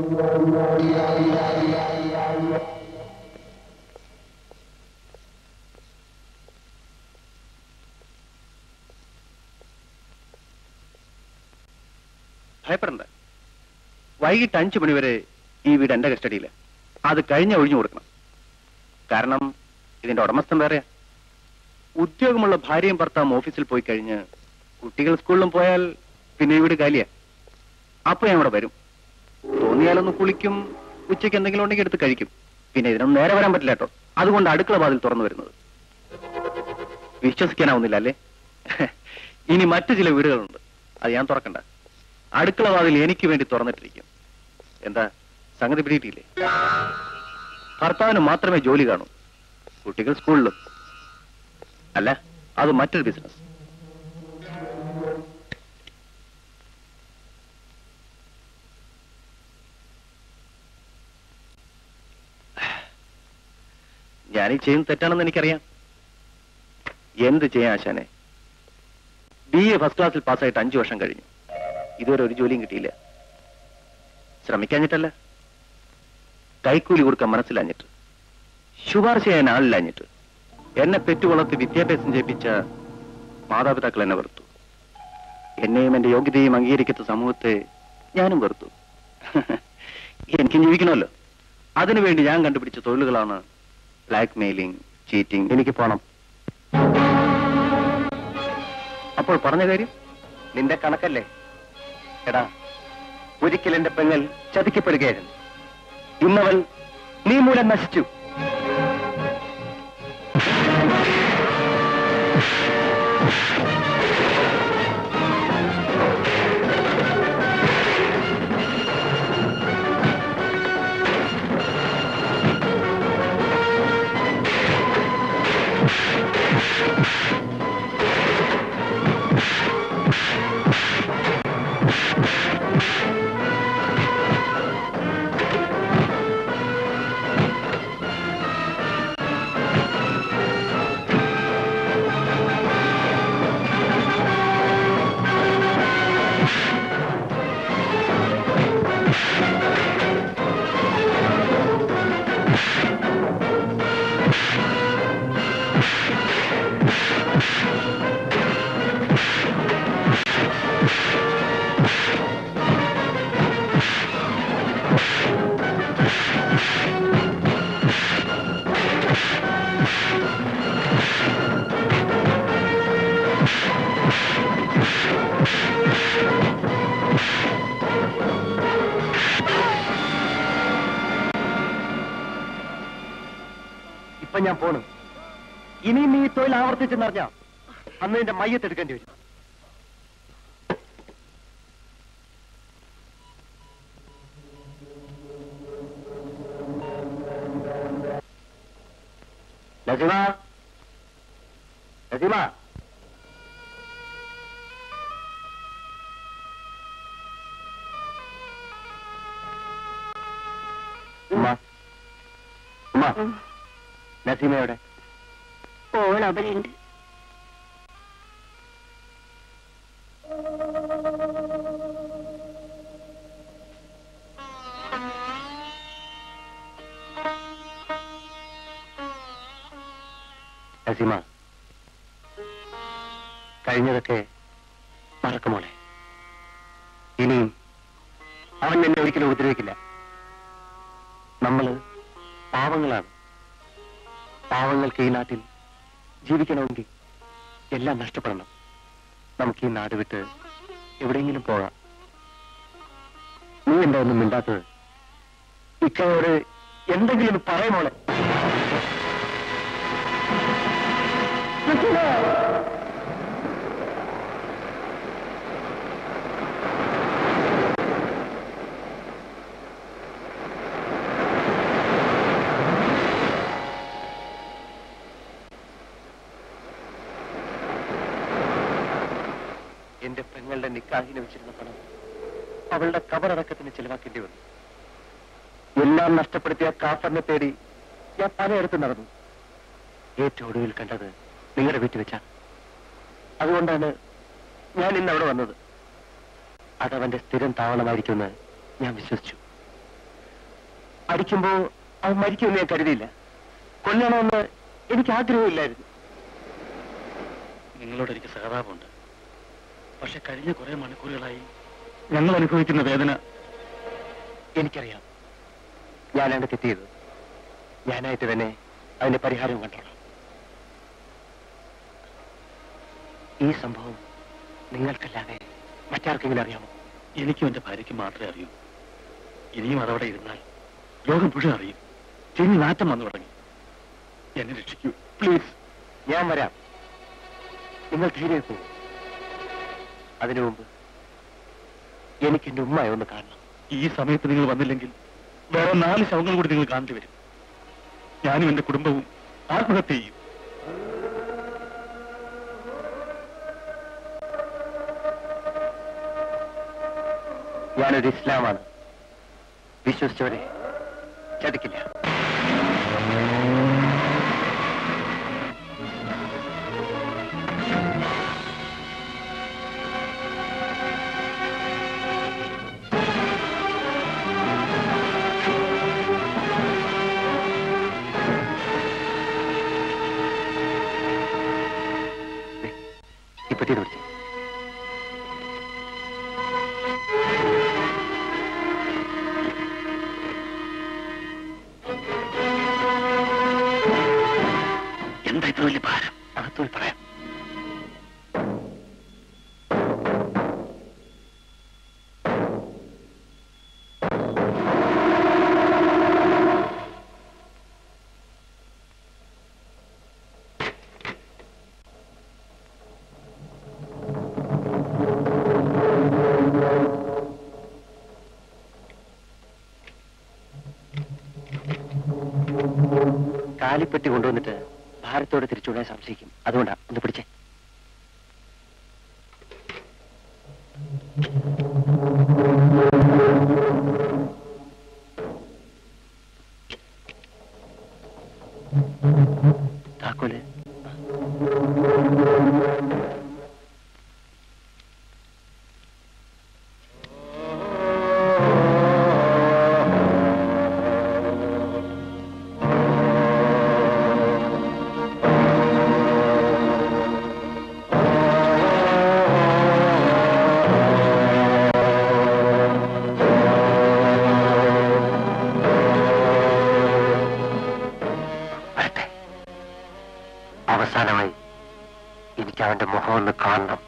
ഭയപ്പെടണ്ട വൈകിട്ട് അഞ്ചു മണിവരെ ഈ വീട് എന്റെ കസ്റ്റഡിയില് അത് കഴിഞ്ഞ ഒഴിഞ്ഞു കൊടുക്കണം കാരണം ഇതിന്റെ ഉടമസ്ഥൻ വേറെയാ ഉദ്യോഗമുള്ള ഭാര്യയും ഭർത്താവും ഓഫീസിൽ പോയി കഴിഞ്ഞ് കുട്ടികൾ സ്കൂളിലും പോയാൽ പിന്നെ ഈ വീട് കാലിയാ അപ്പൊ ഞാൻ ഇവിടെ വരും തോന്നിയാലൊന്ന് കുളിക്കും ഉച്ചയ്ക്ക് എന്തെങ്കിലും ഉണ്ടെങ്കിൽ എടുത്ത് കഴിക്കും പിന്നെ ഇതിനൊന്നും നേരെ വരാൻ പറ്റില്ല കേട്ടോ അതുകൊണ്ട് അടുക്കള വാതിൽ തുറന്നു വരുന്നത് വിശ്വസിക്കാനാവുന്നില്ല അല്ലേ ഇനി മറ്റു ചില വീടുകളുണ്ട് അത് ഞാൻ തുറക്കണ്ട അടുക്കള വാതിൽ എനിക്ക് വേണ്ടി തുറന്നിട്ടിരിക്കും എന്താ സംഗതി പിടിയിട്ടില്ലേ ഭർത്താവിന് മാത്രമേ ജോലി കാണൂ കുട്ടികൾ സ്കൂളിലും അല്ല അത് മറ്റൊരു ബിസിനസ് ഞാനീ ചെയ്യുന്നത് തെറ്റാണെന്ന് എനിക്കറിയാം എന്ത് ചെയ്യാൻ ആശാനെ ബി എ ഫസ്റ്റ് ക്ലാസ്സിൽ പാസ്സായിട്ട് അഞ്ചു വർഷം കഴിഞ്ഞു ഇതുവരെ ഒരു ജോലിയും കിട്ടിയില്ല ശ്രമിക്കാഞ്ഞിട്ടല്ല കൈക്കൂലി കൊടുക്കാൻ മനസ്സിലാഞ്ഞിട്ട് ശുപാർശ ചെയ്യാൻ ആളില്ലാഞ്ഞിട്ട് എന്നെ പെറ്റുവളർത്തി വിദ്യാഭ്യാസം ചെയ്യിപ്പിച്ച മാതാപിതാക്കൾ എന്നെ വെറുത്തു എന്നെയും എന്റെ യോഗ്യതയും അംഗീകരിക്കാത്ത സമൂഹത്തെ ഞാനും വെറുത്തു എനിക്കും ജീവിക്കണമല്ലോ അതിനുവേണ്ടി ഞാൻ കണ്ടുപിടിച്ച തൊഴിലുകളാണ് ബ്ലാക്ക് മെയിലിംഗ് ചീറ്റിംഗ് എനിക്ക് പോണം അപ്പോൾ പറഞ്ഞ കാര്യം നിന്റെ കണക്കല്ലേ എടാ ഒരിക്കൽ എന്റെ പെങ്ങൾ ചതിക്കപ്പെടുകയായിരുന്നു ഇന്നവൾ നീ മൂലം നശിച്ചു ഇപ്പൊ ഞാൻ പോണു ഇനിയും നീ ഈ തൊഴിൽ ആവർത്തിച്ചെന്നറിഞ്ഞ അന്ന് എന്റെ മയ്യത്തെടുക്കേണ്ടി വരും നസീമ നസീമ ഉമ്മ ഉമ്മ നസീമയുടെ ഓൾ അവിടെയുണ്ട് നസീമ കഴിഞ്ഞതൊക്കെ മറക്കുമോളെ ഇനിയും അവൻ എന്നെ ഒരിക്കലും ഉപദ്രവിക്കില്ല നമ്മള് പാവങ്ങളാണ് പാവങ്ങൾക്ക് ഈ നാട്ടിൽ ജീവിക്കണമെങ്കിൽ എല്ലാം നഷ്ടപ്പെടണം നമുക്ക് ഈ നാട് വിട്ട് എവിടെയെങ്കിലും പോകാം നീ എന്താ ഒന്നും മിണ്ടാത്തത് ഇക്കയോട് എന്തെങ്കിലും ഒന്ന് പറയുമോളെ എന്റെ പെങ്ങളുടെ നിക്കാഹിന് വെച്ചിരുന്ന പണം അവളുടെ കബറടക്കത്തിന് ചെലവാക്കേണ്ടി വന്നു എല്ലാം നഷ്ടപ്പെടുത്തിയ കാഫറിനെ തേടി ഞാൻ പലയിടത്തും നടന്നു ഏറ്റവും ഒടുവിൽ കണ്ടത് നിങ്ങളുടെ വീട്ടിൽ വെച്ചാണ് അതുകൊണ്ടാണ് ഞാൻ ഇന്ന് അവിടെ വന്നത് അതവന്റെ സ്ഥിരം താവളമായിരിക്കുമെന്ന് ഞാൻ വിശ്വസിച്ചു അടിക്കുമ്പോ അവൻ മരിക്കുമെന്ന് ഞാൻ കരുതിയില്ല കൊല്ലണമെന്ന് എനിക്ക് ആഗ്രഹമില്ലായിരുന്നു നിങ്ങളോട് എനിക്ക് സഹതാപമുണ്ട് പക്ഷെ കഴിഞ്ഞ കുറെ മണിക്കൂറുകളായി ഞങ്ങൾ അനുഭവിക്കുന്ന വേദന എനിക്കറിയാം ഞാനാണ് തെറ്റിയത് ഞാനായിട്ട് തന്നെ അതിന്റെ പരിഹാരം കണ്ടോളാം ഈ സംഭവം നിങ്ങൾക്കല്ലാതെ മറ്റാർക്കെങ്കിലും അറിയാമോ എനിക്കും എന്റെ ഭാര്യയ്ക്കും മാത്രമേ അറിയൂ ഇനിയും അതവിടെ ഇരുന്നാൽ ലോകം മുഴുവൻ അറിയും തിരിഞ്ഞ് നാറ്റം വന്നു തുടങ്ങി എന്നെ രക്ഷിക്കൂ പ്ലീസ് ഞാൻ വരാം നിങ്ങൾ ധൈര്യം പോകും അതിനു മുമ്പ് എനിക്ക് എന്റെ ഉമ്മയെ ഒന്ന് കാണണം ഈ സമയത്ത് നിങ്ങൾ വന്നില്ലെങ്കിൽ വേറെ നാല് ശവങ്ങൾ കൂടി നിങ്ങൾ കാണേണ്ടി വരും ഞാനും എന്റെ കുടുംബവും ആത്മഹത്യ ചെയ്യും ഞാനൊരു ഇസ്ലാമാണ് വിശ്വസിച്ചവരെ ചതിക്കില്ല ഈ പെട്ടി പിടിച്ചു എന്താ ഇത്ര വലിയ ഭാരം അകത്തോൽ പറയാം കാലിപ്പെട്ടി കൊണ്ടുവന്നിട്ട് ഭാരത്തോടെ തിരിച്ചുവിടാൻ സംശയിക്കും അതുകൊണ്ടാ ഒന്ന് പിടിച്ചേ താക്കോല് വരട്ടെ അവസാനമായി എനിക്ക് അവന്റെ മുഖം ഒന്ന് കാണണം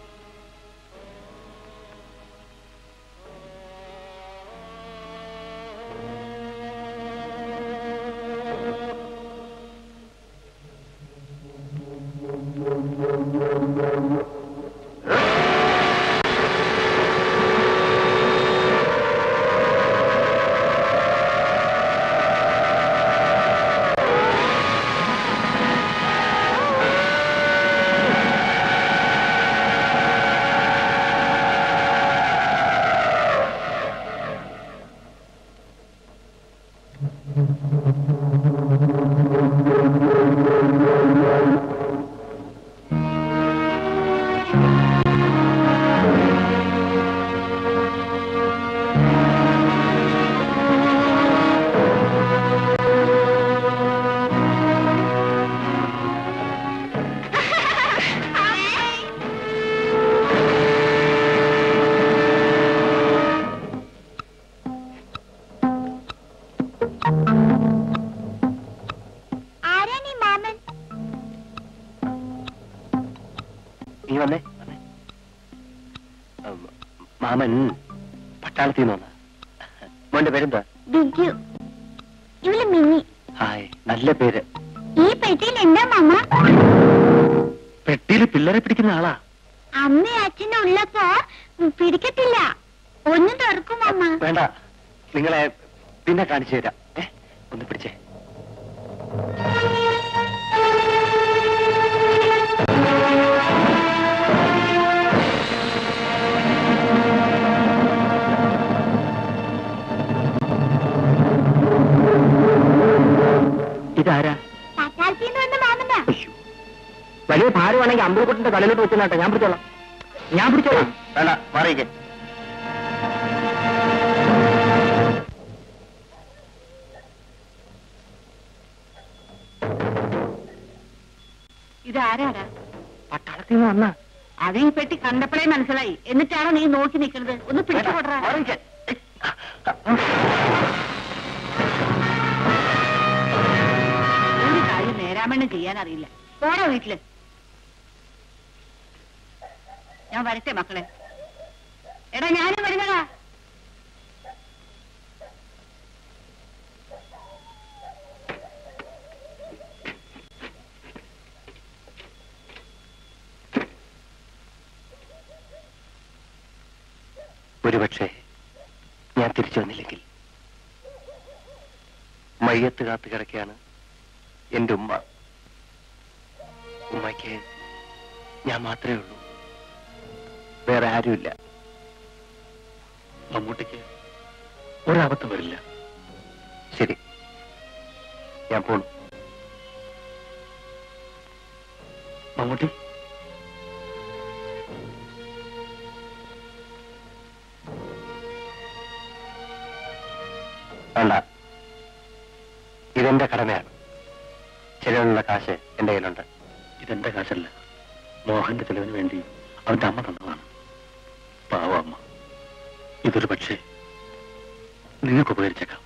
ആരാ നീ മാമൻ നീ വന്നേ വന്നേ ഉം, മാമൻ പട്ടാളത്തിൽ നിന്ന് വന്ന മോന്റെ പേരെന്താ ബിജു ഇവള് മിനി ഹായ് നല്ല പേര് ഈ പെട്ടിയിൽ എന്താ മാമ പെട്ടിയിൽ പിള്ളേരെ പിടിക്കുന്ന ആളാ അമ്മ അച്ഛനും ഉള്ളപ്പോ പിടിക്കത്തില്ല ഒന്ന് തുറക്കും മാമ വേണ്ട നിങ്ങളെ പിന്നെ കാണിച്ചു തരാം ഏ ഒന്ന് പിടിച്ചേ ഇതാരാ പട്ടാളത്തിൽ നിന്ന് വന്ന മാമനാ അയ്യോ. വലിയ ഭാരമാണെങ്കിൽ അമ്പലക്കുട്ടിന്റെ തലയിലോട്ട് വെച്ചോട്ടെ ഞാൻ പിടിച്ചോളാം ഞാൻ പിടിച്ചോളാം വേണ്ട മാറിയിക്കേ ഇതാരാടാ പട്ടാളത്തിൽ നിന്ന് വന്ന അത് ഈ പെട്ടി കണ്ടപ്പോഴേ മനസ്സിലായി എന്നിട്ടാണോ നീ നോക്കി നിൽക്കുന്നത് ഒന്ന് പിടിച്ചുകൊടറാ ഒരു കാര്യം നേരാമണ്ണം ചെയ്യാൻ അറിയില്ല പോടാ വീട്ടില് ഞാൻ വരട്ടെ മക്കളെ എടാ ഞാനും വരുന്നതാ ഒരുപക്ഷെ ഞാൻ തിരിച്ചു വന്നില്ലെങ്കിൽ മയ്യത്ത് കാത്തു കിടക്കുകയാണ് എന്റെ ഉമ്മ ഉമ്മയ്ക്ക് ഞാൻ മാത്രമേ ഉള്ളൂ വേറെ ആരുമില്ല മമ്മൂട്ടിക്ക് ഒരാപത്തും വരില്ല ശരി ഞാൻ പോണു മമ്മൂട്ടി വേണ്ട ഇതെന്റെ കടമയാണ് ചിലവിനുള്ള കാശ് എന്റെ കയ്യിലുണ്ട് ഇതെന്റെ കാശല്ല മോഹന്റെ ചെലവിന് വേണ്ടി അവന്റെ അമ്മ തന്നതാണ് പാവ അമ്മ ഇതൊരു പക്ഷേ നിങ്ങൾക്ക് ഉപകരിച്ചേക്കാം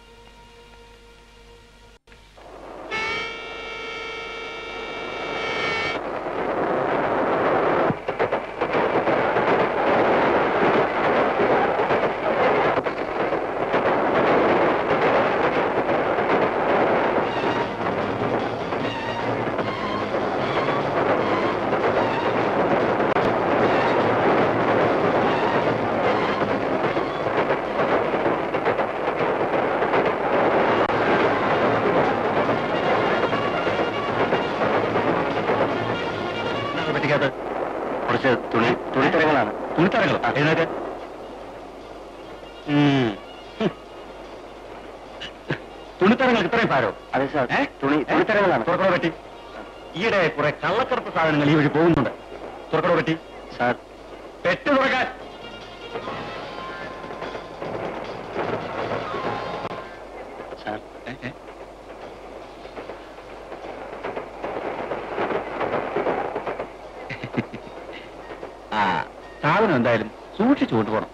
എന്താണ് പറ്റിക്കാത്ത കുറച്ച് തുണി തുണിത്തരങ്ങളാണ് തുണിത്തരങ്ങൾ എഴുന്നേറ്റ് തുണിത്തരങ്ങൾക്ക് ഇത്രയും ഭാരോ അതെ സാർ ഏ? തുണി തുണിത്തരങ്ങളാണ് തുറക്കട പറ്റി ഈയിടെ കുറെ കള്ളക്കടത്ത് സാധനങ്ങൾ ഈ വഴി പോകുന്നുണ്ട് തുറക്കട പറ്റി സാർ പെറ്റ് തുറക്കാൻ സാർ ഏ, ഏ. ആ സാധനം എന്തായാലും സൂക്ഷിച്ചു കൊണ്ടുപോകണം